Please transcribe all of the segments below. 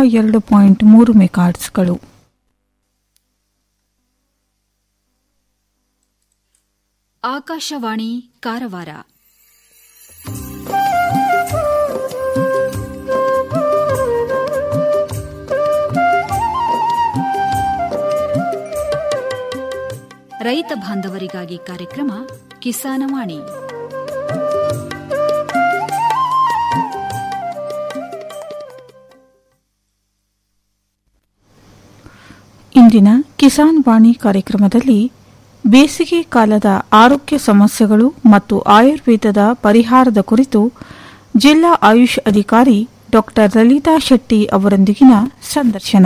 ಎರಡು ಪಾಯಿಂಟ್ ಮೂರು ಮೆಗಾಟ್ಸ್ಗಳು ಆಕಾಶವಾಣಿ ಕಾರವಾರ ರೈತ ಬಾಂಧವರಿಗಾಗಿ ಕಾರ್ಯಕ್ರಮ ಕಿಸಾನವಾಣಿ ಇಂದಿನ ಕಿಸಾನ್ ವಾಣಿ ಕಾರ್ಯಕ್ರಮದಲ್ಲಿ ಬೇಸಿಗೆ ಕಾಲದ ಆರೋಗ್ಯ ಸಮಸ್ಯೆಗಳು ಮತ್ತು ಆಯುರ್ವೇದದ ಪರಿಹಾರದ ಕುರಿತು ಜಿಲ್ಲಾ ಆಯುಷ್ ಅಧಿಕಾರಿ ಡಾ ಲಲಿತಾ ಶೆಟ್ಟಿ ಅವರೊಂದಿಗಿನ ಸಂದರ್ಶನ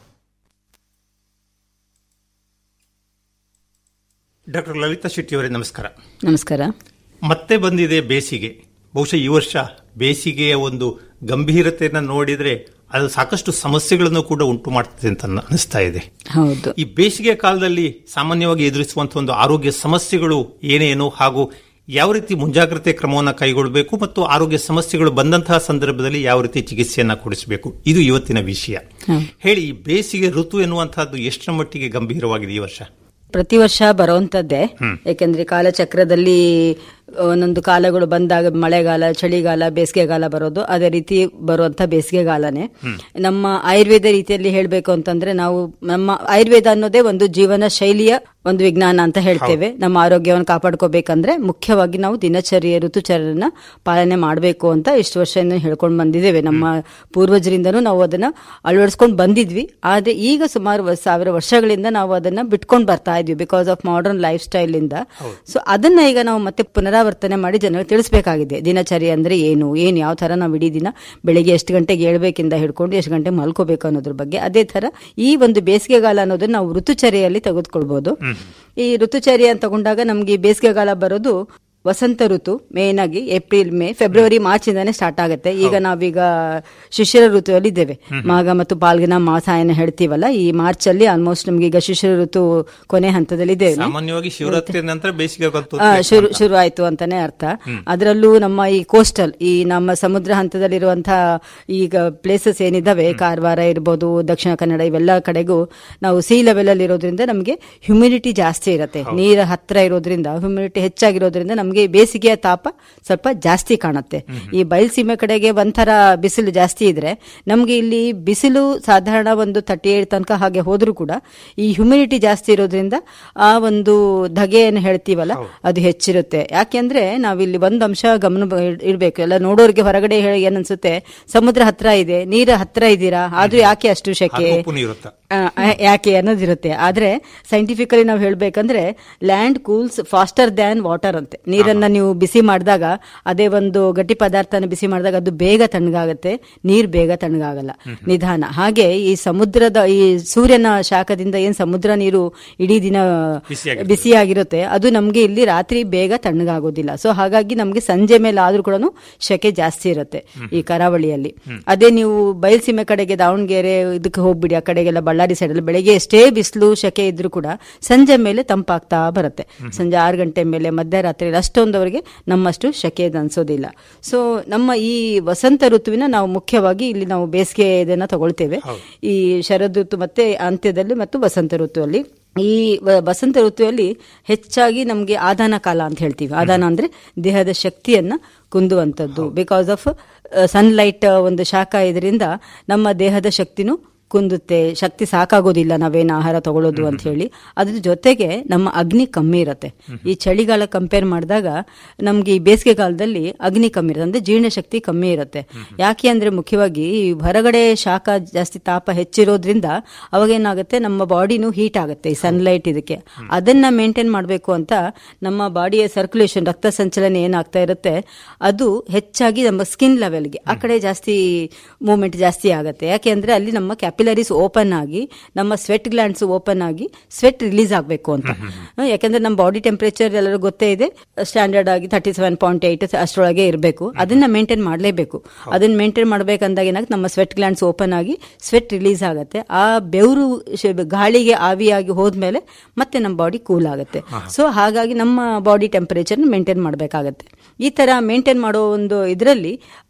ಡಾಕ್ಟರ್ ಲಲಿತಾ ಶೆಟ್ಟಿ ಅವರೇ ನಮಸ್ಕಾರ ನಮಸ್ಕಾರ ಮತ್ತೆ ಬಂದಿದೆ ಬೇಸಿಗೆ ಬಹುಶಃ ಈ ವರ್ಷ ಬೇಸಿಗೆಯ ಒಂದು ಗಂಭೀರತೆಯನ್ನು ನೋಡಿದ್ರೆ ಅದು ಸಾಕಷ್ಟು ಸಮಸ್ಯೆಗಳನ್ನು ಕೂಡ ಉಂಟು ಮಾಡ್ತದೆ ಅಂತ ಅನ್ನ- ಅನಿಸ್ತಾ ಇದೆ ಹೌದು ಈ ಬೇಸಿಗೆ ಕಾಲದಲ್ಲಿ ಸಾಮಾನ್ಯವಾಗಿ ಎದುರಿಸುವಂತಹ ಒಂದು ಆರೋಗ್ಯ ಸಮಸ್ಯೆಗಳು ಏನೇನು ಹಾಗೂ ಯಾವ ರೀತಿ ಮುಂಜಾಗ್ರತೆ ಕ್ರಮವನ್ನು ಕೈಗೊಳ್ಳಬೇಕು ಮತ್ತು ಆರೋಗ್ಯ ಸಮಸ್ಯೆಗಳು ಬಂದಂತಹ ಸಂದರ್ಭದಲ್ಲಿ ಯಾವ ರೀತಿ ಚಿಕಿತ್ಸೆಯನ್ನ ಕೊಡಿಸಬೇಕು ಇದು ಇವತ್ತಿನ ವಿಷಯ ಹೇಳಿ ಈ ಬೇಸಿಗೆ ಋತು ಎನ್ನುವಂತಹದ್ದು ಎಷ್ಟರ ಮಟ್ಟಿಗೆ ಗಂಭೀರವಾಗಿದೆ ಈ ವರ್ಷ ಪ್ರತಿ ವರ್ಷ ಬರುವಂತದ್ದೇ ಯಾಕೆಂದ್ರೆ ಕಾಲಚಕ್ರದಲ್ಲಿ ಒಂದೊಂದು ಕಾಲಗಳು ಬಂದಾಗ ಮಳೆಗಾಲ ಚಳಿಗಾಲ ಬೇಸಿಗೆಗಾಲ ಬರೋದು ಅದೇ ರೀತಿ ಬರುವಂತ ಬೇಸಿಗೆಗಾಲನೇ ನಮ್ಮ ಆಯುರ್ವೇದ ರೀತಿಯಲ್ಲಿ ಹೇಳಬೇಕು ಅಂತಂದ್ರೆ ನಾವು ನಮ್ಮ ಆಯುರ್ವೇದ ಅನ್ನೋದೇ ಒಂದು ಜೀವನ ಶೈಲಿಯ ಒಂದು ವಿಜ್ಞಾನ ಅಂತ ಹೇಳ್ತೇವೆ ನಮ್ಮ ಆರೋಗ್ಯವನ್ನು ಕಾಪಾಡ್ಕೋಬೇಕಂದ್ರೆ ಮುಖ್ಯವಾಗಿ ನಾವು ದಿನಚರ್ಯ ಋತುಚರ್ಯನ ಪಾಲನೆ ಮಾಡಬೇಕು ಅಂತ ಇಷ್ಟು ವರ್ಷ ಹೇಳ್ಕೊಂಡು ಬಂದಿದ್ದೇವೆ ನಮ್ಮ ಪೂರ್ವಜರಿಂದನೂ ನಾವು ಅದನ್ನ ಅಳವಡಿಸ್ಕೊಂಡು ಬಂದಿದ್ವಿ ಆದ್ರೆ ಈಗ ಸುಮಾರು ವ- ಸಾವಿರ ವರ್ಷಗಳಿಂದ ನಾವು ಅದನ್ನ ಬಿಟ್ಕೊಂಡು ಬರ್ತಾ ಇದ್ವಿ because of modern life style ಇಂದ ಸೊ ಅದನ್ನ ಈಗ ನಾವು ಮತ್ತೆ ಪುನರಾವರ್ತನೆ ಮಾಡಿ ಜನರಿಗೆ ತಿಳಿಸಬೇಕಾಗಿದೆ ದಿನಚರ್ಯ ಅಂದ್ರೆ ಏನು ಏನು ಯಾವ ತರ ನಾವು ಇಡೀ ದಿನ ಬೆಳಿಗ್ಗೆ ಎಷ್ಟು ಗಂಟೆಗೆ ಏಳ್ಬೇಕಿಂದ ಹಿಡ್ಕೊಂಡು ಎಷ್ಟು ಗಂಟೆ ಮಲ್ಕೋಬೇಕು ಅನ್ನೋದ್ರ ಬಗ್ಗೆ ಅದೇ ತರ ಈ ಒಂದು ಬೇಸಿಗೆಗಾಲ ಅನ್ನೋದನ್ನ ನಾವು ಋತುಚರ್ಯೆಯಲ್ಲಿ ತೆಗೆದುಕೊಳ್ಬಹುದು ಈ ಋತುಚರ್ಯ ಅಂತ ತಗೊಂಡಾಗ ನಮ್ಗೆ ಈ ಬೇಸಿಗೆಗಾಲ ಬರೋದು ವಸಂತ ಋತು ಮೇನ್ ಆಗಿ ಏಪ್ರಿಲ್ ಮೇ ಫೆಬ್ರವರಿ ಮಾರ್ಚ್ ಇಂದಾನೆ ಸ್ಟಾರ್ಟ್ ಆಗುತ್ತೆ ಈಗ ನಾವೀಗ ಶಿಶಿರ ಋತುವಲ್ಲಿ ಇದ್ದೇವೆ ಮಾಘ ಮತ್ತು ಪಾಲ್ಗಿನ ಮಾಸ ಏನು ಹೇಳ್ತೀವಲ್ಲ ಈ ಮಾರ್ಚ್ ಅಲ್ಲಿ ಆಲ್ಮೋಸ್ಟ್ ನಮ್ಗೆ ಈಗ ಶಿಶಿರ ಋತು ಕೊನೆ ಹಂತದಲ್ಲಿ ಇದ್ದೇವೆ ಸಾಮಾನ್ಯವಾಗಿ ಶಿವರಾತ್ರಿ ನಂತರ ಬೇಸಿಗೆ ಬಂತು ಆ, ಶುರು ಶುರು ಆಯ್ತು ಅಂತಾನೆ ಅರ್ಥ ಅದರಲ್ಲೂ ನಮ್ಮ ಈ ಕೋಸ್ಟಲ್ ಈ ನಮ್ಮ ಸಮುದ್ರ ಹಂತದಲ್ಲಿರುವಂತಹ ಈಗ ಪ್ಲೇಸಸ್ ಏನಿದಾವೆ ಕಾರವಾರ ಇರ್ಬೋದು ದಕ್ಷಿಣ ಕನ್ನಡ ಇವೆಲ್ಲ ಕಡೆಗೂ ನಾವು ಸಿ ಲೆವೆಲ್ ಅಲ್ಲಿ ಇರೋದ್ರಿಂದ ನಮಗೆ ಹ್ಯುಮಿಡಿಟಿ ಜಾಸ್ತಿ ಇರುತ್ತೆ ನೀರ ಹತ್ರ ಇರೋದ್ರಿಂದ ಹ್ಯುಮಿಡಿಟಿ ಹೆಚ್ಚಾಗಿರೋದ್ರಿಂದ ನಮಗೆ ಬೇಸಿಗೆಯ ತಾಪ ಸ್ವಲ್ಪ ಜಾಸ್ತಿ ಕಾಣುತ್ತೆ ಈ ಬಯಲ್ಸೀಮೆ ಕಡೆಗೆ ಒಂಥರ ಬಿಸಿಲು ಜಾಸ್ತಿ ಇದ್ರೆ ನಮ್ಗೆ ಇಲ್ಲಿ ಬಿಸಿಲು ಸಾಧಾರಣ ಒಂದು ತರ್ಟಿ ಏಟ್ ತನಕ ಹಾಗೆ ಹೋದ್ರೂ ಕೂಡ ಈ ಹ್ಯುಮಿಡಿಟಿ ಜಾಸ್ತಿ ಇರೋದ್ರಿಂದ ಆ ಒಂದು ಧಗೆ ಏನು ಹೇಳ್ತೀವಲ್ಲ ಅದು ಹೆಚ್ಚಿರುತ್ತೆ ಯಾಕೆಂದ್ರೆ ನಾವಿಲ್ಲಿ ಒಂದು ಅಂಶ ಗಮನ ಬ- ಇಡ್- ಇಡ್ಬೇಕು ಎಲ್ಲ ನೋಡೋರಿಗೆ ಹೊರಗಡೆ ಹೇಳಿ ಏನನ್ಸುತ್ತೆ ಸಮುದ್ರ ಹತ್ರ ಇದೆ ನೀರ ಹತ್ರ ಇದ್ದೀರಾ ಆದ್ರೂ ಯಾಕೆ ಅಷ್ಟು ಶೆಕೆ ಉಪ್ಪು ನೀರುತ್ತಾ ಆ, ಆ, ಯಾಕೆ ಅನ್ನೋದಿರುತ್ತೆ ಆದ್ರೆ ಸೈಂಟಿಫಿಕಲಿ ನಾವು ಹೇಳ್ಬೇಕಂದ್ರೆ land cools faster than water ಅಂತೆ ನೀರನ್ನ ನೀವು ಬಿಸಿ ಮಾಡಿದಾಗ ಅದೇ ಒಂದು ಗಟ್ಟಿ ಪದಾರ್ಥನ ಬಿಸಿ ಮಾಡಿದಾಗ ಅದು ಬೇಗ ತಣ್ಣಗಾಗುತ್ತೆ ನೀರ್ ಬೇಗ ತಣ್ಣಗಾಗಲ್ಲ ನಿಧಾನ ಹಾಗೆ ಈ ಸಮುದ್ರದ ಈ ಸೂರ್ಯನ ಶಾಖದಿಂದ ಏನ್ ಸಮುದ್ರ ನೀರು ಇಡೀ ದಿನ ಬಿಸಿಯಾಗಿರುತ್ತೆ. ಬಿಸಿಯಾಗಿರುತ್ತೆ ಅದು ನಮ್ಗೆ ಇಲ್ಲಿ ರಾತ್ರಿ ಬೇಗ ತಣ್ಣಗಾಗೋದಿಲ್ಲ ಸೊ ಹಾಗಾಗಿ ನಮ್ಗೆ ಸಂಜೆ ಮೇಲೆ ಆದ್ರೂ ಕೂಡ ಶೆಕೆ ಜಾಸ್ತಿ ಇರುತ್ತೆ ಈ ಕರಾವಳಿಯಲ್ಲಿ ಅದೇ ನೀವು ಬಯಲ್ಸೀಮೆ ಕಡೆಗೆ ದಾವಣಗೆರೆ ಇದಕ್ಕೆ ಹೋಗ್ಬಿಡಿ ಆ ಕಡೆಗೆಲ್ಲ ಬಳ್ಳಾರಿ ಸೈಡಲ್ಲಿ ಬೆಳಗ್ಗೆ ಎಷ್ಟೇ ಬಿಸಿಲು ಶೆಕೆ ಇದ್ರೂ ಕೂಡ ಸಂಜೆ ಮೇಲೆ ತಂಪಾಗ್ತಾ ಬರುತ್ತೆ ಸಂಜೆ ಆರು ಗಂಟೆ ಮೇಲೆ ಮಧ್ಯರಾತ್ರಿ ಅಷ್ಟೊಂದವರೆಗೆ ನಮ್ಮಷ್ಟು ಶೆಕೆ ಅನ್ಸೋದಿಲ್ಲ ಸೊ ನಮ್ಮ ಈ ವಸಂತ ಋತುವಿನ ನಾವು ಮುಖ್ಯವಾಗಿ ಇಲ್ಲಿ ನಾವು ಬೇಸಿಗೆ ಇದನ್ನ ತಗೊಳ್ತೇವೆ ಈ ಶರದ್ ಋತು ಮತ್ತೆ ಅಂತ್ಯದಲ್ಲಿ ಮತ್ತು ವಸಂತ ಋತುವಲ್ಲಿ ಈ ವ- ವಸಂತ ಋತುವಲ್ಲಿ ಹೆಚ್ಚಾಗಿ ನಮಗೆ ಆದಾನ ಕಾಲ ಅಂತ ಹೇಳ್ತೀವಿ ಆದಾನ ಅಂದ್ರೆ ದೇಹದ ಶಕ್ತಿಯನ್ನ ಕುಂದುವಂಥದ್ದು ಬಿಕಾಸ್ ಆಫ್ ಸನ್ಲೈಟ್ ಒಂದು ಶಾಖ ಇದರಿಂದ ನಮ್ಮ ದೇಹದ ಶಕ್ತಿನೂ ಕುಂದುತ್ತೆ ಶಕ್ತಿ ಸಾಕಾಗೋದಿಲ್ಲ ನಾವೇನು ಆಹಾರ ತಗೊಳ್ಳೋದು ಅಂತ ಹೇಳಿ ಅದ್ರ ಜೊತೆಗೆ ನಮ್ಮ ಅಗ್ನಿ ಕಮ್ಮಿ ಇರುತ್ತೆ ಈ ಚಳಿಗಾಲ ಕಂಪೇರ್ ಮಾಡಿದಾಗ ನಮ್ಗೆ ಈ ಬೇಸಿಗೆ ಕಾಲದಲ್ಲಿ ಅಗ್ನಿ ಕಮ್ಮಿ ಇರುತ್ತೆ ಅಂದ್ರೆ ಜೀರ್ಣಶಕ್ತಿ ಕಮ್ಮಿ ಇರುತ್ತೆ ಯಾಕೆ ಅಂದ್ರೆ ಮುಖ್ಯವಾಗಿ ಈ ಹೊರಗಡೆ ಶಾಖ ಜಾಸ್ತಿ ತಾಪ ಹೆಚ್ಚಿರೋದ್ರಿಂದ ಅವಾಗ ಏನಾಗುತ್ತೆ ನಮ್ಮ ಬಾಡಿನೂ ಹೀಟ್ ಆಗುತ್ತೆ ಈ ಸನ್ಲೈಟ್ ಇದಕ್ಕೆ ಅದನ್ನ ಮೇಂಟೈನ್ ಮಾಡಬೇಕು ಅಂತ ನಮ್ಮ ಬಾಡಿಯ ಸರ್ಕ್ಯುಲೇಷನ್ ರಕ್ತ ಸಂಚಲನ ಏನಾಗ್ತಾ ಇರುತ್ತೆ ಅದು ಹೆಚ್ಚಾಗಿ ನಮ್ಮ ಸ್ಕಿನ್ ಲೆವೆಲ್ಗೆ ಆ ಕಡೆ ಜಾಸ್ತಿ ಮೂವ್ಮೆಂಟ್ ಜಾಸ್ತಿ ಆಗುತ್ತೆ ಯಾಕೆಂದ್ರೆ ಅಲ್ಲಿ ನಮ್ಮ ಕ್ಯಾಪಿಲರೀಸ್ ಓಪನ್ ಆಗಿ ನಮ್ಮ ಸ್ವೆಟ್ ಗ್ಲ್ಯಾಂಡ್ಸ್ ಓಪನ್ ಆಗಿ ಸ್ವೆಟ್ ರಿಲೀಸ್ ಆಗಬೇಕು ಅಂತ ಹ್ಮ್, ಯಾಕಂದ್ರೆ ನಮ್ಮ ಬಾಡಿ ಟೆಂಪರೇಚರ್ ಎಲ್ಲರೂ ಗೊತ್ತೇ ಇದೆ ಸ್ಟ್ಯಾಂಡರ್ಡ್ ಆಗಿ ತರ್ಟಿ ಸೆವೆನ್ ಪಾಯಿಂಟ್ ಏಟ್ ಅಷ್ಟರೊಳಗೆ ಇರಬೇಕು ಅದನ್ನ ಮೇಂಟೈನ್ ಮಾಡಲೇಬೇಕು ಅದನ್ನ ಮೇಂಟೈನ್ ಮಾಡಬೇಕಂದಾಗ ಏನಾಗುತ್ತೆ ನಮ್ಮ ಸ್ವೆಟ್ ಗ್ಲ್ಯಾಂಡ್ಸ್ ಓಪನ್ ಆಗಿ ಸ್ವೆಟ್ ರಿಲೀಸ್ ಆಗುತ್ತೆ ಆ ಬೆವರು ಶೆ- ಗಾಳಿಗೆ ಆವಿಯಾಗಿ ಹೋದ್ಮೇಲೆ ಮತ್ತೆ ನಮ್ಮ ಬಾಡಿ ಕೂಲ್ ಆಗುತ್ತೆ ಸೊ ಹಾಗಾಗಿ ನಮ್ಮ ಬಾಡಿ ಟೆಂಪರೇಚರ್ ಮೇಂಟೈನ್ ಮಾಡಬೇಕಾಗತ್ತೆ ಈ ತರ ಮೇಂಟೈನ್ ಮಾಡೋ ಒಂದು ಇದರಲ್ಲಿ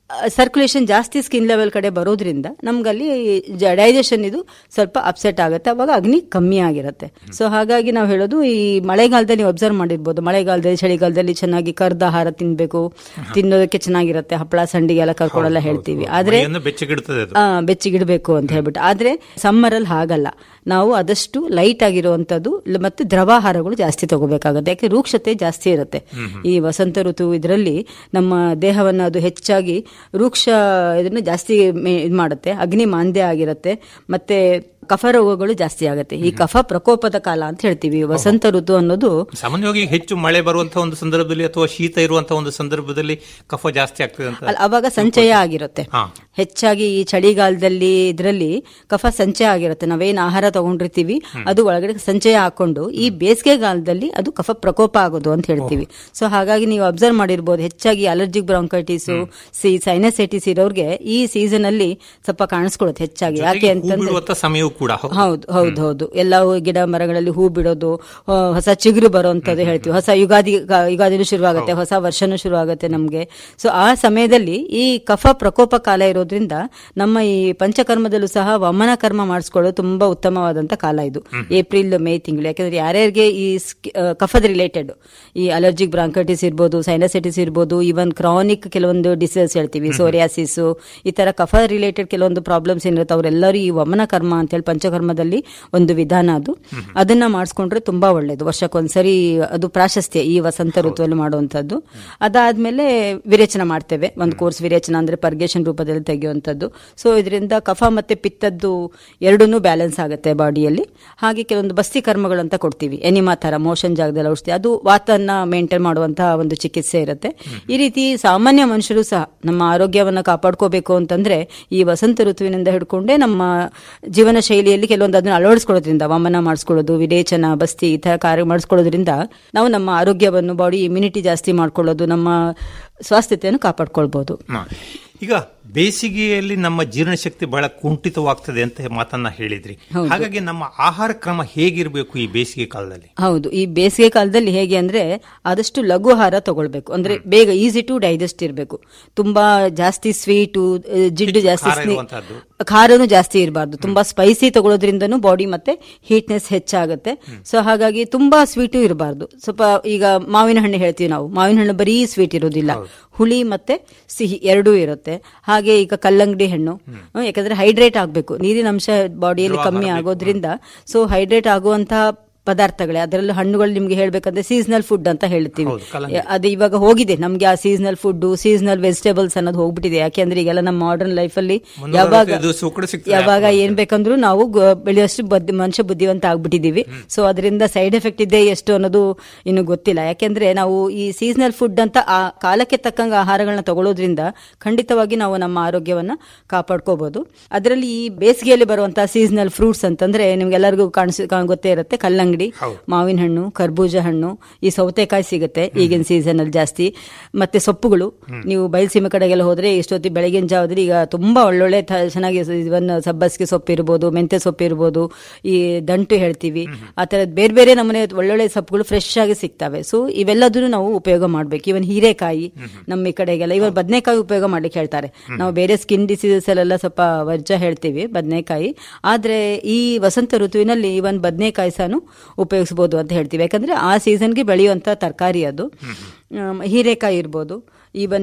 ಸರ್ಕ್ಯುಲೇಷನ್ ಜಾಸ್ತಿ ಸ್ಕಿನ್ ಲೆವೆಲ್ ಕಡೆ ಬರೋದ್ರಿಂದ ನಮ್ಗಲ್ಲಿ ಡೈಜೆಷನ್ ಇದು ಸ್ವಲ್ಪ ಅಪ್ಸೆಟ್ ಆಗುತ್ತೆ ಅವಾಗ ಅಗ್ನಿ ಕಮ್ಮಿ ಆಗಿರುತ್ತೆ ಸೊ ಹಾಗಾಗಿ ನಾವು ಹೇಳೋದು ಈ ಮಳೆಗಾಲದಲ್ಲಿ ನೀವು ಅಬ್ಸರ್ವ್ ಮಾಡಿರ್ಬೋದು ಮಳೆಗಾಲದಲ್ಲಿ ಚಳಿಗಾಲದಲ್ಲಿ ಚೆನ್ನಾಗಿ ಕರ್ದ ಆಹಾರ ತಿನ್ಬೇಕು ತಿನ್ನೋದಕ್ಕೆ ಚೆನ್ನಾಗಿರುತ್ತೆ ಹಪ್ಪಳ ಸಂಡಿಗೆ ಎಲ್ಲ ಕರ್ಕೊಳೆಲ್ಲ ಹೇಳ್ತೀವಿ ಆದ್ರೆ ಮೈಯನ್ನು ಬೆಚ್ಚಗಿಡುತ್ತದೆ ಅದು ಆ, ಬೆಚ್ಚಗಿಡಬೇಕು ಅಂತ ಹೇಳ್ಬಿಟ್ಟು ಆದ್ರೆ ಸಮ್ಮರ್ ಅಲ್ಲಿ ಹಾಗಲ್ಲ ನಾವು ಆದಷ್ಟು ಲೈಟ್ ಆಗಿರುವಂತದ್ದು ಲ- ಮತ್ತೆ ದ್ರವಾಹಾರಗಳು ಜಾಸ್ತಿ ತಗೋಬೇಕಾಗುತ್ತೆ ಯಾಕೆ ರೂಕ್ಷತೆ ಜಾಸ್ತಿ ಇರುತ್ತೆ ಈ ವಸಂತ ಋತು ಇದರಲ್ಲಿ ನಮ್ಮ ದೇಹವನ್ನು ಅದು ಹೆಚ್ಚಾಗಿ ರೂಕ್ಷ ಇದನ್ನು ಜಾಸ್ತಿ ಮೇ- ಇದ್ ಮಾಡುತ್ತೆ ಅಗ್ನಿ ಮಾಂದ್ಯ ಆಗಿರುತ್ತೆ ಮತ್ತೆ ಕಫ ರೋಗಗಳು ಜಾಸ್ತಿ ಆಗುತ್ತೆ ಈ ಕಫ ಪ್ರಕೋಪದ ಕಾಲ ಅಂತ ಹೇಳ್ತೀವಿ ವಸಂತ ಋತು ಅನ್ನೋದು ಸಾಮಾನ್ಯವಾಗಿ ಹೆಚ್ಚು ಮಳೆ ಬರುವಂತಹ ಒಂದು ಸಂದರ್ಭದಲ್ಲಿ ಅಥವಾ ಶೀತ ಇರುವಂತಹ ಒಂದು ಸಂದರ್ಭದಲ್ಲಿ ಕಫ ಜಾಸ್ತಿ ಆಗ್ತದೆ ಅಂತ ಅಲ್ಲ, ಅವಾಗ ಸಂಚಯ ಆಗಿರುತ್ತೆ ಹಾ. ಹೆಚ್ಚಾಗಿ ಈ ಚಳಿಗಾಲದಲ್ಲಿ ಇದರಲ್ಲಿ ಕಫ ಸಂಚಯ ಆಗಿರುತ್ತೆ ನಾವೇನ್ ಆಹಾರ ತಗೊಂಡಿರ್ತೀವಿ ಅದು ಒಳಗಡೆ ಸಂಚಯ ಹಾಕೊಂಡು ಈ ಬೇಸಿಗೆಗಾಲದಲ್ಲಿ ಅದು ಕಫ ಪ್ರಕೋಪ ಆಗೋದು ಅಂತ ಹೇಳ್ತೀವಿ ಸೊ ಹಾಗಾಗಿ ನೀವು ಅಬ್ಸರ್ವ್ ಮಾಡಿರ್ಬೋದು ಹೆಚ್ಚಾಗಿ ಅಲರ್ಜಿಕ್ ಬ್ರಾಂಕೈಟಿಸ್ ಸಿ ಸೈನಸೈಟಿಸ್ ಇರೋರ್ಗೆ ಈ ಸೀಸನ್ ಅಲ್ಲಿ ಸ್ವಲ್ಪ ಕಾಣಿಸ್ಕೊಳ್ಳುತ್ತೆ ಹೆಚ್ಚಾಗಿ ಯಾಕೆ ಹೂ ಅಂತಂದ್ರೆ ಬಿಡುವಂತ ಸಮಯವೂ ಕೂಡ ಹೌದು. ಹೌದು ಹೌದು ಹೌದು ಎಲ್ಲ ಗಿಡ ಮರಗಳಲ್ಲಿ ಹೂ ಬಿಡೋದು ಆ, ಹೊಸ ಚಿಗುರು ಬರುವಂತದ್ದು ಹೇಳ್ತೀವಿ ಹೊಸ ಯುಗಾದಿ ಗ- ಯುಗಾದಿನೂ ಶುರುವಾಗುತ್ತೆ ಹೊಸ ವರ್ಷನೂ ಶುರುವಾಗುತ್ತೆ ನಮಗೆ ಸೊ ಆ ಸಮಯದಲ್ಲಿ ಈ ಕಫ ಪ್ರಕೋಪ ಕಾಲ ಇರೋದ್ರಿಂದ ನಮ್ಮ ಈ ಪಂಚಕರ್ಮದಲ್ಲೂ ಸಹ ವಮನ ಕರ್ಮ ಮಾಡಿಸ್ಕೊಳ್ಳೋದು ತುಂಬಾ ಉತ್ತಮವಾದಂತ ಕಾಲ ಇದು ಏಪ್ರಿಲ್ ಮೇ ತಿಂಗಳು ಯಾಕಂದ್ರೆ ಯಾರ್ಯಾರಿಗೆ ಈ ಸ್ಕಿ- ಆ, ಕಫದ ರಿಲೇಟೆಡ್ ಈ ಅಲರ್ಜಿಕ್ ಬ್ರಾಂಕೈಟಿಸ್ ಇರ್ಬೋದು ಸೈನಸೈಟಿಸ್ ಇರ್ಬೋದು ಈವನ್ ಕ್ರಾನಿಕ್ ಕೆಲವೊಂದು ಡಿಸೀಸ್ ಹೇಳ್ತೀವಿ ಸೋರಿಯಾಸಿಸ್ ಈ ತರ ಕಫ ರಿಲೇಟೆಡ್ ಕೆಲವೊಂದು ಪ್ರಾಬ್ಲಮ್ಸ್ ಏನಿರುತ್ತೆ ಅವರೆಲ್ಲರೂ ಈ ವಮನ ಕರ್ಮ ಅಂತ ಹೇಳಿ ಪಂಚಕರ್ಮದಲ್ಲಿ ಒಂದು ವಿಧಾನ ಅದು ಅದನ್ನ ಮಾಡಿಸ್ಕೊಂಡ್ರೆ ತುಂಬಾ ಒಳ್ಳೇದು ವರ್ಷಕ್ಕೊಂದ್ಸರಿ ಅದು ಪ್ರಾಶಸ್ತ್ಯ ಈ ವಸಂತ ಋತುವಲ್ಲಿ ಮಾಡುವಂತದ್ದು ಅದಾದ್ಮೇಲೆ ವಿರೇಚನ ಮಾಡ್ತೇವೆ ಒಂದು ಕೋರ್ಸ್ ವಿರೇಚನ ಅಂದ್ರೆ ಪರ್ಗೇಷನ್ ರೂಪದಲ್ಲಿ ತೆಗೆಯುವಂಥದ್ದು ಸೊ ಇದರಿಂದ ಕಫ ಮತ್ತೆ ಪಿತ್ತದ್ದು ಎರಡನ್ನೂ ಬ್ಯಾಲೆನ್ಸ್ ಆಗುತ್ತೆ ಬಾಡಿಯಲ್ಲಿ ಹಾಗೆ ಕೆಲವೊಂದು ಬಸ್ತಿ ಕರ್ಮಗಳು ಅಂತ ಕೊಡ್ತೀವಿ ಎನಿಮಾ ತರ ಮೋಷನ್ ಜಾಗದಲ್ಲಿ ಔಷಧಿ ಅದು ವಾತನ್ನ ಮೇಂಟೈನ್ ಮಾಡುವಂತಹ ಒಂದು ಚಿಕಿತ್ಸೆ ಇರುತ್ತೆ ಈ ರೀತಿ ಸಾಮಾನ್ಯ ಮನುಷ್ಯರು ಸಹ ನಮ್ಮ ಆರೋಗ್ಯವನ್ನ ಕಾಪಾಡ್ಕೋಬೇಕು ಅಂತಂದ್ರೆ ಈ ವಸಂತ ಋತುವಿನಿಂದ ಹಿಡ್ಕೊಂಡೇ ನಮ್ಮ ಜೀವನ ಶೈಲಿಯಲ್ಲಿ ಕೆಲವೊಂದು ಅದನ್ನ ಅಳವಡಿಸ್ಕೊಳ್ಳೋದ್ರಿಂದ ವಮನ ಮಾಡಿಸ್ಕೊಳ್ಳೋದು ವಿರೇಚನ ಬಸ್ತಿ ಈ ತರ ಕಾರ್ಯ ಮಾಡಿಸ್ಕೊಳ್ಳೋದ್ರಿಂದ ನಾವು ನಮ್ಮ ಆರೋಗ್ಯವನ್ನು ಬಾಡಿ ಇಮ್ಯುನಿಟಿ ಜಾಸ್ತಿ ಮಾಡ್ಕೊಳ್ಳೋದು ನಮ್ಮ ಸ್ವಾಸ್ಥ್ಯತೆಯನ್ನು ಕಾಪಾಡ್ಕೊಳ್ಬಹುದು ಹ. ಈಗ ಬೇಸಿಗೆಯಲ್ಲಿ ನಮ್ಮ ಜೀರ್ಣಶಕ್ತಿ ಬಹಳ ಕುಂಠಿತವಾಗ್ತದೆ ಅಂತ ಮಾತನ್ನ ಹೇಳಿದ್ರಿ ಹಾಗಾಗಿ ನಮ್ಮ ಆಹಾರ ಕ್ರಮ ಹೇಗಿರಬೇಕು ಈ ಬೇಸಿಗೆ ಕಾಲದಲ್ಲಿ ಹೌದು ಈ ಬೇಸಿಗೆ ಕಾಲದಲ್ಲಿ ಹೇಗೆ ಅಂದ್ರೆ ಆದಷ್ಟು ಲಘು ಆಹಾರ ತಗೊಳ್ಬೇಕು ಅಂದ್ರೆ ಬೇಗ ಈಸಿ ಟು ಡೈಜೆಸ್ಟ್ ಇರಬೇಕು ತುಂಬಾ ಜಾಸ್ತಿ ಸ್ವೀಟು ಜಿಡ್ಡು ಜಾಸ್ತಿ ಖಾರ ಸ್ನಿ- ಇರುವಂತಹದ್ದು. ಖಾರನು ಜಾಸ್ತಿ ಇರಬಾರ್ದು ತುಂಬಾ ಸ್ಪೈಸಿ ತಗೊಳ್ಳೋದ್ರಿಂದನೂ ಬಾಡಿ ಮತ್ತೆ ಹೀಟ್ನೆಸ್ ಹೆಚ್ಚಾಗುತ್ತೆ ಸೊ ಹಾಗಾಗಿ ತುಂಬಾ ಸ್ವೀಟು ಇರಬಾರ್ದು ಸ್ವಲ್ಪ ಈಗ ಮಾವಿನ ಹಣ್ಣು ಹೇಳ್ತೀವಿ ನಾವು ಮಾವಿನ ಹಣ್ಣು ಬರೀ ಸ್ವೀಟ್ ಇರೋದಿಲ್ಲ ಹುಳಿ ಮತ್ತೆ ಸಿಹಿ ಎರಡೂ ಇರುತ್ತೆ ಹಾಗೆ ಈಗ ಕಲ್ಲಂಗಡಿ ಹಣ್ಣು ಹ್ಮ್, ಯಾಕಂದ್ರೆ ಹೈಡ್ರೇಟ್ ಆಗಬೇಕು ನೀರಿನ ಅಂಶ ಬಾಡಿಯಲ್ಲಿ ಕಮ್ಮಿ ಆಗೋದ್ರಿಂದ ಸೊ ಹೈಡ್ರೇಟ್ ಆಗುವಂತಹ ಪದಾರ್ಥಗಳೇ ಅದರಲ್ಲೂ ಹಣ್ಣುಗಳು ನಿಮ್ಗೆ ಹೇಳ್ಬೇಕಂದ್ರೆ ಸೀಸನಲ್ ಫುಡ್ ಅಂತ ಹೇಳ್ತೀವಿ ಹೌದು, ಕಲ್ಲಂಗಡಿ. ಅದು ಇವಾಗ ಹೋಗಿದೆ ನಮ್ಗೆ ಆ ಸೀಸನಲ್ ಫುಡ್ ಸೀಸನಲ್ ವೆಜಿಟೇಬಲ್ಸ್ ಅನ್ನೋದು ಹೋಗ್ಬಿಟ್ಟಿದೆ ಯಾಕೆಂದ್ರೆ ಈಗೆಲ್ಲ ನಮ್ಮ ಮಾಡರ್ನ್ ಲೈಫ್ ಅಲ್ಲಿ ಮುನ್ನೂರ ಯಾವಾಗ ಅರವತ್ತೈದು ಸುಕ್ಕಡಿ ಸಿಗ್ತದೆ ಯಾವಾಗ ಯಾವಾಗ ಏನ್ ಬೇಕಂದ್ರೂ ನಾವು ಗ- ಬೆಳೆಯೋಷ್ಟು ಬುದ್ಧಿ ಮನುಷ್ಯ ಬುದ್ಧಿವಂತ ಆಗ್ಬಿಟ್ಟಿದೀವಿ ಸೊ ಅದರಿಂದ ಸೈಡ್ ಎಫೆಕ್ಟ್ ಇದೆ ಎಷ್ಟು ಅನ್ನೋದು ಇನ್ನು ಗೊತ್ತಿಲ್ಲ ಯಾಕೆಂದ್ರೆ ನಾವು ಈ ಸೀಸನಲ್ ಫುಡ್ ಅಂತ ಆ ಕಾಲಕ್ಕೆ ತಕ್ಕಂಗ ಆಹಾರಗಳನ್ನ ತಗೊಳ್ಳೋದ್ರಿಂದ ಖಂಡಿತವಾಗಿ ನಾವು ನಮ್ಮ ಆರೋಗ್ಯವನ್ನ ಕಾಪಾಡ್ಕೋಬಹುದು ಅದರಲ್ಲಿ ಈ ಬೇಸಿಗೆಯಲ್ಲಿ ಬರುವಂತಹ ಸೀಸನಲ್ ಫ್ರೂಟ್ಸ್ ಅಂತಂದ್ರೆ ನಿಮ್ಗೆಲ್ಲರಿಗೂ ಕಾಣಿಸ್ ಕಾ- ಗೊತ್ತೇ ಇರುತ್ತೆ ಕಲ್ಲಂಗಡಿ ಮಾವಿನ ಹಣ್ಣು ಕರ್ಬೂಜ ಹಣ್ಣು ಈ ಸೌತೆಕಾಯಿ ಸಿಗುತ್ತೆ ಈಗಿನ ಸೀಸನ್ ಅಲ್ಲಿ ಜಾಸ್ತಿ ಮತ್ತೆ ಸೊಪ್ಪುಗಳು ನೀವು ಬಯಲುಸೀಮೆ ಕಡೆಗೆಲ್ಲ ಹೋದ್ರೆ ಇಷ್ಟೊತ್ತಿ ಬೆಳಗಿನ ಜಾವದಲ್ಲಿ ಈಗ ತುಂಬಾ ಒಳ್ಳೊಳ್ಳೆ ತ- ಚೆನ್ನಾಗಿ ಇವನ್ ಸಬ್ಬಸಿಗೆ ಸೊಪ್ಪು ಇರ್ಬೋದು ಮೆಂತ್ಯ ಸೊಪ್ಪು ಇರ್ಬೋದು ಈ ದಂಟು ಹೇಳ್ತೀವಿ ಆ ತರದ್ ಬೇರೆ ಬೇರೆ ನಮ್ಮನೆ ಒಳ್ಳೊಳ್ಳೆ ಸೊಪ್ಪುಗಳು ಫ್ರೆಶ್ ಆಗಿ ಸಿಗ್ತವೆ ಸೊ ಇವೆಲ್ಲದನ್ನು ನಾವು ಉಪಯೋಗ ಮಾಡ್ಬೇಕು ಇವನ್ ಹೀರೆಕಾಯಿ ನಮ್ಮ ಈ ಕಡೆಗೆಲ್ಲ ಇವನ್ ಬದನೆಕಾಯಿ ಉಪಯೋಗ ಮಾಡ್ಲಿಕ್ಕೆ ಹೇಳ್ತಾರೆ ನಾವು ಬೇರೆ ಸ್ಕಿನ್ ಡಿಸೀಸಸ್ ಅಲ್ಲೆಲ್ಲ ಸ್ವಲ್ಪ ವರ್ಜ ಹೇಳ್ತೀವಿ ಬದನೆಕಾಯಿ ಆದ್ರೆ ಈ ವಸಂತ ಋತುವಿನಲ್ಲಿ ಇವನ್ ಬದನೆಕಾಯಿ ಸಹ ಉಪಯೋಗಿಸಬಹುದು ಅಂತ ಹೇಳ್ತೀವಿ ಯಾಕಂದ್ರೆ ಆ ಸೀಸನ್ಗೆ ಬೆಳೆಯುವಂತ ತರಕಾರಿ ಅದು ಆಮ್, ಹೀರೆಕಾಯಿ ಇರ್ಬೋದು ಈವನ್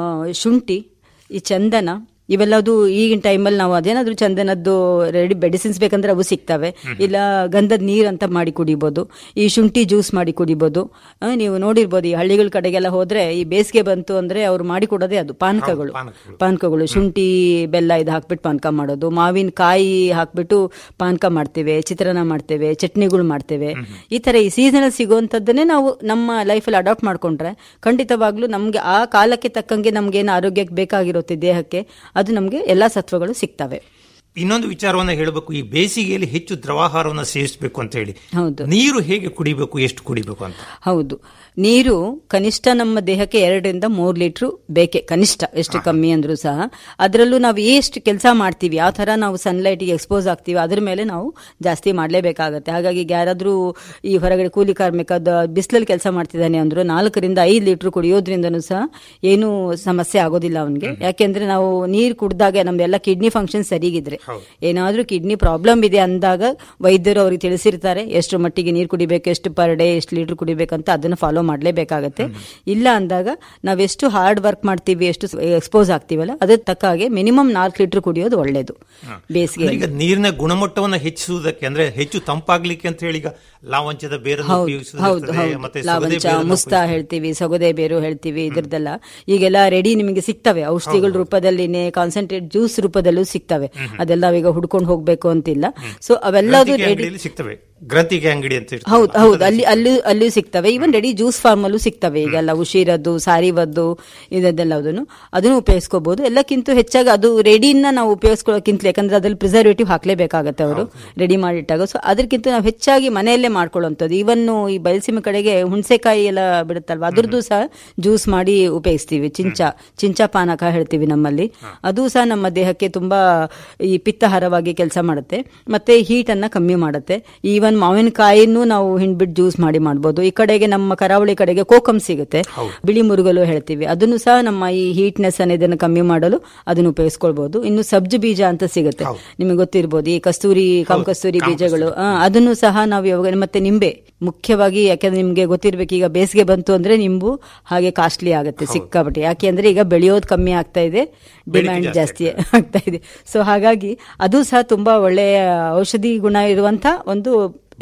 ಶುಂಠಿ ಈ ಚಂದನ ಇವೆಲ್ಲದು ಈಗಿನ ಟೈಮಲ್ಲಿ ನಾವು ಅದೇನಾದ್ರೂ ಚಂದನದ್ದು ರೆಡಿ ಮೆಡಿಸಿನ್ಸ್ ಬೇಕಂದ್ರೆ ಅವು ಸಿಗ್ತವೆ ಇಲ್ಲ ಗಂಧದ ನೀರು ಅಂತ ಮಾಡಿ ಕುಡಿಬೋದು ಈ ಶುಂಠಿ ಜ್ಯೂಸ್ ಮಾಡಿ ಕುಡಿಬೋದು ಆ, ನೀವು ನೋಡಿರ್ಬೋದು ಈ ಹಳ್ಳಿಗಳ ಕಡೆಗೆಲ್ಲ ಹೋದ್ರೆ ಈ ಬೇಸಿಗೆ ಬಂತು ಅಂದ್ರೆ ಅವ್ರು ಮಾಡಿ ಕೊಡೋದೇ ಅದು ಪಾನಕಗಳು ಪಾನಕಗಳು. ಪಾನಕಗಳು ಶುಂಠಿ ಬೆಲ್ಲ ಇದು ಹಾಕ್ಬಿಟ್ಟು ಪಾನಕ ಮಾಡೋದು ಮಾವಿನ ಕಾಯಿ ಹಾಕ್ಬಿಟ್ಟು ಪಾನಕ ಮಾಡ್ತೇವೆ ಚಿತ್ರಾನ್ನ ಮಾಡ್ತೇವೆ ಚಟ್ನಿಗಳು ಮಾಡ್ತೇವೆ ಈ ತರ ಈ ಸೀಸನಲ್ ಸಿಗುವಂತದ್ದನ್ನೇ ನಾವು ನಮ್ಮ ಲೈಫಲ್ಲಿ ಅಡಾಪ್ಟ್ ಮಾಡ್ಕೊಂಡ್ರೆ ಖಂಡಿತವಾಗ್ಲೂ ನಮ್ಗೆ ಆ ಕಾಲಕ್ಕೆ ತಕ್ಕಂಗೆ ನಮ್ಗೆ ಏನು ಆರೋಗ್ಯಕ್ಕೆ ಬೇಕಾಗಿರುತ್ತೆ ದೇಹಕ್ಕೆ ಅದು ನಮ್ಗೆ ಎಲ್ಲಾ ಸತ್ವಗಳು ಸಿಗ್ತವೆ ಇನ್ನೊಂದು ವಿಚಾರವನ್ನ ಹೇಳಬೇಕು ಈ ಬೇಸಿಗೆಯಲ್ಲಿ ಹೆಚ್ಚು ದ್ರವಾಹಾರವನ್ನು ಸೇವಿಸಬೇಕು ಅಂತ ಹೇಳಿ ಹೌದು. ನೀರು ಹೇಗೆ ಕುಡಿಬೇಕು ಎಷ್ಟು ಕುಡಿಬೇಕು ಅಂತ ಹೌದು ನೀರು ಕನಿಷ್ಠ ನಮ್ಮ ದೇಹಕ್ಕೆ ಎರಡರಿಂದ ಮೂರು ಲೀಟ್ರು ಬೇಕೆ ಕನಿಷ್ಠ ಎಷ್ಟು ಕಮ್ಮಿ ಅಂದ್ರೂ ಸಹ ಅದರಲ್ಲೂ ನಾವು ಎಷ್ಟು ಕೆಲಸ ಮಾಡ್ತೀವಿ ಯಾವ ಥರ ನಾವು ಸನ್ಲೈಟಿಗೆ ಎಕ್ಸ್ಪೋಸ್ ಆಗ್ತೀವಿ ಅದ್ರ ಮೇಲೆ ನಾವು ಜಾಸ್ತಿ ಮಾಡಲೇಬೇಕಾಗತ್ತೆ ಹಾಗಾಗಿ ಈಗ ಯಾರಾದರೂ ಈ ಹೊರಗಡೆ ಕೂಲಿ ಕಾರ್ಮಿಕ ಬಿಸಿಲಲ್ಲಿ ಕೆಲಸ ಮಾಡ್ತಿದ್ದಾನೆ ಅಂದ್ರು ನಾಲ್ಕರಿಂದ ಐದು ಲೀಟ್ರ್ ಕುಡಿಯೋದ್ರಿಂದನೂ ಸಹ ಏನೂ ಸಮಸ್ಯೆ ಆಗೋದಿಲ್ಲ ಅವನಿಗೆ ಯಾಕೆಂದ್ರೆ ನಾವು ನೀರು ಕುಡ್ದಾಗ ನಮ್ದೆಲ್ಲ ಕಿಡ್ನಿ ಫಂಕ್ಷನ್ ಸರಿಗಿದ್ರೆ ಏನಾದ್ರೂ ಕಿಡ್ನಿ ಪ್ರಾಬ್ಲಮ್ ಇದೆ ಅಂದಾಗ ವೈದ್ಯರು ಅವ್ರಿಗೆ ತಿಳಿಸಿರ್ತಾರೆ ಎಷ್ಟು ಮಟ್ಟಿಗೆ ನೀರು ಕುಡಿಬೇಕು ಎಷ್ಟು ಪರ್ ಡೇ ಎಷ್ಟು ಲೀಟರ್ ಕುಡಿಬೇಕಂತ ಅದನ್ನ ಫಾಲೋ ಮಾಡಲೇಬೇಕಾಗತ್ತೆ ಇಲ್ಲ ಅಂದಾಗ ನಾವೆಷ್ಟು ಹಾರ್ಡ್ ವರ್ಕ್ ಮಾಡ್ತೀವಿ ಎಷ್ಟು ಎಕ್ಸ್ಪೋಸ್ ಆಗ್ತೀವಲ್ಲ ಅದ್ರ ತಕ್ಕ ಹಾಗೆ ಮಿನಿಮಮ್ ನಾಲ್ಕು ಲೀಟರ್ ಕುಡಿಯೋದು ಒಳ್ಳೇದು ಬೇಸಿಗೆ ಈಗ ನೀರಿನ ಗುಣಮಟ್ಟವನ್ನ ಹೆಚ್ಚಿಸುವುದಕ್ಕೆ ಅಂದ್ರೆ ಹೆಚ್ಚು ತಂಪಾಗ್ಲಿಕ್ಕೆ ಅಂತ ಹೇಳಿ ಈಗ ಲಾವಂಚದ ಬೇರನ್ನು ಹೌದು ಉಪಯೋಗಿಸುವುದು ಹೌದು ಇರ್ತದೆ, ಹೌದು ಮತ್ತೆ ಸೌದೆ ಲಾವಂಚ ಬೇರನ್ನು ಮುಸ್ತಾ ಹೇಳ್ತೀವಿ ಸೊಗದೆ ಬೇರು ಹೇಳ್ತೀವಿ ಇದ್ರದ್ದೆಲ್ಲ ಈಗೆಲ್ಲ ರೆಡಿ ನಿಮಗೆ ಸಿಗ್ತವೆ ಔಷಧಿಗಳ ರೂಪದಲ್ಲಿನೇ ಕಾನ್ಸಂಟ್ರೇಟ್ ಜ್ಯೂಸ್ ರೂಪದಲ್ಲೂ ಸಿಗ್ತವೆ ಅದೆಲ್ಲ ಈಗ ಹುಡ್ಕೊಂಡು ಹೋಗ್ಬೇಕು ಅಂತಿಲ್ಲ ಸೊ ಅವೆಲ್ಲದು ಗ್ರಂಥಿಗೆ ರೆಡಿ ಅಂಗಡಿಯಲ್ಲಿ ಸಿಗ್ತವೆ ಗ್ರಂಥಿಗೆ ಅಂಗಡಿ ಅಂತ ಇರ್ತದೆ. ಹೌದು ಹೌದು ಅಲ್ಲಿ ಅಲ್ಲಿ ಅಲ್ಲೂ ಸಿಗ್ತವೆ ಈವನ್ ರೆಡಿ ಜ್ಯೂಸ್ ಫಾರ್ಮ್ ಅಲ್ಲೂ ಸಿಗ್ತವೆ ಈಗೆಲ್ಲ ಉಶಿರದ್ದು ಸಾರಿವದ್ದು ಇದೆಲ್ಲ ಅದನ್ನು ಅದನ್ನು ಉಪಯೋಗಿಸ್ಕೋಬಹುದು ಎಲ್ಲಕ್ಕಿಂತ ಹೆಚ್ಚಾಗಿ ಅದು ರೆಡಿನ ನಾವು ಉಪಯೋಗಿಸ್ಕೊಳ್ಳೋಕ್ಕಿಂತ ಯಾಕಂದ್ರೆ ಅದ್ರಲ್ಲಿ ಪ್ರಿಸರ್ವೇಟಿವ್ ಹಾಕ್ಲೇಬೇಕಾಗತ್ತೆ ಅವರು ರೆಡಿ ಮಾಡಿಟ್ಟಾಗ ಸೊ ಅದಕ್ಕಿಂತ ನಾವು ಹೆಚ್ಚಾಗಿ ಮನೆಯಲ್ಲೇ ಮಾಡ್ಕೊಳ್ಳುವಂಥದ್ದು ಇವನ್ ಈ ಬಯಲಸೀಮೆ ಕಡೆಗೆ ಹುಣಸೆಕಾಯಿ ಎಲ್ಲ ಬಿಡುತ್ತಲ್ವಾ ಅದ್ರದ್ದು ಸಹ ಜ್ಯೂಸ್ ಮಾಡಿ ಉಪಯೋಗಿಸ್ತೀವಿ ಚಿಂಚ ಚಿಂಚ ಪಾನಕ ಹೇಳ್ತೀವಿ ನಮ್ಮಲ್ಲಿ ಅದು ಸಹ ನಮ್ಮ ದೇಹಕ್ಕೆ ತುಂಬಾ ಈ ಪಿತ್ತಹರವಾಗಿ ಕೆಲಸ ಮಾಡುತ್ತೆ ಮತ್ತೆ ಹೀಟ್ ಅನ್ನ ಕಮ್ಮಿ ಮಾಡುತ್ತೆ ಈವನ್ ಮಾವಿನಕಾಯಿನೂ ನಾವು ಹಿಂಡ್ಬಿಟ್ಟು ಜ್ಯೂಸ್ ಮಾಡಿ ಮಾಡ್ಬೋದು ಈ ಕಡೆಗೆ ನಮ್ಮ ಕರಾವಳಿ ಕಡೆಗೆ ಕೋಕಮ್ ಸಿಗುತ್ತೆ ಬಿಳಿ ಮುರುಗಲು ಹೇಳ್ತೀವಿ ಅದನ್ನು ಸಹ ನಮ್ಮ ಈ ಹೀಟ್ನೆಸ್ ಅನ್ನ ಇದನ್ನು ಕಮ್ಮಿ ಮಾಡಲು ಅದನ್ನು ಉಪಯೋಗಿಸ್ಕೊಳ್ಬಹುದು ಇನ್ನು ಸಬ್ಜು ಬೀಜ ಅಂತ ಸಿಗುತ್ತೆ ನಿಮಗೆ ಗೊತ್ತಿರ್ಬೋದು ಈ ಕಸ್ತೂರಿ ಕಾಮ್ ಕಸ್ತೂರಿ ಬೀಜಗಳು ಆ, ಅದನ್ನು ಸಹ ನಾವು ಯಾವಾಗ ಮತ್ತೆ ನಿಂಬೆ ಮುಖ್ಯವಾಗಿ ಯಾಕಂದ್ರೆ ನಿಮ್ಗೆ ಗೊತ್ತಿರ್ಬೇಕು ಈಗ ಬೇಸಿಗೆ ಬಂತು ಅಂದ್ರೆ ನಿಂಬು ಹಾಗೆ ಕಾಸ್ಟ್ಲಿ ಆಗುತ್ತೆ ಸಿಕ್ಕಾಪಟ್ಟೆ ಯಾಕೆಂದ್ರೆ ಈಗ ಬೆಳೆಯೋದು ಕಮ್ಮಿ ಆಗ್ತಾ ಇದೆ ಡಿಮ್ಯಾಂಡ್ ಜಾಸ್ತಿ ಆಗ್ತಾ ಇದೆ ಸೊ ಹಾಗಾಗಿ ಅದು ಸಹ ತುಂಬಾ ಒಳ್ಳೆಯ ಔಷಧಿ ಗುಣ ಇರುವಂತ ಒಂದು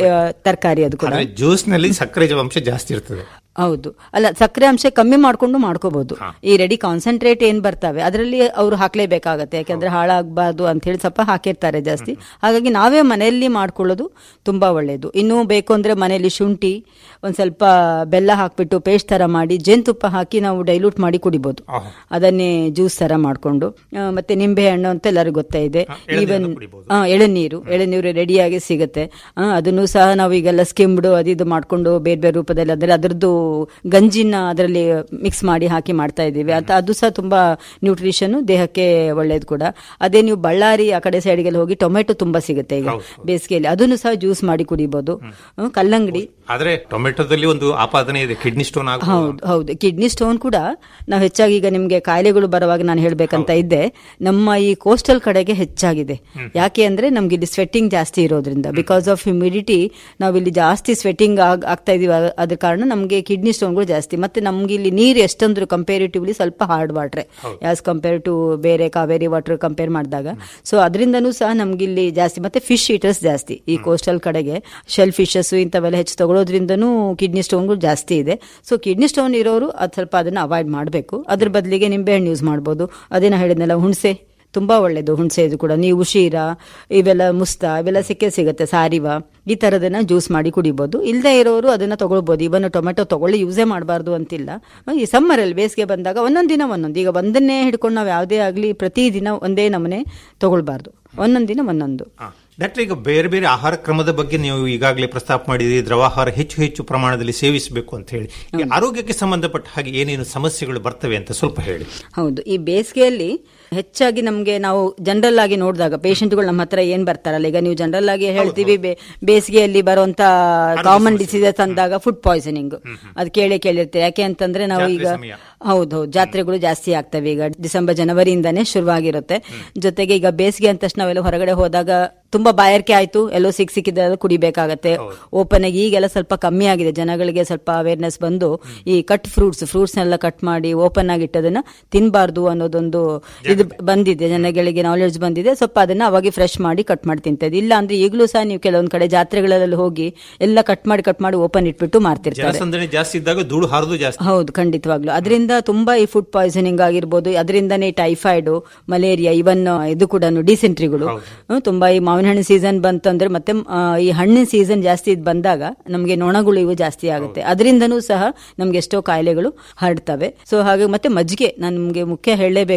ತರಕಾರಿ ಅದು ಕೂಡ ಆದ್ರೆ ಜ್ಯೂಸ್ ನಲ್ಲಿ ಸಕ್ಕರೆ ಅಂಶ ಜಾಸ್ತಿ ಇರ್ತದೆ ಹೌದು ಅಲ್ಲ ಸಕ್ಕರೆ ಅಂಶ ಕಮ್ಮಿ ಮಾಡ್ಕೊಂಡು ಮಾಡ್ಕೋಬಹುದು ಈ ರೆಡಿ ಕಾನ್ಸಂಟ್ರೇಟ್ ಏನ್ ಬರ್ತವೆ ಅದರಲ್ಲಿ ಅವರು ಹಾಕ್ಲೇಬೇಕಾಗತ್ತೆ ಯಾಕಂದ್ರೆ ಹಾಳಾಗಬಾರ್ದು ಅಂತ ಹೇಳಿ ಸ್ವಲ್ಪ ಹಾಕಿರ್ತಾರೆ ಜಾಸ್ತಿ ಹಾಗಾಗಿ ನಾವೇ ಮನೆಯಲ್ಲಿ ಮಾಡ್ಕೊಳ್ಳೋದು ತುಂಬಾ ಒಳ್ಳೇದು ಇನ್ನೂ ಬೇಕು ಅಂದ್ರೆ ಮನೆಯಲ್ಲಿ ಶುಂಠಿ ಒಂದ್ ಸ್ವಲ್ಪ ಬೆಲ್ಲ ಹಾಕ್ಬಿಟ್ಟು ಪೇಸ್ಟ್ ತರ ಮಾಡಿ ಜೇನುತುಪ್ಪ ಹಾಕಿ ನಾವು ಡೈಲ್ಯೂಟ್ ಮಾಡಿ ಕುಡಿಬಹುದು ಆಹಾ. ಅದನ್ನೇ ಜ್ಯೂಸ್ ತರ ಮಾಡ್ಕೊಂಡು ಆ, ಮತ್ತೆ ನಿಂಬೆ ಹಣ್ಣು ಅಂತ ಎಲ್ಲರಿಗೂ ಗೊತ್ತೇ ಇದೆ ಎಳನೀರನ್ನು ಈವನ್ ಕುಡಿಬೋದು. ಆ, ಎಳನೀರು ಎಳನೀರು ರೆಡಿಯಾಗಿ ಸಿಗುತ್ತೆ ಆ, ಅದನ್ನು ಸಹ ನಾವು ಈಗೆಲ್ಲ ಸ್ಕಿಮ್ಡು ಅದು ಇದು ಮಾಡ್ಕೊಂಡು ಬೇರೆ ಬೇರೆ ರೂಪದಲ್ಲಿ ಅಂದ್ರೆ ಅದರದ್ದು ಗಂಜಿನ ಅದರಲ್ಲಿ ಮಿಕ್ಸ್ ಮಾಡಿ ಹಾಕಿ ಮಾಡ್ತಾ ಇದ್ದೀವಿ ಅಂತ ಅದು ಸಹ ತುಂಬಾ ನ್ಯೂಟ್ರಿಷನ್ ದೇಹಕ್ಕೆ ಒಳ್ಳೇದು ಕೂಡ ಅದೇ ನೀವು ಬಳ್ಳಾರಿ ಆ ಕಡೆ ಸೈಡ್ಗೆಲ್ಲ ಹೋಗಿ ಟೊಮೆಟೊ ತುಂಬಾ ಸಿಗುತ್ತೆ ಈಗ ಬೇಸಿಗೆಯಲ್ಲಿ ಅದನ್ನು ಸಹ ಜ್ಯೂಸ್ ಮಾಡಿ ಕುಡಿಬಹುದು ಹ್ಮ್, ಕಲ್ಲಂಗಡಿ ಆದ್ರೆ ಟೊಮೆಟೊದಲ್ಲಿ ಒಂದು ಆಪಾದನೆ ಇದೆ ಕಿಡ್ನಿ ಸ್ಟೋನ್ ಆಗ ಹೌದು ಹೌದು ಕಿಡ್ನಿ ಸ್ಟೋನ್ ಕೂಡ ನಾವು ಹೆಚ್ಚಾಗಿ ಈಗ ನಿಮ್ಗೆ ಕಾಯಿಲೆಗಳು ಬರುವಾಗ ನಾನು ಹೇಳ್ಬೇಕಂತ ಇದ್ದೆ ನಮ್ಮ ಈ ಕೋಸ್ಟಲ್ ಕಡೆಗೆ ಹೆಚ್ಚಾಗಿದೆ ಯಾಕೆ ಅಂದ್ರೆ ನಮ್ಗೆ ಇಲ್ಲಿ ಸ್ವೆಟ್ಟಿಂಗ್ ಜಾಸ್ತಿ ಇರೋದ್ರಿಂದ ಬಿಕಾಸ್ ಆಫ್ ಹ್ಯುಮಿಡಿಟಿ ನಾವಿಲ್ಲಿ ಜಾಸ್ತಿ ಸ್ವೆಟ್ಟಿಂಗ್ ಆಗ್ತಾ ಇದೀವಿ ಅ- ಅದ್ರ ಕಾರಣ ನಮ್ಗೆ ಕಿಡ್ನಿ ಸ್ಟೋನ್ಗಳು ಜಾಸ್ತಿ ಮತ್ತೆ ನಮ್ಗೆ ಇಲ್ಲಿ ನೀರು ಎಷ್ಟಂದ್ರು ಕಂಪೇರಿಟಿವ್ಲಿ ಸ್ವಲ್ಪ ಹಾರ್ಡ್ ವಾಟ್ರೆ ಆಸ್ ಕಂಪೇರ್ ಟು ಬೇರೆ ಕಾವೇರಿ ವಾಟರ್ ಕಂಪೇರ್ ಮಾಡಿದಾಗ ಸೊ ಅದರಿಂದನೂ ಸಹ ನಮ್ಗೆ ಇಲ್ಲಿ ಜಾಸ್ತಿ ಮತ್ತೆ ಫಿಶ್ ಈಟರ್ಸ್ ಜಾಸ್ತಿ ಈ ಕೋಸ್ಟಲ್ ಕಡೆಗೆ ಶೆಲ್ ಫಿಶಸ್ ಇಂಥವೆಲ್ಲ ಹೆಚ್ಚು ತಗೊಳ್ಳೋದ್ರಿಂದನೂ ಕಿಡ್ನಿ ಸ್ಟೋನ್ಗಳು ಜಾಸ್ತಿ ಇದೆ ಸೊ ಕಿಡ್ನಿ ಸ್ಟೋನ್ ಇರೋರು ಅದು ಸ್ವಲ್ಪ ಅದನ್ನ ಅವಾಯ್ಡ್ ಮಾಡಬೇಕು ಅದ್ರ ಬದಲಿಗೆ ನಿಂಬೆಹಣ್ಣು ಯೂಸ್ ಮಾಡ್ಬೋದು ಅದೇನ ಹೇಳಿದ್ನಲ್ಲ ಹುಣಸೆ ತುಂಬಾ ಒಳ್ಳೇದು ಹುಣಸೆ ಇದು ಕೂಡ ನೀವು ಉಶೀರ ಇವೆಲ್ಲ ಮುಸ್ತಾ ಇವೆಲ್ಲ ಸಿಕ್ಕೇ ಸಿಗುತ್ತೆ ಸಾರಿವ ಈ ತರದನ್ನ ಜ್ಯೂಸ್ ಮಾಡಿ ಕುಡಿಬಹುದು ಇಲ್ಲದೆ ಇರೋರು ಅದನ್ನ ತಗೊಳ್ಬಹುದು ಇವನ್ ಟೊಮೆಟೊ ತಗೊಳ್ಳಿ ಯೂಸೇ ಮಾಡಬಾರ್ದು ಅಂತಿಲ್ಲ ಈ ಸಮ್ಮರ್ ಅಲ್ಲಿ ಬೇಸಿಗೆ ಬಂದಾಗ ಒಂದೊಂದ್ ದಿನ ಒಂದೊಂದು ಈಗ ಒಂದನ್ನೇ ಹಿಡ್ಕೊಂಡು ನಾವು ಯಾವುದೇ ಆಗ್ಲಿ ಪ್ರತಿ ದಿನ ಒಂದೇ ನಮನೆ ತಗೊಳ್ಬಾರ್ದು ಒಂದೊಂದ್ ದಿನ ಒಂದೊಂದು ಡಾಕ್ಟರ್ ಈಗ ಬೇರೆ ಬೇರೆ ಆಹಾರ ಕ್ರಮದ ಬಗ್ಗೆ ನೀವು ಈಗಾಗಲೇ ಪ್ರಸ್ತಾಪ ಮಾಡಿದ್ರಿ ದ್ರವಾಹಾರ ಹೆಚ್ಚು ಹೆಚ್ಚು ಪ್ರಮಾಣದಲ್ಲಿ ಸೇವಿಸಬೇಕು ಅಂತ ಹೇಳಿ ಈ ಆರೋಗ್ಯಕ್ಕೆ ಸಂಬಂಧಪಟ್ಟ ಹಾಗೆ ಏನೇನು ಸಮಸ್ಯೆಗಳು ಬರ್ತವೆ ಅಂತ ಸ್ವಲ್ಪ ಹೇಳಿ ಹೌದು ಈ ಬೇಸಿಗೆಯಲ್ಲಿ ಹೆಚ್ಚಾಗಿ ನಮಗೆ ನಾವು ಜನರಲ್ ಆಗಿ ನೋಡಿದಾಗ ಪೇಷಂಟ್ಗಳು ನಮ್ಮ ಹತ್ರ ಏನ್ ಬರ್ತಾರಲ್ಲ ಈಗ ನೀವು ಜನರಲ್ ಆಗಿ ಹೇಳ್ತೀವಿ ಬೇ- ಬೇಸಿಗೆಯಲ್ಲಿ ಬರುವಂತ ಕಾಮನ್ ಡಿಸೀಸಸ್ ಅಂದಾಗ ಫುಡ್ ಪಾಯ್ಸನಿಂಗ್ ಅದು ಕೇಳೇ ಕೇಳಿರ್ತೀವಿ ಯಾಕೆ ಅಂತಂದ್ರೆ ನಾವು ಜಾತ್ರೆ ಈಗ ಸಮಯ. ಹೌದು ಜಾತ್ರೆಗಳು ಜಾಸ್ತಿ ಆಗ್ತವೆ ಈಗ ಡಿಸೆಂಬರ್ ಜನವರಿಯಿಂದಾನೇ ಶುರುವಾಗಿರುತ್ತೆ ಜೊತೆಗೆ ಈಗ ಬೇಸಿಗೆ ಅಂದ ತಕ್ಷಣ ನಾವೆಲ್ಲ ಹೊರಗಡೆ ಹೋದಾಗ ತುಂಬಾ ಬಾಯಾರಿಕೆ ಆಯ್ತು ಎಲ್ಲೋ ಸಿಕ್ ಸಿಕ್ಕಿದ್ರೆ ಕುಡಿಬೇಕಾಗತ್ತೆ ಓಪನ್ ಆಗಿ ಈಗೆಲ್ಲ ಸ್ವಲ್ಪ ಕಮ್ಮಿ ಆಗಿದೆ ಜನಗಳಿಗೆ ಸ್ವಲ್ಪ ಅವೇರ್ನೆಸ್ ಬಂದು ಈ ಕಟ್ ಫ್ರೂಟ್ಸ್ ಫ್ರೂಟ್ಸ್ ನೆಲ್ಲ ಕಟ್ ಮಾಡಿ ಓಪನ್ ಆಗಿ ಇಟ್ಟದನ್ನ ತಿನ್ಬಾರ್ದು ಅನ್ನೋದೊಂದು ಇದು ಬಂದಿದೆ ಜನಗಳಿಗೆ ನಾಲೆಡ್ಜ್ ಬಂದಿದೆ ಸ್ವಲ್ಪ ಅದನ್ನ ಅವಾಗ ಫ್ರೆಶ್ ಮಾಡಿ ಕಟ್ ಮಾಡಿ ತಿಂತದೆ ಇಲ್ಲ ಅಂದ್ರೆ ಈಗಲೂ ಸಹ ನೀವು ಕೆಲವೊಂದ್ ಕಡೆ ಜಾತ್ರೆಗಳಲ್ಲಿ ಹೋಗಿ ಎಲ್ಲ ಕಟ್ ಮಾಡಿ ಕಟ್ ಮಾಡಿ ಓಪನ್ ಇಟ್ಬಿಟ್ಟು ಮಾರ್ತಿರ್ತಾರೆ ಜನಸಂದಣಿ ಜಾಸ್ತಿ ಇದ್ದಾಗ ಧೂಳು ಹಾರದು ಜಾಸ್ತಿ ಹೌದು ಖಂಡಿತವಾಗ್ಲು ಅದರಿಂದ ತುಂಬಾ ಈ ಫುಡ್ ಪಾಯ್ಸನಿಂಗ್ ಆಗಿರ್ಬೋದು ಅದರಿಂದನೇ ಟೈಫಾಯ್ಡ್ ಮಲೇರಿಯಾ ಇವನ್ ಇದು ಕೂಡ ಡಿಸೆಂಟ್ರಿಗಳು ಹ್ಮ್, ತುಂಬಾ ಈ ಮಾವಿನ ಹಣ್ಣಿನ ಸೀಸನ್ ಬಂತಂದ್ರೆ ಮತ್ತೆ ಆ, ಈ ಹಣ್ಣಿನ ಸೀಸನ್ ಜಾಸ್ತಿ ಇದ್ ಬಂದಾಗ ನಮಗೆ ನೊಣಗಳು ಇವು ಜಾಸ್ತಿ ಆಗುತ್ತೆ ಅದರಿಂದನೂ ಸಹ ನಮ್ಗೆ ಎಷ್ಟೋ ಕಾಯಿಲೆಗಳು ಹರಡ್ತವೆ ಸೊ ಹಾಗೆ ಮತ್ತೆ ಮಜ್ಜಿಗೆ ನಾನು ನಿಮ್ಗೆ ಮುಖ್ಯ ಹೇಳಲೇಬೇಕು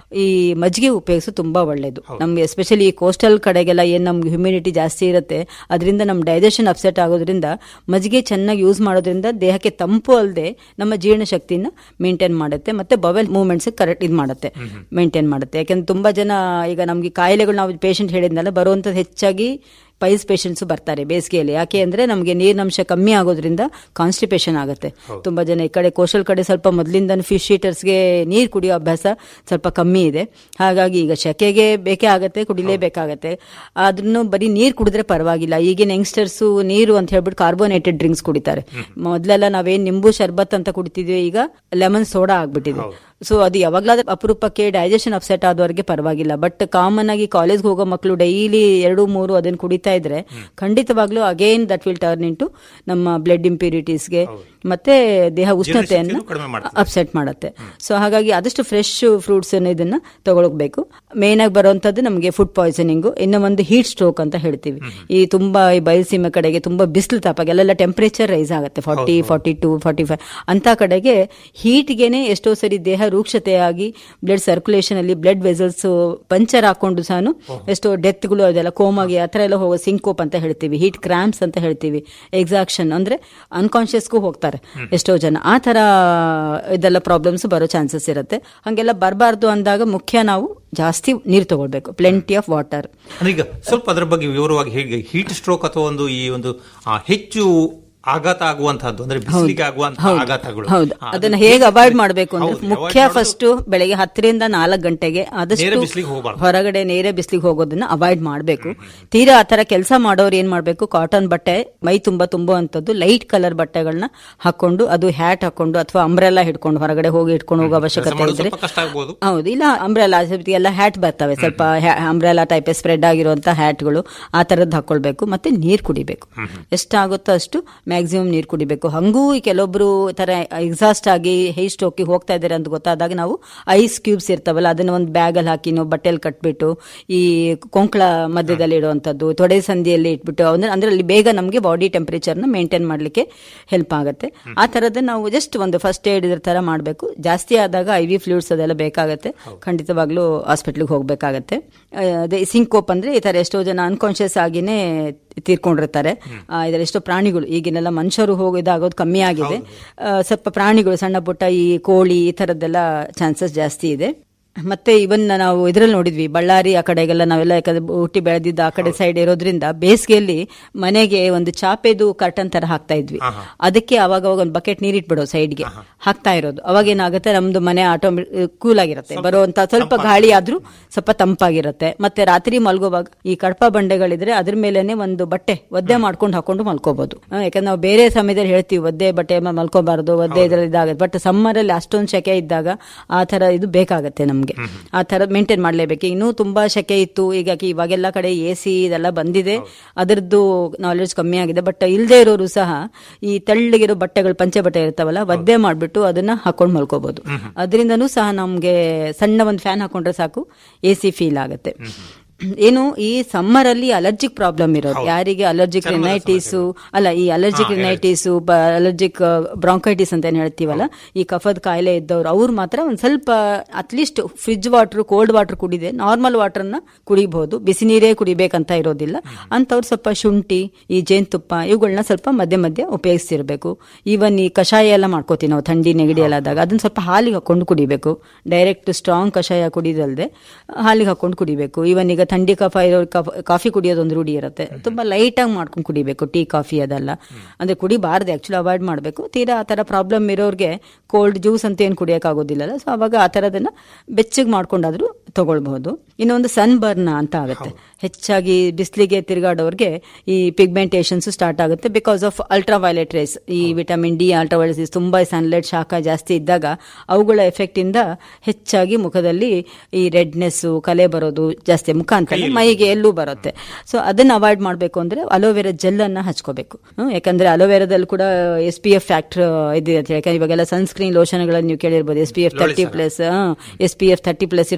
ಈ ಮಜ್ಜಿಗೆ ಉಪಯೋಗಿಸೋದು ತುಂಬಾ ಒಳ್ಳೇದು ನಮ್ಗೆ ಎಸ್ಪೆಷಲಿ ಈ ಕೋಸ್ಟಲ್ ಕಡೆಗೆಲ್ಲ ಏನ್ ನಮ್ಗೆ ಹ್ಯುಮಿಡಿಟಿ ಜಾಸ್ತಿ ಇರುತ್ತೆ ಅದರಿಂದ ನಮ್ಮ ಡೈಜೆಷನ್ ಅಪ್ಸೆಟ್ ಆಗೋದ್ರಿಂದ ಮಜ್ಜಿಗೆ ಚೆನ್ನಾಗಿ ಯೂಸ್ ಮಾಡೋದ್ರಿಂದ ದೇಹಕ್ಕೆ ತಂಪು ಅಲ್ಲದೆ ನಮ್ಮ ಜೀರ್ಣ ಶಕ್ತಿನ ಮೇಂಟೈನ್ ಮಾಡುತ್ತೆ ಮತ್ತೆ ಬವೆಲ್ ಮೂವ್ಮೆಂಟ್ಸ್ ಕರೆಕ್ಟ್ ಇದು ಮಾಡುತ್ತೆ ಮೇಂಟೈನ್ ಮಾಡುತ್ತೆ ಯಾಕಂದ್ರೆ ತುಂಬಾ ಜನ ಈಗ ನಮ್ಗೆ ಕಾಯಿಲೆಗಳು ನಾವು ಪೇಷಂಟ್ ಹೇಳಿದ್ನಲ್ಲ ಬರುವಂತದ್ದು ಹೆಚ್ಚಾಗಿ ಪೈಲ್ಸ್ ಪೇಷಂಟ್ಸ್ ಬರ್ತಾರೆ ಬೇಸಿಗೆಯಲ್ಲಿ ಯಾಕೆ ಅಂದ್ರೆ ನಮಗೆ ನೀರಿನಂಶ ಕಮ್ಮಿ ಆಗೋದ್ರಿಂದ ಕಾನ್ಸ್ಟಿಪೇಷನ್ ಆಗುತ್ತೆ ತುಂಬಾ ಜನ ಈ ಕಡೆ ಕೋಶಲ್ ಕಡೆ ಸ್ವಲ್ಪ ಮೊದಲಿಂದ ಫಿಶ್ ಈಟರ್ಸ್ಗೆ ನೀರು ಕುಡಿಯೋ ಅಭ್ಯಾಸ ಸ್ವಲ್ಪ ಕಮ್ಮಿ ಇದೆ ಹಾಗಾಗಿ ಈಗ ಶೆಕೆಗೆ ಬೇಕೇ ಆಗತ್ತೆ ಕುಡಿಲೇಬೇಕಾಗತ್ತೆ ಅದನ್ನು ಬರೀ ನೀರು ಕುಡಿದ್ರೆ ಪರವಾಗಿಲ್ಲ ಈಗಿನ ಯಂಗ್ಸ್ಟರ್ಸ್ ನೀರು ಅಂತ ಹೇಳ್ಬಿಟ್ಟು ಕಾರ್ಬೋನೇಟೆಡ್ ಡ್ರಿಂಕ್ಸ್ ಕುಡಿತಾರೆ ಮೊದಲೆಲ್ಲ ನಾವೇನ್ ನಿಂಬು ಶರ್ಬತ್ ಅಂತ ಕುಡಿತಿದ್ವಿ ಈಗ ಲೆಮನ್ ಸೋಡಾ ಆಗ್ಬಿಟ್ಟಿದೆ ಸೊ ಅದು ಯಾವಾಗ್ಲಾದ್ರೂ ಅಪರೂಪಕ್ಕೆ ಡೈಜೆಷನ್ ಅಪ್ಸೆಟ್ ಆದವರಿಗೆ ಪರವಾಗಿಲ್ಲ ಬಟ್ ಕಾಮನ್ ಆಗಿ ಕಾಲೇಜ್ಗೆ ಹೋಗೋ ಮಕ್ಕಳು ಡೈಲಿ ಎರಡು ಮೂರು ಅದನ್ನ ಕುಡಿತಾ ಇದ್ರೆ ಖಂಡಿತವಾಗ್ಲೂ again that will turn into ನಮ್ಮ ಬ್ಲಡ್ ಇಂಪ್ಯೂರಿಟೀಸ್ಗೆ ಮತ್ತೆ ದೇಹ ಉಷ್ಣತೆಯನ್ನು ಜೀರ್ಣಶಕ್ತಿಯನ್ನು ಕಡಿಮೆ ಮಾಡುತ್ತೆ. ಅಪ್ಸೆಟ್ ಮಾಡುತ್ತೆ ಸೊ ಹಾಗಾಗಿ ಆದಷ್ಟು ಫ್ರೆಶ್ ಫ್ರೂಟ್ಸ್ ಇದನ್ನ ತಗೊಳ್ಬೇಕು ಮೇನ್ ಆಗಿ ಬರುವಂತದ್ದು ನಮಗೆ ಫುಡ್ ಪಾಯ್ಸನಿಂಗ್ ಇನ್ನು ಒಂದು ಹೀಟ್ ಸ್ಟ್ರೋಕ್ ಅಂತ ಹೇಳ್ತೀವಿ ಈ ತುಂಬಾ ಈ ಬಯಲುಸೀಮೆ ಕಡೆಗೆ ತುಂಬಾ ಬಿಸಿಲು ತಾಪಾಗ ಅಲ್ಲೆಲ್ಲ ಟೆಂಪರೇಚರ್ ರೈಸ್ ಆಗುತ್ತೆ forty forty two forty five ಅಂತ ಕಡೆಗೆ ಹೀಟ್ಗೆನೆ ಎಷ್ಟೋ ಸರಿ ದೇಹ ರೂಕ್ಷತೆಯಾಗಿ ಬ್ಲಡ್ ಸರ್ಕ್ಯುಲೇಷನ್ ಅಲ್ಲಿ ಬ್ಲಡ್ ವೆಸಲ್ಸ್ ಪಂಚರ್ ಹಾಕೊಂಡು ಸಹ ಎಷ್ಟೋ ಡೆತ್ಗಳು ಅದೆಲ್ಲ ಕೋಮಾಗಿ ಆ ಥರ ಎಲ್ಲ ಹೋಗೋ ಸಿಂಕೋಪ್ ಅಂತ ಹೇಳ್ತೀವಿ ಹೀಟ್ ಕ್ರಾಂಪ್ಸ್ ಅಂತ ಹೇಳ್ತೀವಿ ಎಕ್ಸಾಕ್ಷನ್ ಅಂದ್ರೆ ಅನ್ಕಾನ್ಶಿಯಸ್ಗೂ ಹೋಗ್ತಾರೆ ಎಷ್ಟೋ ಜನ ಆ ತರ ಇದೆಲ್ಲ ಪ್ರಾಬ್ಲಮ್ಸ್ ಬರೋ ಚಾನ್ಸಸ್ ಇರುತ್ತೆ ಹಂಗೆಲ್ಲ ಬರಬಾರ್ದು ಅಂದಾಗ ಮುಖ್ಯ ನಾವು ಜಾಸ್ತಿ ನೀರು ತಗೊಳ್ಬೇಕು ಪ್ಲೆಂಟಿ ಆಫ್ ವಾಟರ್ ಅಂದ್ರೆ ಈಗ ಸ್ವಲ್ಪ ಅದರ ಬಗ್ಗೆ ವಿವರವಾಗಿ ಹೇಗೆ ಹೀಟ್ ಸ್ಟ್ರೋಕ್ ಅಥವಾ ಒಂದು ಈ ಒಂದು ಆ, ಹೆಚ್ಚು ಆಘಾತ ಆಗುವಂತಹದ್ದು ಅಂದ್ರೆ ಬಿಸಿಲಿಗೆ ಆಗುವಂತಹ ಆಘಾತಗಳು ಹೌದು ಆ, ಅದನ್ನ ಅದು ಹೇಗೆ ಹೇಗೆ ಅವಾಯ್ಡ್ ಮಾಡಬೇಕು ಅಂದ್ರೆ ಹೌದು, ಮುಖ್ಯ avoid ಮಾಡೋದು- ಫಸ್ಟ್ ಬೆಳಗ್ಗೆ ಹತ್ತರಿಂದ ನಾಲ್ಕು ಗಂಟೆಗೆ ನೇರ ಆದಷ್ಟು ಬಿಸ್ಲಿಗೆ ಹೋಗ್ಬಾರ್ದು. ಹೊರಗಡೆ ನೇರ ಬಿಸಿಲಿಗೆ ಹೋಗೋದನ್ನ ಅವಾಯ್ಡ್ ಮಾಡಬೇಕು ತೀರಾ ಆತರ ಕೆಲಸ ಮಾಡೋರು ಏನ್ ಮಾಡ್ಬೇಕು ಕಾಟನ್ ಬಟ್ಟೆ ಮೈ ತುಂಬಾ ತುಂಬುವಂತದ್ದು ಲೈಟ್ ಕಲರ್ ಬಟ್ಟೆಗಳನ್ನ ಹಾಕೊಂಡು ಅದು ಹ್ಯಾಟ್ ಹಾಕೊಂಡು ಅಥವಾ ಅಂಬ್ರೆಲ್ಲ ಹಿಡ್ಕೊಂಡು ಹೊರಗಡೆ ಹೋಗಿ ಇಟ್ಕೊಂಡು ಹೋಗೋ ಅವಶ್ಯಕತೆ ಮಾಡೋದು ಇದ್ರೆ ಸ್ವಲ್ಪ ಕಷ್ಟ ಆಗ್ಬೋದು ಹೌದು ಇಲ್ಲ ಅಂಬ್ರೆಲಾ ಎಲ್ಲ ಹ್ಯಾಟ್ ಬರ್ತವೆ ಸ್ವಲ್ಪ ಅಂಬ್ರೆಲಾ ಟೈಪ್ ಸ್ಪ್ರೆಡ್ ಆಗಿರುವಂತ ಹ್ಯಾಟ್ಗಳು ಆ ತರದ್ದು ಹಾಕೊಳ್ಬೇಕು ಮತ್ತೆ ನೀರ್ ಕುಡಿಬೇಕು ಎಷ್ಟಾಗುತ್ತೋ ಅಷ್ಟು ಮ್ಯಾಕ್ಸಿಮಮ್ ನೀರ್ ಕುಡಿಬೇಕು ಹಂಗೂ ಈ ಕೆಲವೊಬ್ರು ಈ ತರ ಎಕ್ಸಾಸ್ಟ್ ಆಗಿ ಹೈ ಸ್ಟೋಕಿ ಹೋಗ್ತಾ ಇದ್ದಾರೆ ಅಂತ ಗೊತ್ತಾದಾಗ ನಾವು ಐಸ್ ಕ್ಯೂಬ್ಸ್ ಇರ್ತಾವಲ್ಲ ಅದನ್ನ ಒಂದು ಬ್ಯಾಗ್ ಅಲ್ಲಿ ಹಾಕಿ ನಾವು ಬಟ್ಟೆಯಲ್ಲಿ ಕಟ್ಬಿಟ್ಟು ಈ ಕೊಂಕಳ ಮಧ್ಯದಲ್ಲಿ ಇಡುವಂತದ್ದು ತೊಡೆ ಸಂದಿಯಲ್ಲಿ ಇಟ್ಬಿಟ್ಟು ಅಂದ್ರೆ ಅಂದ್ರೆ ಅಲ್ಲಿ ಬೇಗ ನಮಗೆ ಬಾಡಿ ಟೆಂಪರೇಚರ್ ನ ಮೇಂಟೈನ್ ಮಾಡ್ಲಿಕ್ಕೆ ಹೆಲ್ಪ್ ಆಗುತ್ತೆ ಆ ತರದ ನಾವು ಜಸ್ಟ್ ಒಂದು ಫಸ್ಟ್ ಏಡ್ ಇದ್ರ ತರ ಮಾಡಬೇಕು ಜಾಸ್ತಿ ಆದಾಗ ಐ ವಿ ಫ್ಲೂಯಿಡ್ಸ್ ಅದೆಲ್ಲ ಬೇಕಾಗತ್ತೆ ಖಂಡಿತವಾಗ್ಲೂ ಹಾಸ್ಪಿಟ್ಲಿಗೆ ಹೋಗ್ಬೇಕಾಗತ್ತೆ ಆ, ಅದೇ ಸಿಂಕೋಪ್ ಅಂದ್ರೆ ಈ ತರ ಎಷ್ಟೋ ಜನ ಅನ್ಕಾನ್ಶಿಯಸ್ ಆಗಿನೇ ತೀರ್ಕೊಂಡಿರ್ತಾರೆ ಆ, ಇದರಲ್ಲಿ ಎಷ್ಟೋ ಪ್ರಾಣಿಗಳು ಈಗಿನೆಲ್ಲ ಮನುಷ್ಯರು ಹೋಗಿದಾಗೋದು ಕಮ್ಮಿ ಆಗಿದೆ ಆ, ಸ್ವಲ್ಪ ಪ್ರಾಣಿಗಳು ಸಣ್ಣ ಪುಟ್ಟ ಈ ಕೋಳಿ ಈ ತರದ್ದೆಲ್ಲ ಚಾನ್ಸಸ್ ಜಾಸ್ತಿ ಇದೆ ಮತ್ತೆ ಇವನ್ ನಾವು ಇದ್ರಲ್ಲಿ ನೋಡಿದ್ವಿ ಬಳ್ಳಾರಿ ಆ ಕಡೆಗೆಲ್ಲ ನಾವೆಲ್ಲ ಯಾಕಂದ್ರೆ ಹುಟ್ಟಿ ಬೆಳೆದಿದ್ದ ಆ ಕಡೆ ಸೈಡ್ ಇರೋದ್ರಿಂದ ಬೇಸಿಗೆಯಲ್ಲಿ ಮನೆಗೆ ಒಂದು ಚಾಪೆದು ಕರ್ಟನ್ ತರ ಹಾಕ್ತಾ ಇದ್ವಿ ಅದಕ್ಕೆ ಅವಾಗ ಅವಾಗ ಒಂದು ಬಕೆಟ್ ನೀರಿಟ್ಬಿಡೋ ಸೈಡ್ಗೆ ಹಾಕ್ತಾ ಇರೋದು ಅವಾಗ ಏನಾಗುತ್ತೆ ನಮ್ದು ಮನೆ ಆಟೋಮೆಟಿಕ್ ಕೂಲ್ ಆಗಿರುತ್ತೆ ಬರುವಂತ ಸ್ವಲ್ಪ ಗಾಳಿ ಆದ್ರೂ ಸ್ವಲ್ಪ ತಂಪಾಗಿರುತ್ತೆ ಮತ್ತೆ ರಾತ್ರಿ ಮಲ್ಗೋವಾಗ ಈ ಕಡಪ ಬಂಡೆಗಳಿದ್ರೆ ಅದ್ರ ಮೇಲೆನೆ ಒಂದು ಬಟ್ಟೆ ಒದ್ದೆ ಮಾಡ್ಕೊಂಡು ಹಾಕೊಂಡು ಮಲ್ಕೋಬಹುದು ಆ, ಯಾಕಂದ್ರೆ ನಾವು ಬೇರೆ ಸಮಯದಲ್ಲಿ ಹೇಳ್ತೀವಿ ಒದ್ದೆ ಬಟ್ಟೆ ಮೇಲೆ ಮಲ್ಕೋಬಾರದು ಒದ್ದೆ ಇದ್ರಲ್ಲಿ ಇದಾಗುತ್ತೆ ಬಟ್ ಸಮ್ಮರ್ ಅಲ್ಲಿ ಅಷ್ಟೊಂದು ಸೆಕೆ ಇದ್ದಾಗ ಆ ತರ ಇದು ಬೇಕಾಗತ್ತೆ ನಮ್ಗೆ ಆ ತರ ಮೇಂಟೈನ್ ಮಾಡ್ಲೇಬೇಕು ಇನ್ನೂ ತುಂಬಾ ಸೆಕೆ ಇತ್ತು ಈಗ ಇವಾಗೆಲ್ಲ ಕಡೆ ಎ ಸಿ ಇದೆಲ್ಲ ಬಂದಿದೆ ಅದರದ್ದು ನಾಲೆಡ್ಜ್ ಕಮ್ಮಿ ಆಗಿದೆ ಬಟ್ ಇಲ್ಲದೆ ಇರೋರು ಸಹ ಈ ತೆಳ್ಳಗಿರೋ ಬಟ್ಟೆಗಳು ಪಂಚೆ ಬಟ್ಟೆ ಇರ್ತಾವಲ್ಲ ಒದ್ದೆ ಮಾಡ್ಬಿಟ್ಟು ಅದನ್ನ ಹಾಕೊಂಡು ಮಲ್ಕೋಬಹುದು ಅದರಿಂದನೂ ಸಹ ನಮ್ಗೆ ಸಣ್ಣ ಒಂದು ಫ್ಯಾನ್ ಹಾಕೊಂಡ್ರೆ ಸಾಕು ಎ ಸಿ ಫೀಲ್ ಆಗುತ್ತೆ ಏನು ಈ ಸಮ್ಮರ್ ಅಲ್ಲಿ ಅಲರ್ಜಿಕ್ ಪ್ರಾಬ್ಲಮ್ ಇರೋದು ಯಾರಿಗೆ ಅಲರ್ಜಿಕ್ ರಿನೈಟಿಸ್ ಅಲ್ಲ ಈ ಅಲರ್ಜಿಕ್ ರಿನೈಟಿಸ್ ಅಲರ್ಜಿಕ್ ಬ್ರಾಂಕೈಟಿಸ್ ಅಂತ ಏನ್ ಹೇಳ್ತೀವಲ್ಲ ಈ ಕಫದ ಕಾಯಿಲೆ ಇದ್ದವ್ರು ಅವ್ರು ಮಾತ್ರ ಒಂದ್ ಸ್ವಲ್ಪ at least fridge water cold water ಕುಡಿದೆ ನಾರ್ಮಲ್ ವಾಟರ್ನ ಕುಡಿಬಹುದು ಬಿಸಿ ನೀರೇ ಕುಡಿಬೇಕಂತ ಇರೋದಿಲ್ಲ ಅಂತವ್ರು ಸ್ವಲ್ಪ ಶುಂಠಿ ಈ ಜೇನುತುಪ್ಪ ಇವುಗಳನ್ನ ಸ್ವಲ್ಪ ಮಧ್ಯೆ ಮಧ್ಯೆ ಉಪಯೋಗಿಸ್ತಿರ್ಬೇಕು ಈವನ್ ಈ ಕಷಾಯ ಎಲ್ಲ ಮಾಡ್ಕೋತೀವಿ ನಾವು ಥಂಡಿ ನೆಗಡಿ ಎಲ್ಲ ಆದಾಗ ಅದನ್ನ ಸ್ವಲ್ಪ ಹಾಲಿಗೆ ಹಾಕೊಂಡು ಕುಡಿಬೇಕು ಡೈರೆಕ್ಟ್ ಸ್ಟ್ರಾಂಗ್ ಕಷಾಯ ಕುಡಿದಲ್ದೆ ಹಾಲಿಗೆ ಹಾಕೊಂಡು ಕುಡಿಬೇಕು ಈವನ್ ಈಗ ಥಂಡಿ ಕಫ ಇರೋ ಕಾಫಿ ಕುಡಿಯೋದು ಒಂದು ರೂಢಿ ಇರುತ್ತೆ ತುಂಬಾ ಲೈಟ್ ಆಗಿ ಮಾಡ್ಕೊಂಡು ಕುಡಿಬೇಕು ಟೀ ಕಾಫಿ ಅದೆಲ್ಲ ಅಂದ್ರೆ ಕುಡಿಬಾರ್ದು ಆಕ್ಚುಲಿ ಅವಾಯ್ಡ್ ಮಾಡಬೇಕು ತೀರಾ ಆ ತರ ಪ್ರಾಬ್ಲಮ್ ಇರೋರಿಗೆ ಕೋಲ್ಡ್ ಜ್ಯೂಸ್ ಅಂತ ಏನು ಕುಡಿಯೋಕ್ಕಾಗೋದಿಲ್ಲಲ್ಲ ಸೊ ಅವಾಗ ಆ ಥರದನ್ನ ಬೆಚ್ಚಗೆ ಮಾಡ್ಕೊಂಡಾದ್ರೂ ತಗೊಳ್ಬಹುದು ಇನ್ನೊಂದು ಸನ್ ಬರ್ನ್ ಅಂತ ಆಗುತ್ತೆ ಹೆಚ್ಚಾಗಿ ಬಿಸಿಲಿಗೆ ತಿರುಗಾಡೋರಿಗೆ ಈ ಪಿಗ್ಮೆಂಟೇಷನ್ಸ್ ಸ್ಟಾರ್ಟ್ ಆಗುತ್ತೆ because of ultra violet rays ಈ vitamin D ultra violet rays ತುಂಬಾ ಸನ್ಲೈಟ್ ಶಾಖ ಜಾಸ್ತಿ ಇದ್ದಾಗ ಅವುಗಳ ಎಫೆಕ್ಟ್ ಇಂದ ಹೆಚ್ಚಾಗಿ ಮುಖದಲ್ಲಿ ಈ ರೆಡ್ನೆಸ್ ಕಲೆ ಬರೋದು ಜಾಸ್ತಿ ಮುಖ ಅಂತ ಮೈಗೆ ಎಲ್ಲೂ ಬರುತ್ತೆ ಸೊ ಅದನ್ನ ಅವಾಯ್ಡ್ ಮಾಡಬೇಕು ಅಂದ್ರೆ ಅಲೋವೆರಾ ಜೆಲ್ ಅನ್ನ ಹಚ್ಕೋಬೇಕು ಹ್ಮ್, ಯಾಕಂದ್ರೆ ಅಲೋವೆರಾದಲ್ಲಿ ಕೂಡ ಎಸ್ ಪಿ ಎಫ್ ಫ್ಯಾಕ್ಟರ್ ಇದೆ ಅಂತ ಹೇಳಿ. ಯಾಕಂದ್ರೆ ಇವಾಗೆಲ್ಲ ಸನ್ಸ್ಕ್ರೀನ್ ಲೋಷನ್ಗಳನ್ನು ನೀವು ಕೇಳಿರ್ಬೋದು S P F thirty plus S P F thirty plus ಇರೋದನ್ನ ಯೂಸ್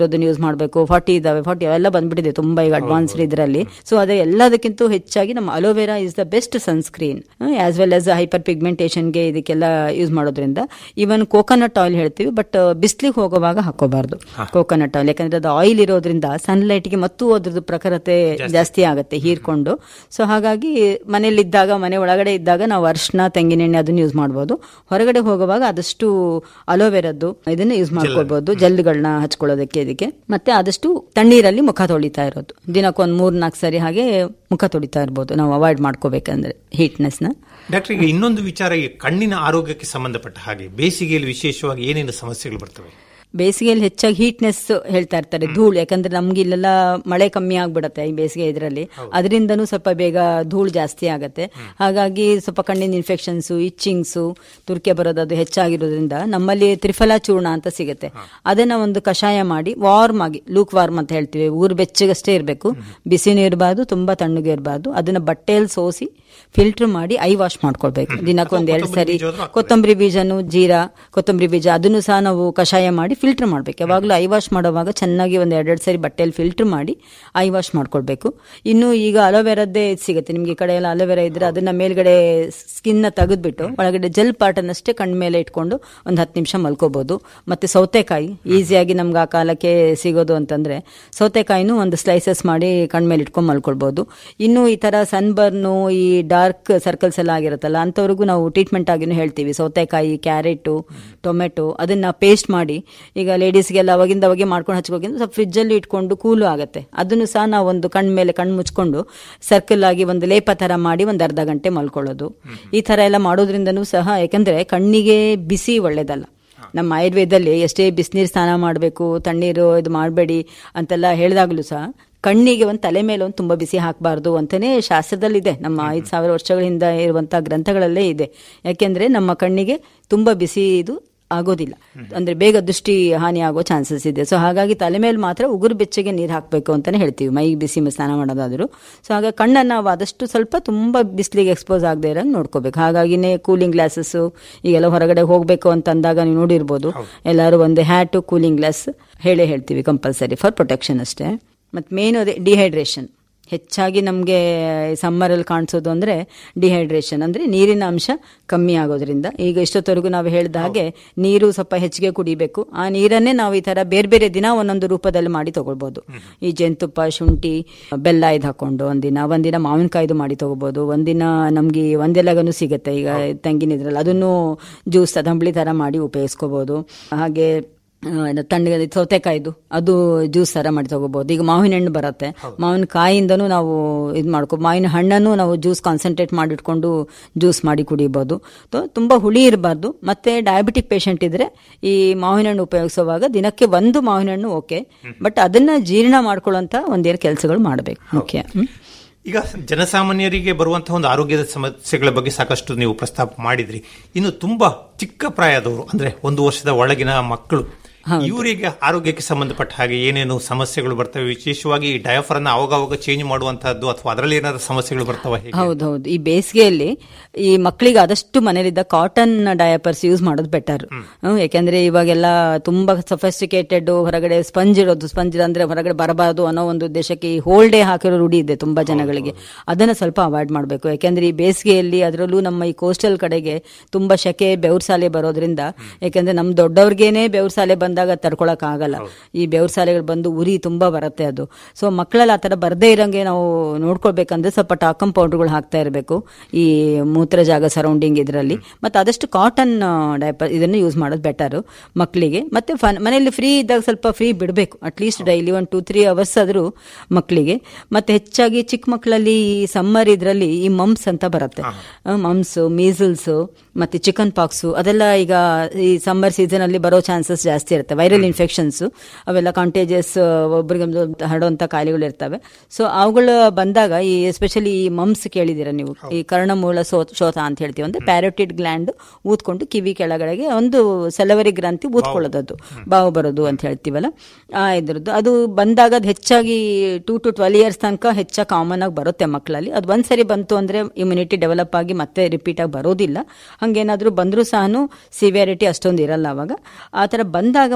ಮಾಡಬೇಕು ಫಾರ್ಟಿ ಇದಾವೆ ಫಾರ್ಟಿ ಅವೆಲ್ಲ ಬಂದ್ಬಿಟ್ಟಿದೆ ತುಂಬಾ ಈಗ ಅಡ್ವಾನ್ಸ್ಡ್ ಇದರಲ್ಲಿ ಸೊ ಅದೇ ಎಲ್ಲದಕ್ಕಿಂತ ಹೆಚ್ಚಾಗಿ ನಮ್ಮ aloe vera is the best sunscreen as well as hyper ಪಿಗ್ಮೆಂಟೇಷನ್ಗೆ ಇದಕ್ಕೆಲ್ಲ ಯೂಸ್ ಮಾಡೋದ್ರಿಂದ ಈವನ್ ಕೋಕೋನಟ್ ಆಯಿಲ್ ಹೇಳ್ತೀವಿ ಬಟ್ ಬಿಸಿಲಿಗೆ ಹೋಗುವಾಗ ಹಾಕೋಬಾರ್ದು ಕೋಕೋನಟ್ ಆಯಿಲ್ ಯಾಕಂದ್ರೆ ಅದು ಆಯಿಲ್ ಇರೋದ್ರಿಂದ ಸನ್ಲೈಟ್ಗೆ ಮತ್ತು ಅದ್ರದ್ದು ಪ್ರಖರತೆ ಜಾಸ್ತಿ ಆಗುತ್ತೆ ಹೀರ್ಕೊಂಡು ಸೊ ಹಾಗಾಗಿ ಮನೇಲಿದ್ದಾಗ ಮನೆ ಒಳಗಡೆ ಇದ್ದಾಗ ನಾವು ಅರ್ಶಿನ ತೆಂಗಿನೆಣ್ಣೆ ಅದನ್ನ ಯೂಸ್ ಮಾಡ್ಬೋದು ಹೊರಗಡೆ ಹೋಗುವಾಗ ಆದಷ್ಟು ಅಲೋವೆರದ್ದು ಇದನ್ನ ಯೂಸ್ ಮಾಡ್ಕೊಳ್ಬಹುದು ಜೆಲ್ಗಳನ್ನ ಹಚ್ಕೊಳ್ಳೋದಕ್ಕೆ ಇದಕ್ಕೆ ಮತ್ತೆ ಆದಷ್ಟು ತಣ್ಣೀರಲ್ಲಿ ಮುಖ ತೊಳಿತಾ ಇರೋದು ದಿನಕ್ಕೊಂದ್ ಮೂರ್ ನಾಲ್ಕು ಸರಿ ಹಾಗೆ ಮುಖ ತೊಳಿತಾ ಇರ್ಬೋದು ನಾವು ಅವಾಯ್ಡ್ ಮಾಡ್ಕೋಬೇಕಂದ್ರೆ ಹೀಟ್ನೆಸ್ ನ ಡಾಕ್ಟರ್ ಈಗ ಇನ್ನೊಂದು ವಿಚಾರ ಈ ಕಣ್ಣಿನ ಆರೋಗ್ಯಕ್ಕೆ ಸಂಬಂಧಪಟ್ಟ ಹಾಗೆ ಬೇಸಿಗೆಯಲ್ಲಿ ವಿಶೇಷವಾಗಿ ಏನೇನು ಸಮಸ್ಯೆಗಳು ಬರ್ತವೆ ಬೇಸಿಗೆಯಲ್ಲಿ ಹೆಚ್ಚಾಗಿ ಹೀಟ್ನೆಸ್ ಹೇಳ್ತಾ ಇರ್ತಾರೆ ಧೂಳು ಯಾಕಂದ್ರೆ ನಮ್ಗೆ ಇಲ್ಲೆಲ್ಲ ಮಳೆ ಕಮ್ಮಿ ಆಗ್ಬಿಡತ್ತೆ ಈ ಬೇಸಿಗೆ ಇದರಲ್ಲಿ ಅದರಿಂದನೂ ಸ್ವಲ್ಪ ಬೇಗ ಧೂಳು ಜಾಸ್ತಿ ಆಗತ್ತೆ ಹಾಗಾಗಿ ಸ್ವಲ್ಪ ಕಣ್ಣಿನ ಇನ್ಫೆಕ್ಷನ್ಸ್ ಇಚ್ಚಿಂಗ್ಸು ತುರ್ಕೆ ಬರೋದು ಅದು ಹೆಚ್ಚಾಗಿರೋದ್ರಿಂದ ನಮ್ಮಲ್ಲಿ ತ್ರಿಫಲ ಚೂರ್ಣ ಅಂತ ಸಿಗುತ್ತೆ ಅದನ್ನ ಒಂದು ಕಷಾಯ ಮಾಡಿ ವಾರ್ಮ್ ಆಗಿ ಲೂಕ್ ವಾರ್ಮ್ ಅಂತ ಹೇಳ್ತೀವಿ ಊರು ಬೆಚ್ಚಗಷ್ಟೇ ಇರಬೇಕು ಬಿಸಿನೂ ಇರಬಾರ್ದು ತುಂಬಾ ತಣ್ಣಗೆ ಇರಬಾರ್ದು ಅದನ್ನ ಬಟ್ಟೆಯಲ್ಲಿ ಸೋಸಿ ಫಿಲ್ಟರ್ ಮಾಡಿ ಐ ವಾಶ್ ಮಾಡ್ಕೊಳ್ಬೇಕು ದಿನಕ್ಕೊಂದ್ ಎರಡು ಸರಿ ಕೊತ್ತಂಬರಿ ಬೀಜನು ಜೀರಾ ಕೊತ್ತಂಬರಿ ಬೀಜ ಅದನ್ನು ಸಹ ನಾವು ಕಷಾಯ ಮಾಡಿ ಫಿಲ್ಟರ್ ಮಾಡ್ಬೇಕು ಯಾವಾಗಲೂ ಐ ವಾಶ್ ಮಾಡುವಾಗ ಚೆನ್ನಾಗಿ ಒಂದ್ ಎರಡೆರಡು ಸರಿ ಬಟ್ಟೆಯಲ್ಲಿ ಫಿಲ್ಟರ್ ಮಾಡಿ ಐ ವಾಶ್ ಮಾಡ್ಕೊಳ್ಬೇಕು ಇನ್ನು ಈಗ ಅಲೋವೆರಾದ್ದೇ ಸಿಗುತ್ತೆ ನಿಮ್ಗೆ ಈ ಕಡೆ ಎಲ್ಲ ಅಲೋವೆರಾ ಇದ್ರೆ ಅದನ್ನ ಮೇಲ್ಗಡೆ ಸ್ಕಿನ್ ನ ತೆಗೆದ್ಬಿಟ್ಟು ಒಳಗಡೆ ಜೆಲ್ ಪಾರ್ಟ್ ಅನ್ನಷ್ಟೇ ಕಣ್ ಮೇಲೆ ಇಟ್ಕೊಂಡು ಒಂದ್ ಹತ್ತು ನಿಮಿಷ ಮಲ್ಕೋಬಹುದು ಮತ್ತೆ ಸೌತೆಕಾಯಿ ಈಸಿಯಾಗಿ ನಮ್ಗೆ ಆ ಕಾಲಕ್ಕೆ ಸಿಗೋದು ಅಂತಂದ್ರೆ ಸೌತೆಕಾಯಿನೂ ಒಂದು ಸ್ಲೈಸಸ್ ಮಾಡಿ ಕಣ್ ಮೇಲೆ ಇಟ್ಕೊಂಡು ಮಲ್ಕೊಳ್ಬಹುದು ಇನ್ನು ಈ ತರ ಸನ್ಬರ್ನು ಈ ಡಾರ್ಕ್ ಸರ್ಕಲ್ಸ್ ಎಲ್ಲ ಆಗಿರುತ್ತಲ್ಲ ಅಂತವ್ರಿಗೂ ನಾವು ಟ್ರೀಟ್ಮೆಂಟ್ ಆಗಿನೂ ಹೇಳ್ತೀವಿ ಸೌತೆಕಾಯಿ ಕ್ಯಾರೆಟ್ ಟೊಮೆಟೊ ಅದನ್ನ ಪೇಸ್ಟ್ ಮಾಡಿ ಈಗ ಲೇಡೀಸ್ಗೆಲ್ಲ ಅವಾಗಿಂದ ಅವಾಗೆ ಮಾಡ್ಕೊಂಡು ಹಚ್ಕೋಗಿಂದ ಸ್ವಲ್ಪ ಫ್ರಿಜ್ ಅಲ್ಲಿ ಇಟ್ಕೊಂಡು ಕೂಲು ಆಗುತ್ತೆ ಅದನ್ನು ಸಹ ನಾವು ಒಂದು ಕಣ್ ಮೇಲೆ ಕಣ್ಣು ಮುಚ್ಕೊಂಡು ಸರ್ಕಲ್ ಆಗಿ ಒಂದು ಲೇಪ ತರ ಮಾಡಿ ಒಂದು ಅರ್ಧ ಗಂಟೆ ಮಲ್ಕೊಳ್ಳೋದು ಈ ತರ ಎಲ್ಲ ಮಾಡೋದ್ರಿಂದನೂ ಸಹ ಯಾಕಂದ್ರೆ ಕಣ್ಣಿಗೆ ಬಿಸಿ ಒಳ್ಳೇದಲ್ಲ ನಮ್ಮ ಆಯುರ್ವೇದದಲ್ಲಿ ಎಷ್ಟೇ ಬಿಸಿನೀರು ಸ್ನಾನ ಮಾಡಬೇಕು ತಣ್ಣೀರು ಇದು ಮಾಡಬೇಡಿ ಅಂತೆಲ್ಲ ಹೇಳಿದಾಗಲೂ ಸಹ ಕಣ್ಣಿಗೆ ಒಂದು ತಲೆ ಮೇಲೆ ಒಂದು ತುಂಬಾ ಬಿಸಿ ಹಾಕಬಾರ್ದು ಅಂತಾನೆ ಶಾಸ್ತ್ರದಲ್ಲಿದೆ ನಮ್ಮ ಐದು ಸಾವಿರ ವರ್ಷಗಳ ಹಿಂದೆ ಇರುವಂತಹ ಗ್ರಂಥಗಳಲ್ಲೇ ಇದೆ ಯಾಕೆಂದ್ರೆ ನಮ್ಮ ಕಣ್ಣಿಗೆ ತುಂಬಾ ಬಿಸಿ ಇದು ಆಗೋದಿಲ್ಲ ಅಂದ್ರೆ ಬೇಗ ದೃಷ್ಟಿ ಹಾನಿ ಆಗೋ ಚಾನ್ಸಸ್ ಇದೆ ಸೊ ಹಾಗಾಗಿ ತಲೆ ಮೇಲೆ ಮಾತ್ರ ಉಗುರು ಬೆಚ್ಚಗೆ ನೀರು ಹಾಕಬೇಕು ಅಂತಾನೆ ಹೇಳ್ತೀವಿ ಮೈ ಬಿಸಿ ಸ್ನಾನ ಮಾಡೋದಾದ್ರು ಸೊ ಹಾಗಾಗಿ ಕಣ್ಣನ್ನು ನಾವು ಆದಷ್ಟು ಸ್ವಲ್ಪ ತುಂಬಾ ಬಿಸಿಲಿಗೆ ಎಕ್ಸ್ಪೋಸ್ ಆಗದೆ ಇರೋಂಗೆ ನೋಡ್ಕೋಬೇಕು ಹಾಗಾಗಿನೇ ಕೂಲಿಂಗ್ ಗ್ಲಾಸಸ್ ಈಗೆಲ್ಲ ಹೊರಗಡೆ ಹೋಗಬೇಕು ಅಂತ ಅಂದಾಗ ನೀವು ನೋಡಿರ್ಬೋದು ಎಲ್ಲರೂ ಒಂದು ಹ್ಯಾಟು ಕೂಲಿಂಗ್ ಗ್ಲಾಸ್ ಹೇಳೇ ಹೇಳ್ತೀವಿ ಕಂಪಲ್ಸರಿ ಫಾರ್ ಪ್ರೊಟೆಕ್ಷನ್ ಅಷ್ಟೇ ಮತ್ತು ಮೇನ್ ಅದೇ ಡಿಹೈಡ್ರೇಷನ್ ಹೆಚ್ಚಾಗಿ ನಮಗೆ ಸಮ್ಮರಲ್ಲಿ ಕಾಣಿಸೋದು ಅಂದರೆ ಡಿಹೈಡ್ರೇಷನ್ ಅಂದರೆ ನೀರಿನ ಅಂಶ ಕಮ್ಮಿ ಆಗೋದ್ರಿಂದ ಈಗ ಇಷ್ಟೊತ್ತವರೆಗೂ ನಾವು ಹೇಳಿದ ಹಾಗೆ ನೀರು ಸ್ವಲ್ಪ ಹೆಚ್ಚಿಗೆ ಕುಡಿಬೇಕು ಆ ನೀರನ್ನೇ ನಾವು ಈ ಥರ ಬೇರೆ ಬೇರೆ ದಿನ ಒಂದೊಂದು ರೂಪದಲ್ಲಿ ಮಾಡಿ ತಗೊಳ್ಬೋದು ಈ ಜೇನುತುಪ್ಪ ಶುಂಠಿ ಬೆಲ್ಲ ಇದು ಹಾಕೊಂಡು ಒಂದಿನ ಒಂದಿನ ಮಾವಿನಕಾಯ್ದು ಮಾಡಿ ತಗೋಬೋದು ಒಂದಿನ ನಮಗೆ ಒಂದೆಲ್ಲಗನು ಸಿಗುತ್ತೆ ಈಗ ತೆಂಗಿನ ಇದ್ರಲ್ಲಿ ಅದನ್ನು ಜ್ಯೂಸ್ ತಂಬಳಿ ಥರ ಮಾಡಿ ಉಪಯೋಗಿಸ್ಕೋಬೋದು ಹಾಗೆ ತಣ್ಣಗೆ ಸೌತೆಕಾಯ್ದು ಅದು ಜ್ಯೂಸ್ ತರ ಮಾಡಿ ತಗೋಬಹುದು ಈಗ ಮಾವಿನ ಹಣ್ಣು ಬರುತ್ತೆ ಮಾವಿನ ಕಾಯಿಂದನೂ ನಾವು ಇದು ಮಾಡ್ಕೋ ಮಾವಿನ ಹಣ್ಣನ್ನು ನಾವು ಜ್ಯೂಸ್ ಕಾನ್ಸಂಟ್ರೇಟ್ ಮಾಡಿಟ್ಕೊಂಡು ಜ್ಯೂಸ್ ಮಾಡಿ ಕುಡಿಬಹುದು ತುಂಬಾ ಹುಳಿ ಇರಬಾರ್ದು ಮತ್ತೆ ಡಯಾಬಿಟಿಕ್ ಪೇಷಂಟ್ ಇದ್ರೆ ಈ ಮಾವಿನ ಹಣ್ಣು ಉಪಯೋಗಿಸುವಾಗ ದಿನಕ್ಕೆ ಒಂದು ಮಾವಿನ ಹಣ್ಣು ಓಕೆ ಬಟ್ ಅದನ್ನ ಜೀರ್ಣ ಮಾಡ್ಕೊಳ್ಳುವಂತ ಒಂದೇನು ಕೆಲಸಗಳು ಮಾಡಬೇಕು ಮುಖ್ಯ ಈಗ ಜನಸಾಮಾನ್ಯರಿಗೆ ಬರುವಂತಹ ಒಂದು ಆರೋಗ್ಯದ ಸಮಸ್ಯೆಗಳ ಬಗ್ಗೆ ಸಾಕಷ್ಟು ನೀವು ಪ್ರಸ್ತಾಪ ಮಾಡಿದ್ರಿ ಇನ್ನು ತುಂಬಾ ಚಿಕ್ಕ ಪ್ರಾಯದವರು ಅಂದ್ರೆ ಒಂದು ವರ್ಷದ ಒಳಗಿನ ಮಕ್ಕಳು ಇವರಿಗೆ ಆರೋಗ್ಯಕ್ಕೆ ಸಂಬಂಧಪಟ್ಟ ಹಾಗೆ ಏನೇನು ಸಮಸ್ಯೆಗಳು ಬರ್ತವೆ ವಿಶೇಷವಾಗಿ ಡಯಾಫರನ್ನ ಅವಾಗವಾಗ ಚೇಂಜ್ ಮಾಡುವಂತಹದ್ದು ಅಥವಾ ಅದರಲ್ಲಿ ಏನಾದ್ರು ಸಮಸ್ಯೆಗಳು ಬರ್ತವೆ ಹೌದೌದು ಈ ಬೇಸಿಗೆಯಲ್ಲಿ ಈ ಮಕ್ಕಳಿಗೆ ಆದಷ್ಟು ಮನೇಲಿದ್ದ ಕಾಟನ್ ಡಯಾಪರ್ಸ್ ಯೂಸ್ ಮಾಡೋದು ಬೆಟರ್ ಯಾಕಂದ್ರೆ ಇವಾಗೆಲ್ಲ ತುಂಬಾ ಸಫಿಸ್ಟಿಕೇಟೆಡ್ ಹೊರಗಡೆ ಸ್ಪಂಜ್ ಇರೋದು ಸ್ಪಂಜ್ ಅಂದ್ರೆ ಹೊರಗಡೆ ಬರಬಾರದು ಅನ್ನೋ ಒಂದು ಉದ್ದೇಶಕ್ಕೆ ಈ ಹೋಲ್ ಡೇ ಹಾಕಿರೋ ರೂಢಿ ಇದೆ ತುಂಬಾ ಜನಗಳಿಗೆ ಅದನ್ನ ಸ್ವಲ್ಪ ಅವಾಯ್ಡ್ ಮಾಡಬೇಕು ಯಾಕಂದ್ರೆ ಈ ಬೇಸಿಗೆಯಲ್ಲಿ ಅದರಲ್ಲೂ ನಮ್ಮ ಈ ಕೋಸ್ಟಲ್ ಕಡೆಗೆ ತುಂಬಾ ಶೆಕೆ ಬೆವ್ರ ಸಾಲೆ ಬರೋದ್ರಿಂದ ಯಾಕಂದ್ರೆ ನಮ್ ದೊಡ್ಡವ್ರಿಗೇನೆ ಬೆವ್ರ ಸಾಲೆ ಬಂದಾಗ ತಡ್ಕೊಳಕ್ ಆಗಲ್ಲ ಈ ಬೆವ್ರ ಸಾಲೆಗಳು ಬಂದು ಉರಿ ತುಂಬಾ ಬರುತ್ತೆ ಅದು ಸೊ ಮಕ್ಕಳಲ್ಲಿ ಆ ತರ ಬರ್ದೇ ಇರಂಗೆ ನಾವು ನೋಡ್ಕೊಳ್ಬೇಕಂದ್ರೆ ಸ್ವಲ್ಪ ಟಾಕಂ ಪೌಡರ್ಗಳು ಹಾಕ್ತಾ ಇರಬೇಕು ಈ ಮೂತ್ರ ಜಾಗ ಸರೌಂಡಿಂಗ್ ಇದರಲ್ಲಿ ಮತ್ತೆ ಆದಷ್ಟು ಕಾಟನ್ ಡೈಪರ್ ಇದನ್ನು ಯೂಸ್ ಮಾಡೋದು ಬೆಟರ್ ಮಕ್ಕಳಿಗೆ ಮತ್ತೆ ಮನೆಯಲ್ಲಿ ಫ್ರೀ ಇದ್ದಾಗ ಸ್ವಲ್ಪ ಫ್ರೀ ಬಿಡಬೇಕು ಅಟ್ಲೀಸ್ಟ್ ಡೈಲಿ ಒಂದು ಟೂ ತ್ರೀ ಅವರ್ಸ್ ಆದ್ರೂ ಮಕ್ಕಳಿಗೆ ಮತ್ತೆ ಹೆಚ್ಚಾಗಿ ಚಿಕ್ಕ ಮಕ್ಕಳಲ್ಲಿ ಈ ಸಮ್ಮರ್ ಇದರಲ್ಲಿ ಈ ಮಮ್ಸ್ ಅಂತ ಬರುತ್ತೆ ಮಮ್ಸ್ ಮೀಸಲ್ಸ್ ಮತ್ತೆ ಚಿಕನ್ ಪಾಕ್ಸು ಅದೆಲ್ಲ ಈಗ ಈ ಸಮ್ಮರ್ ಸೀಸನ್ ಅಲ್ಲಿ ಬರೋ ಚಾನ್ಸಸ್ ಜಾಸ್ತಿ ಇರುತ್ತೆ ವೈರಲ್ ಇನ್ಫೆಕ್ಷನ್ಸ್ ಅವೆಲ್ಲ ಕಾಂಟೇಜಿಯಸ್ ಒಬ್ಬರಿಗೆ ಹರಡುವಂತ ಕಾಯಿಲೆಗಳು ಇರ್ತವೆ ಸೊ ಅವುಗಳು ಬಂದಾಗ ಈ ಎಸ್ಪೆಷಲಿ ಈ ಮಮ್ಸ್ ಕೇಳಿದಿರ ನೀವು ಈ ಕರ್ಣಮೂಲ ಶೋಥ ಅಂತ ಹೇಳ್ತೀವಿ ಅಂದ್ರೆ ಪ್ಯಾರೋಟಿಡ್ ಗ್ಲ್ಯಾಂಡ್ ಊದ್ಕೊಂಡು ಕಿವಿ ಕೆಳಗಡೆಗೆ ಒಂದು ಸೆಲವರಿ ಗ್ರಂಥಿ ಊದ್ಕೊಳ್ಳೋದು ಬಾವು ಬರೋದು ಅಂತ ಹೇಳ್ತೀವಲ್ಲ ಆ ಇದ್ರದ್ದು ಅದು ಬಂದಾಗ ಅದು ಹೆಚ್ಚಾಗಿ ಟೂ ಟು ಟ್ವೆಲ್ ಇಯರ್ಸ್ ತನಕ ಹೆಚ್ಚಾಗಿ ಕಾಮನ್ ಆಗಿ ಬರುತ್ತೆ ಮಕ್ಕಳಲ್ಲಿ ಅದು ಒಂದ್ಸರಿ ಬಂತು ಅಂದ್ರೆ ಇಮ್ಯುನಿಟಿ ಡೆವಲಪ್ ಆಗಿ ಮತ್ತೆ ರಿಪೀಟ್ ಆಗಿ ಬರೋದಿಲ್ಲ ಹಂಗೇನಾದ್ರೂ ಬಂದರೂ ಸಹ ಸಿವಿಯಾರಿಟಿ ಅಷ್ಟೊಂದು ಇರಲ್ಲ ಅವಾಗ ಆ ಥರ ಬಂದಾಗ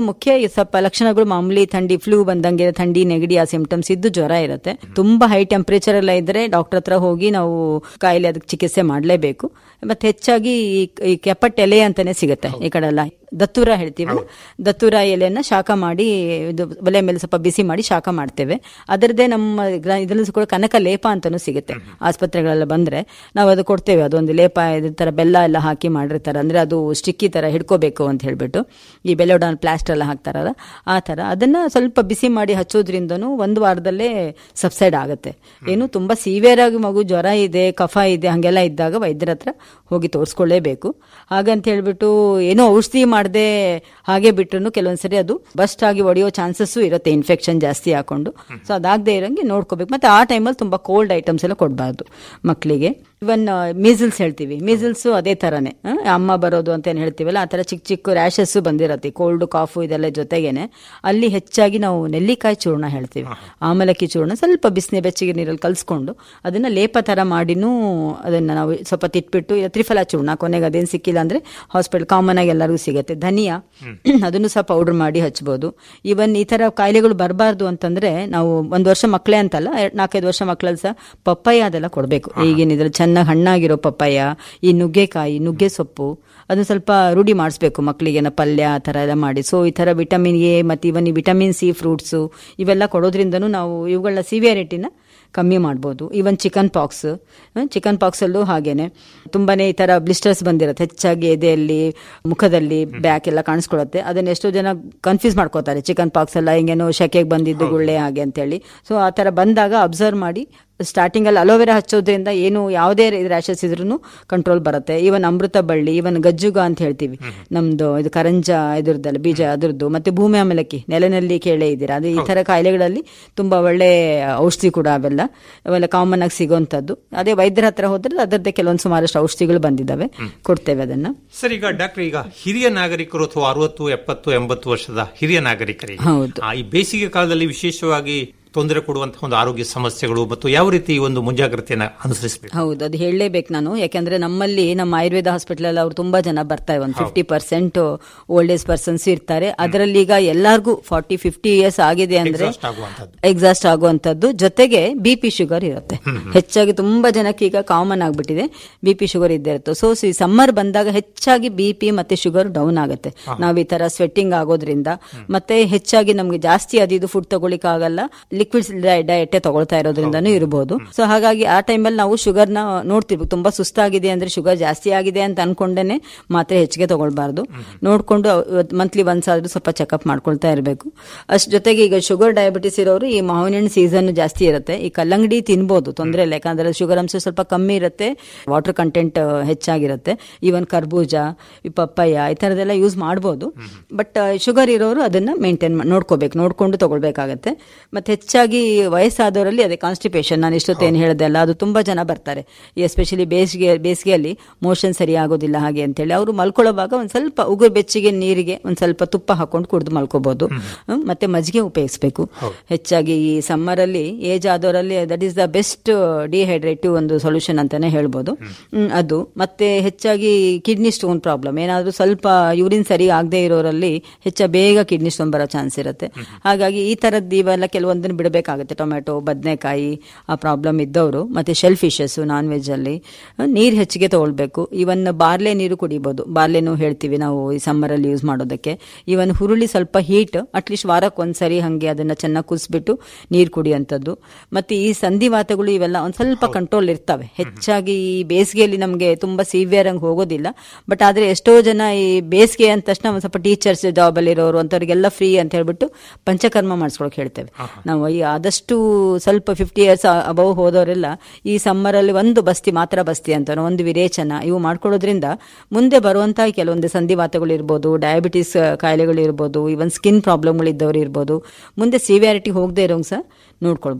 ಮುಖ್ಯ ಈ ಸ್ವಲ್ಪ ಲಕ್ಷಣಗಳು ಮಾಮೂಲಿ ಥಂಡಿ ಫ್ಲೂ ಬಂದಂಗೆ ಥಂಡಿ ನೆಗಡಿ ಆ ಸಿಂಪ್ಟಮ್ಸ್ ಇದ್ದು ಜ್ವರ ಇರುತ್ತೆ ತುಂಬಾ ಹೈ ಟೆಂಪರೇಚರ್ ಎಲ್ಲ ಇದ್ರೆ ಡಾಕ್ಟರ್ ಹತ್ರ ಹೋಗಿ ನಾವು ಕಾಯಿಲೆ ಅದಕ್ಕೆ ಚಿಕಿತ್ಸೆ ಮಾಡಲೇಬೇಕು ಮತ್ತೆ ಹೆಚ್ಚಾಗಿ ಈ- ಈ ಕೆಪಟ್ ಎಲೆ ಅಂತಾನೆ ಸಿಗುತ್ತೆ ಈ ಕಡೆ ಎಲ್ಲ ದತ್ತೂರ ಹೇಳ್ತೀವಿ ದತ್ತೂರ ಎಲೆಯನ್ನ ಶಾಖ ಮಾಡಿ ಇದು ಒಲೆ ಮೇಲೆ ಸ್ವಲ್ಪ ಬಿಸಿ ಮಾಡಿ ಶಾಖ ಮಾಡ್ತೇವೆ ಅದರದ್ದೇ ನಮ್ಮ ಗ್ರ- ಇದ್ರಲ್ಲಿ ಕೂಡ ಕನಕ ಲೇಪ ಅಂತಾನೂ ಸಿಗುತ್ತೆ ಆಸ್ಪತ್ರೆಗಳೆಲ್ಲ ಬಂದ್ರೆ ನಾವು ಅದು ಕೊಡ್ತೇವೆ ಅದೊಂದು ಲೇಪ ಇದ್ರ ತರ ಬೆಲ್ಲ ಎಲ್ಲ ಹಾಕಿ ಮಾಡಿರ್ತಾರೆ ಅಂದ್ರೆ ಅದು ಸ್ಟಿಕ್ಕಿ ತರ ಹಿಡ್ಕೋಬೇಕು ಅಂತ ಹೇಳ್ಬಿಟ್ಟು ಈ ಬೆಲ್ಲೋಡಾನ್ ಪ್ಲಾಸ್ಟರ್ ಎಲ್ಲ ಹಾಕ್ತಾರಲ್ಲ ಆ ತರ ಅದನ್ನ ಸ್ವಲ್ಪ ಬಿಸಿ ಮಾಡಿ ಹಚ್ಚೋದ್ರಿಂದನೂ ಒಂದು ವಾರದಲ್ಲೇ ಸಬ್ಸೈಡ್ ಆಗುತ್ತೆ ಏನು ತುಂಬಾ ಸಿವಿಯರ್ ಆಗಿ ಮಗು ಜ್ವರ ಇದೆ ಕಫ ಇದೆ ಹಂಗೆಲ್ಲ ಇದ್ದಾಗ ವೈದ್ಯರ ಹತ್ರ ಹೋಗಿ ತೋರಿಸ್ಕೊಳ್ಳೇಬೇಕು ಹಾಗಂತ ಹೇಳ್ಬಿಟ್ಟು ಏನೋ ಔಷಧಿ ಮಾಡದೆ ಹಾಗೆ ಬಿಟ್ರು ಕೆಲವೊಂದ್ಸರಿ ಅದು ಬಸ್ಟ್ ಆಗಿ ಒಡೆಯೋ ಚಾನ್ಸಸ್ ಇರುತ್ತೆ ಇನ್ಫೆಕ್ಷನ್ ಜಾಸ್ತಿ ಹಾಕೊಂಡು ಸೊ ಅದಾಗದೆ ಇರಂಗೆ ನೋಡ್ಕೋಬೇಕು ಮತ್ತೆ ಆ ಟೈಮಲ್ಲಿ ತುಂಬಾ ಕೋಲ್ಡ್ ಐಟಮ್ಸ್ ಎಲ್ಲ ಕೊಡಬಾರ್ದು ಮಕ್ಕಳಿಗೆ ಇವನ್ ಮೀಸಲ್ಸ್ ಹೇಳ್ತೀವಿ ಮೀಸಲ್ಸ್ ಅದೇ ತರನೇ ಆ, ಅಮ್ಮ ಬರೋದು ಅಂತ ಏನ್ ಹೇಳ್ತೀವಲ್ಲ ಆ ತರ ಚಿಕ್ಕ ಚಿಕ್ಕ ರ್ಯಾಶಸ್ ಬಂದಿರತ್ತೆ ಕೋಲ್ಡ್ ಕಾಫು ಇದೆಲ್ಲ ಜೊತೆಗೇನೆ ಅಲ್ಲಿ ಹೆಚ್ಚಾಗಿ ನಾವು ನೆಲ್ಲಿಕಾಯಿ ಚೂರ್ಣ ಹೇಳ್ತೀವಿ ಆಮಲಕ್ಕಿ ಚೂರ್ಣ ಸ್ವಲ್ಪ ಬಿಸಿನೆ ಬೆಚ್ಚಗೆ ನೀರಲ್ಲಿ ಕಲ್ಸ್ಕೊಂಡು ಅದನ್ನ ಲೇಪ ತರ ಮಾಡಿನೂ ಅದನ್ನ ನಾವು ಸ್ವಲ್ಪ ತಿಟ್ಬಿಟ್ಟು ಇಲ್ಲ ತ್ರಿಫಲ ಚೂರ್ಣ ಕೊನೆಗೆ ಅದೇನ್ ಸಿಕ್ಕಿಲ್ಲ ಅಂದ್ರೆ ಹಾಸ್ಪಿಟಲ್ ಕಾಮನ್ ಆಗಿ ಎಲ್ಲರಿಗೂ ಸಿಗುತ್ತೆ ಧನಿಯಾ ಅದನ್ನು ಸಹ ಪೌಡರ್ ಮಾಡಿ ಹಚ್ಬೋದು ಇವನ್ ಈ ತರ ಕಾಯಿಲೆಗಳು ಬರಬಾರ್ದು ಅಂತಂದ್ರೆ ನಾವು ಒಂದ್ ವರ್ಷ ಮಕ್ಕಳೇ ಅಂತಲ್ಲ ಎರಡ್- ನಾಲ್ಕೈದು ವರ್ಷ ಮಕ್ಕಳಲ್ಲಿ ಸಹ ಪಪ್ಪಾಯ ಅದೆಲ್ಲ ಕೊಡಬೇಕು ಈಗಿನ ಇದ್ರಲ್ಲಿ ಚೆನ್ನಾಗಿ ಹಣ್ಣಾಗಿರೋ ಪಪ್ಪಾಯ ಈ ನುಗ್ಗೆಕಾಯಿ ನುಗ್ಗೆ ಸೊಪ್ಪು ಅದನ್ನ ಸ್ವಲ್ಪ ರೂಢಿ ಮಾಡಿಸ್ಬೇಕು ಮಕ್ಕಳಿಗೆ ಪಲ್ಯ ಆ ಥರ ಎಲ್ಲ ಮಾಡಿ ಸೊ ಈ ಥರ ವಿಟಮಿನ್ ಎ ಮತ್ತು ಇವನ್ ಈ ವಿಟಮಿನ್ ಸಿ ಫ್ರೂಟ್ಸು ಇವೆಲ್ಲ ಕೊಡೋದ್ರಿಂದನೂ ನಾವು ಇವುಗಳ ಸಿವಿಯರಿಟಿನ ಕಮ್ಮಿ ಮಾಡ್ಬೋದು even chicken pox chicken pox ಅಲ್ಲೂ ಹಾಗೇನೆ ತುಂಬಾನೇ ಈ ತರ ಬ್ಲಿಸ್ಟರ್ಸ್ ಬಂದಿರುತ್ತೆ ಹೆಚ್ಚಾಗಿ ಎದೆಯಲ್ಲಿ ಮುಖದಲ್ಲಿ ಬ್ಯಾಕ್ ಎಲ್ಲ ಕಾಣಿಸ್ಕೊಳ್ಳುತ್ತೆ ಅದನ್ನ ಎಷ್ಟೋ ಜನ ಕನ್ಫ್ಯೂಸ್ ಮಾಡ್ಕೋತಾರೆ ಚಿಕನ್ ಪಾಕ್ಸ್ ಎಲ್ಲ ಹಿಂಗೇನೋ ಶೆಕೆಗೆ ಬಂದಿದ್ದು ಗುಳ್ಳೆ ಹಾಗೆ ಅಂತೇಳಿ ಸೊ ಆ ತರ ಬಂದಾಗ ಅಬ್ಸರ್ವ್ ಮಾಡಿ ಸ್ಟಾರ್ಟಿಂಗ್ ಅಲ್ಲಿ ಅಲೋವೆರಾ ಹಚ್ಚೋದ್ರಿಂದ ಏನು ಯಾವುದೇ ರ್ಯಾಶಸ್ ಇದ್ರೂ ಕಂಟ್ರೋಲ್ ಬರುತ್ತೆ ಈವನ್ ಅಮೃತ ಬಳ್ಳಿ ಈವನ್ ಗಜ್ಜುಗ ಅಂತ ಹೇಳ್ತೀವಿ ನಮ್ದು ಇದು ಕರಂಜ ಇದ್ರದ್ದಲ್ಲ ಬೀಜ ಅದ್ರದ್ದು ಮತ್ತೆ ಭೂಮಿ ಆಮಲಕ್ಕಿ ನೆಲನಲ್ಲಿ ಕೇಳೇ ಇದ್ದೀರಾ ಅದು ಈ ತರ ಕಾಯಿಲೆಗಳಲ್ಲಿ ತುಂಬಾ ಒಳ್ಳೆ ಔಷಧಿ ಕೂಡ ಅವೆಲ್ಲ ಅವೆಲ್ಲ ಕಾಮನ್ ಆಗಿ ಸಿಗೋಂಥದ್ದು ಅದೇ ವೈದ್ಯರ ಹತ್ರ ಹೋದ್ರೆ ಅದರದ್ದೇ ಕೆಲವೊಂದು ಸುಮಾರಷ್ಟು ಔಷಧಿಗಳು ಬಂದಿದ್ದಾವೆ ಕೊಡ್ತೇವೆ ಅದನ್ನ ಸರ್ ಈಗ ಡಾಕ್ಟರ್ ಈಗ ಹಿರಿಯ ನಾಗರಿಕರು ಅಥವಾ ಅರವತ್ತು ಎಪ್ಪತ್ತು ಎಂಬತ್ತು ವರ್ಷದ ಹಿರಿಯ ನಾಗರಿಕರಿಗೆ ಹೌದು. ಆ, ಈ ಬೇಸಿಗೆ ಕಾಲದಲ್ಲಿ ವಿಶೇಷವಾಗಿ ತೊಂದರೆ ಕೊಡುವಂತಹ ಒಂದು ಆರೋಗ್ಯ ಸಮಸ್ಯೆಗಳು ಮತ್ತು ಯಾವ ರೀತಿ ಈ ಒಂದು ಮುಂಜಾಗ್ರತೆಯನ್ನು ಅನುಸರಿಸಬೇಕು ಹೌದು ಅದು ಹೇಳಲೇಬೇಕು ನಾನು ಯಾಕಂದ್ರೆ ನಮ್ಮಲ್ಲಿ ನಮ್ಮ ಆಯುರ್ವೇದ ಹಾಸ್ಪಿಟಲ್ ಅಲ್ಲಿ ಅವ್ರು ತುಂಬಾ ಜನ ಬರ್ತಾರೆ ಒಂದು fifty percent old age persons ಇರ್ತಾರೆ ಅದರಲ್ಲಿ ಈಗ ಎಲ್ಲಾರ್ಗೂ ಫಾರ್ಟಿ ಫಿಫ್ಟಿ ಇಯರ್ಸ್ ಆಗಿದೆ ಅಂದ್ರೆ Exhaust ಆಗುವಂಥದ್ದು. ಎಕ್ಸಾಸ್ಟ್ ಆಗುವಂತದ್ದು ಜೊತೆಗೆ ಬಿ ಪಿ ಶುಗರ್ ಇರುತ್ತೆ ಹೆಚ್ಚಾಗಿ ತುಂಬಾ ಜನಕ್ಕೆ ಈಗ ಕಾಮನ್ ಆಗ್ಬಿಟ್ಟಿದೆ ಬಿ ಪಿ ಶುಗರ್ ಇದ್ದೇ ಇರುತ್ತೆ ಸೊ ಈ ಸಮ್ಮರ್ ಬಂದಾಗ ಹೆಚ್ಚಾಗಿ ಬಿ ಪಿ ಮತ್ತೆ ಶುಗರ್ ಡೌನ್ ಆಗುತ್ತೆ ನಾವು ಈ ತರ ಸ್ವೆಟ್ಟಿಂಗ್ ಆಗೋದ್ರಿಂದ ಮತ್ತೆ ಹೆಚ್ಚಾಗಿ ನಮ್ಗೆ ಜಾಸ್ತಿ ಅದು ಇದು ಫುಡ್ ತಗೊಳಿಕ್ ಆಗಲ್ಲ ಲಿಕ್ವಿಡ್ಸ್ ಡಯಟ್ ತಗೊಳ್ತಾ ಇರೋದ್ರಿಂದನೂ ಇರಬಹುದು ಸೊ ಹಾಗಾಗಿ ಆ ಟೈಮಲ್ಲಿ ನಾವು ಶುಗರ್ ನ ನೋಡ್ತಿರ್ಬೇಕು ತುಂಬಾ ಸುಸ್ತಾಗಿದೆ ಅಂದ್ರೆ ಶುಗರ್ ಜಾಸ್ತಿ ಆಗಿದೆ ಅಂತ ಅನ್ಕೊಂಡೇನೆ ಮಾತ್ರೆ ಹೆಚ್ಚಿಗೆ ತಗೊಳ್ಬಾರ್ದು ನೋಡ್ಕೊಂಡು ಮಂತ್ಲಿ ಒನ್ಸ್ ಆದ್ರೂ ಸ್ವಲ್ಪ ಚೆಕಪ್ ಮಾಡ್ಕೊಳ್ತಾ ಇರಬೇಕು ಅಷ್ಟ್ ಜೊತೆಗೆ ಈಗ ಶುಗರ್ ಡಯಾಬಿಟಿಸ್ ಇರೋರು ಈ ಮಾವಿನ ಹಣ್ಣು ಸೀಸನ್ ಜಾಸ್ತಿ ಇರುತ್ತೆ ಈ ಕಲ್ಲಂಗಡಿ ತಿನ್ಬೋದು ತೊಂದರೆ ಇಲ್ಲ ಯಾಕಂದ್ರೆ ಶುಗರ್ ಅಂಶ ಸ್ವಲ್ಪ ಕಮ್ಮಿ ಇರುತ್ತೆ ವಾಟರ್ ಕಂಟೆಂಟ್ ಹೆಚ್ಚಾಗಿರುತ್ತೆ ಈವನ್ ಕರ್ಬೂಜ ಈ ಪಪ್ಪಯ್ಯ ಈ ತರದೆಲ್ಲ ಯೂಸ್ ಮಾಡ್ಬೋದು ಬಟ್ ಶುಗರ್ ಇರೋರು ಅದನ್ನ ಮೇಂಟೈನ್ ನೋಡ್ಕೋಬೇಕು ನೋಡ್ಕೊಂಡು ತಗೊಳ್ಬೇಕಾಗತ್ತೆ ಮತ್ತೆ ಹೆಚ್ಚಾಗಿ ವಯಸ್ಸಾದವರಲ್ಲಿ ಅದೇ ಕಾನ್ಸ್ಟಿಪೇಷನ್ ನಾನು ಇಷ್ಟೊತ್ತೇನು ಹೇಳಿದೆ ಅಲ್ಲ ಅದು ತುಂಬಾ ಜನ ಬರ್ತಾರೆ ಎಸ್ಪೆಷಲಿ ಬೇಸಿಗೆ ಬೇಸಿಗೆಯಲ್ಲಿ ಮೋಷನ್ ಸರಿ ಆಗೋದಿಲ್ಲ ಹಾಗೆ ಅಂತೇಳಿ ಅವರು ಮಲ್ಕೊಳ್ಳೋವಾಗ ಒಂದ್ ಸ್ವಲ್ಪ ಉಗುರು ಬೆಚ್ಚಗೆ ನೀರಿಗೆ ಒಂದ್ ಸ್ವಲ್ಪ ತುಪ್ಪ ಹಾಕೊಂಡು ಕುಡಿದು ಮಲ್ಕೋಬಹುದು ಹ್ಮ್, ಮತ್ತೆ ಮಜ್ಜಿಗೆ ಉಪಯೋಗಿಸಬೇಕು ಹೆಚ್ಚಾಗಿ ಈ ಸಮ್ಮರ್ ಅಲ್ಲಿ ಏಜ್ ಆದವರಲ್ಲಿ that is the best dehydrative ಒಂದು ಸೊಲ್ಯೂಷನ್ ಅಂತಾನೆ ಹೇಳ್ಬೋದು ಹ್ಮ್, ಅದು ಮತ್ತೆ ಹೆಚ್ಚಾಗಿ ಕಿಡ್ನಿ ಸ್ಟೋನ್ ಪ್ರಾಬ್ಲಮ್ ಏನಾದ್ರೂ ಸ್ವಲ್ಪ ಯೂರಿನ್ ಸರಿ ಆಗದೆ ಇರೋರಲ್ಲಿ ಹೆಚ್ಚ ಬೇಗ ಕಿಡ್ನಿ ಸ್ಟೋನ್ ಬರೋ ಚಾನ್ಸ್ ಇರುತ್ತೆ ಹಾಗಾಗಿ ಈ ತರದ್ದು ಇವೆಲ್ಲ ಕೆಲವೊಂದನ್ನು ಬಿಡಬೇಕಾಗುತ್ತೆ ಟೊಮೆಟೊ ಬದನೆಕಾಯಿ ಆ ಪ್ರಾಬ್ಲಮ್ ಇದ್ದವರು ಮತ್ತೆ ಶೆಲ್ ಫಿಶಸ್ ನಾನ್ ವೆಜ್ ಅಲ್ಲಿ ನೀರು ಹೆಚ್ಚಿಗೆ ತಗೊಳ್ಬೇಕು ಇವನ್ ಬಾರ್ಲೆ ನೀರು ಕುಡಿಬಹುದು ಬಾರ್ಲೆನೂ ಹೇಳ್ತೀವಿ ನಾವು ಈ ಸಮ್ಮರ್ ಅಲ್ಲಿ ಯೂಸ್ ಮಾಡೋದಕ್ಕೆ ಇವನ್ ಹುರುಳಿ ಸ್ವಲ್ಪ ಹೀಟ್ ಅಟ್ಲೀಸ್ಟ್ ವಾರಕ್ಕೆ ಒಂದ್ಸರಿ ಹಂಗೆ ಅದನ್ನ ಚೆನ್ನಾಗಿ ಕುದಿಸ್ಬಿಟ್ಟು ನೀರು ಕುಡಿಯುವಂಥದ್ದು ಮತ್ತೆ ಈ ಸಂಧಿವಾತಗಳು ಇವೆಲ್ಲ ಒಂದ್ ಸ್ವಲ್ಪ ಕಂಟ್ರೋಲ್ ಇರ್ತವೆ ಹೆಚ್ಚಾಗಿ ಈ ಬೇಸಿಗೆಯಲ್ಲಿ ನಮಗೆ ತುಂಬಾ ಸಿವಿಯರ್ ಆಗಿ ಹೋಗೋದಿಲ್ಲ ಬಟ್ ಆದ್ರೆ ಎಷ್ಟೋ ಜನ ಈ ಬೇಸಿಗೆ ಅಂದ ತಕ್ಷಣ ಒಂದ್ ಸ್ವಲ್ಪ ಟೀಚರ್ಸ್ ಜಾಬ್ ಅಲ್ಲಿ ಇರೋರು ಅಂತವ್ರಿಗೆಲ್ಲ ಫ್ರೀ ಅಂತ ಹೇಳ್ಬಿಟ್ಟು ಪಂಚಕರ್ಮ ಮಾಡಿಸ್ಕೊಳಕ್ ಹೇಳ್ತೇವೆ ನಾವು ಈ ಆದಷ್ಟು ಸ್ವಲ್ಪ ಫಿಫ್ಟಿ ಇಯರ್ಸ್ ಅಬವ್ ಹೋದವರೆಲ್ಲ ಈ ಸಮ್ಮರ್ ಅಲ್ಲಿ ಒಂದು ಬಸ್ತಿ ಮಾತ್ರ ಬಸ್ತಿ ಅಂತ ಒಂದು ವಿರೇಚನ ಇವು ಮಾಡ್ಕೊಳ್ಳೋದ್ರಿಂದ ಮುಂದೆ ಬರುವಂತಹ ಕೆಲವೊಂದು ಸಂಧಿವಾತಗಳು ಇರ್ಬೋದು ಡಯಾಬಿಟಿಸ್ ಕಾಯಿಲೆಗಳು ಇರ್ಬೋದು ಇವನ್ ಸ್ಕಿನ್ ಪ್ರಾಬ್ಲಮ್ಗಳು ಇದ್ದವರು ಇರ್ಬೋದು ಮುಂದೆ ಸಿವಿಯಾರಿಟಿ ಹೋಗದೆ ಇರೋಂಗ್ ಸಹ ನೋಡ್ಕೊಳ್ಬಹುದು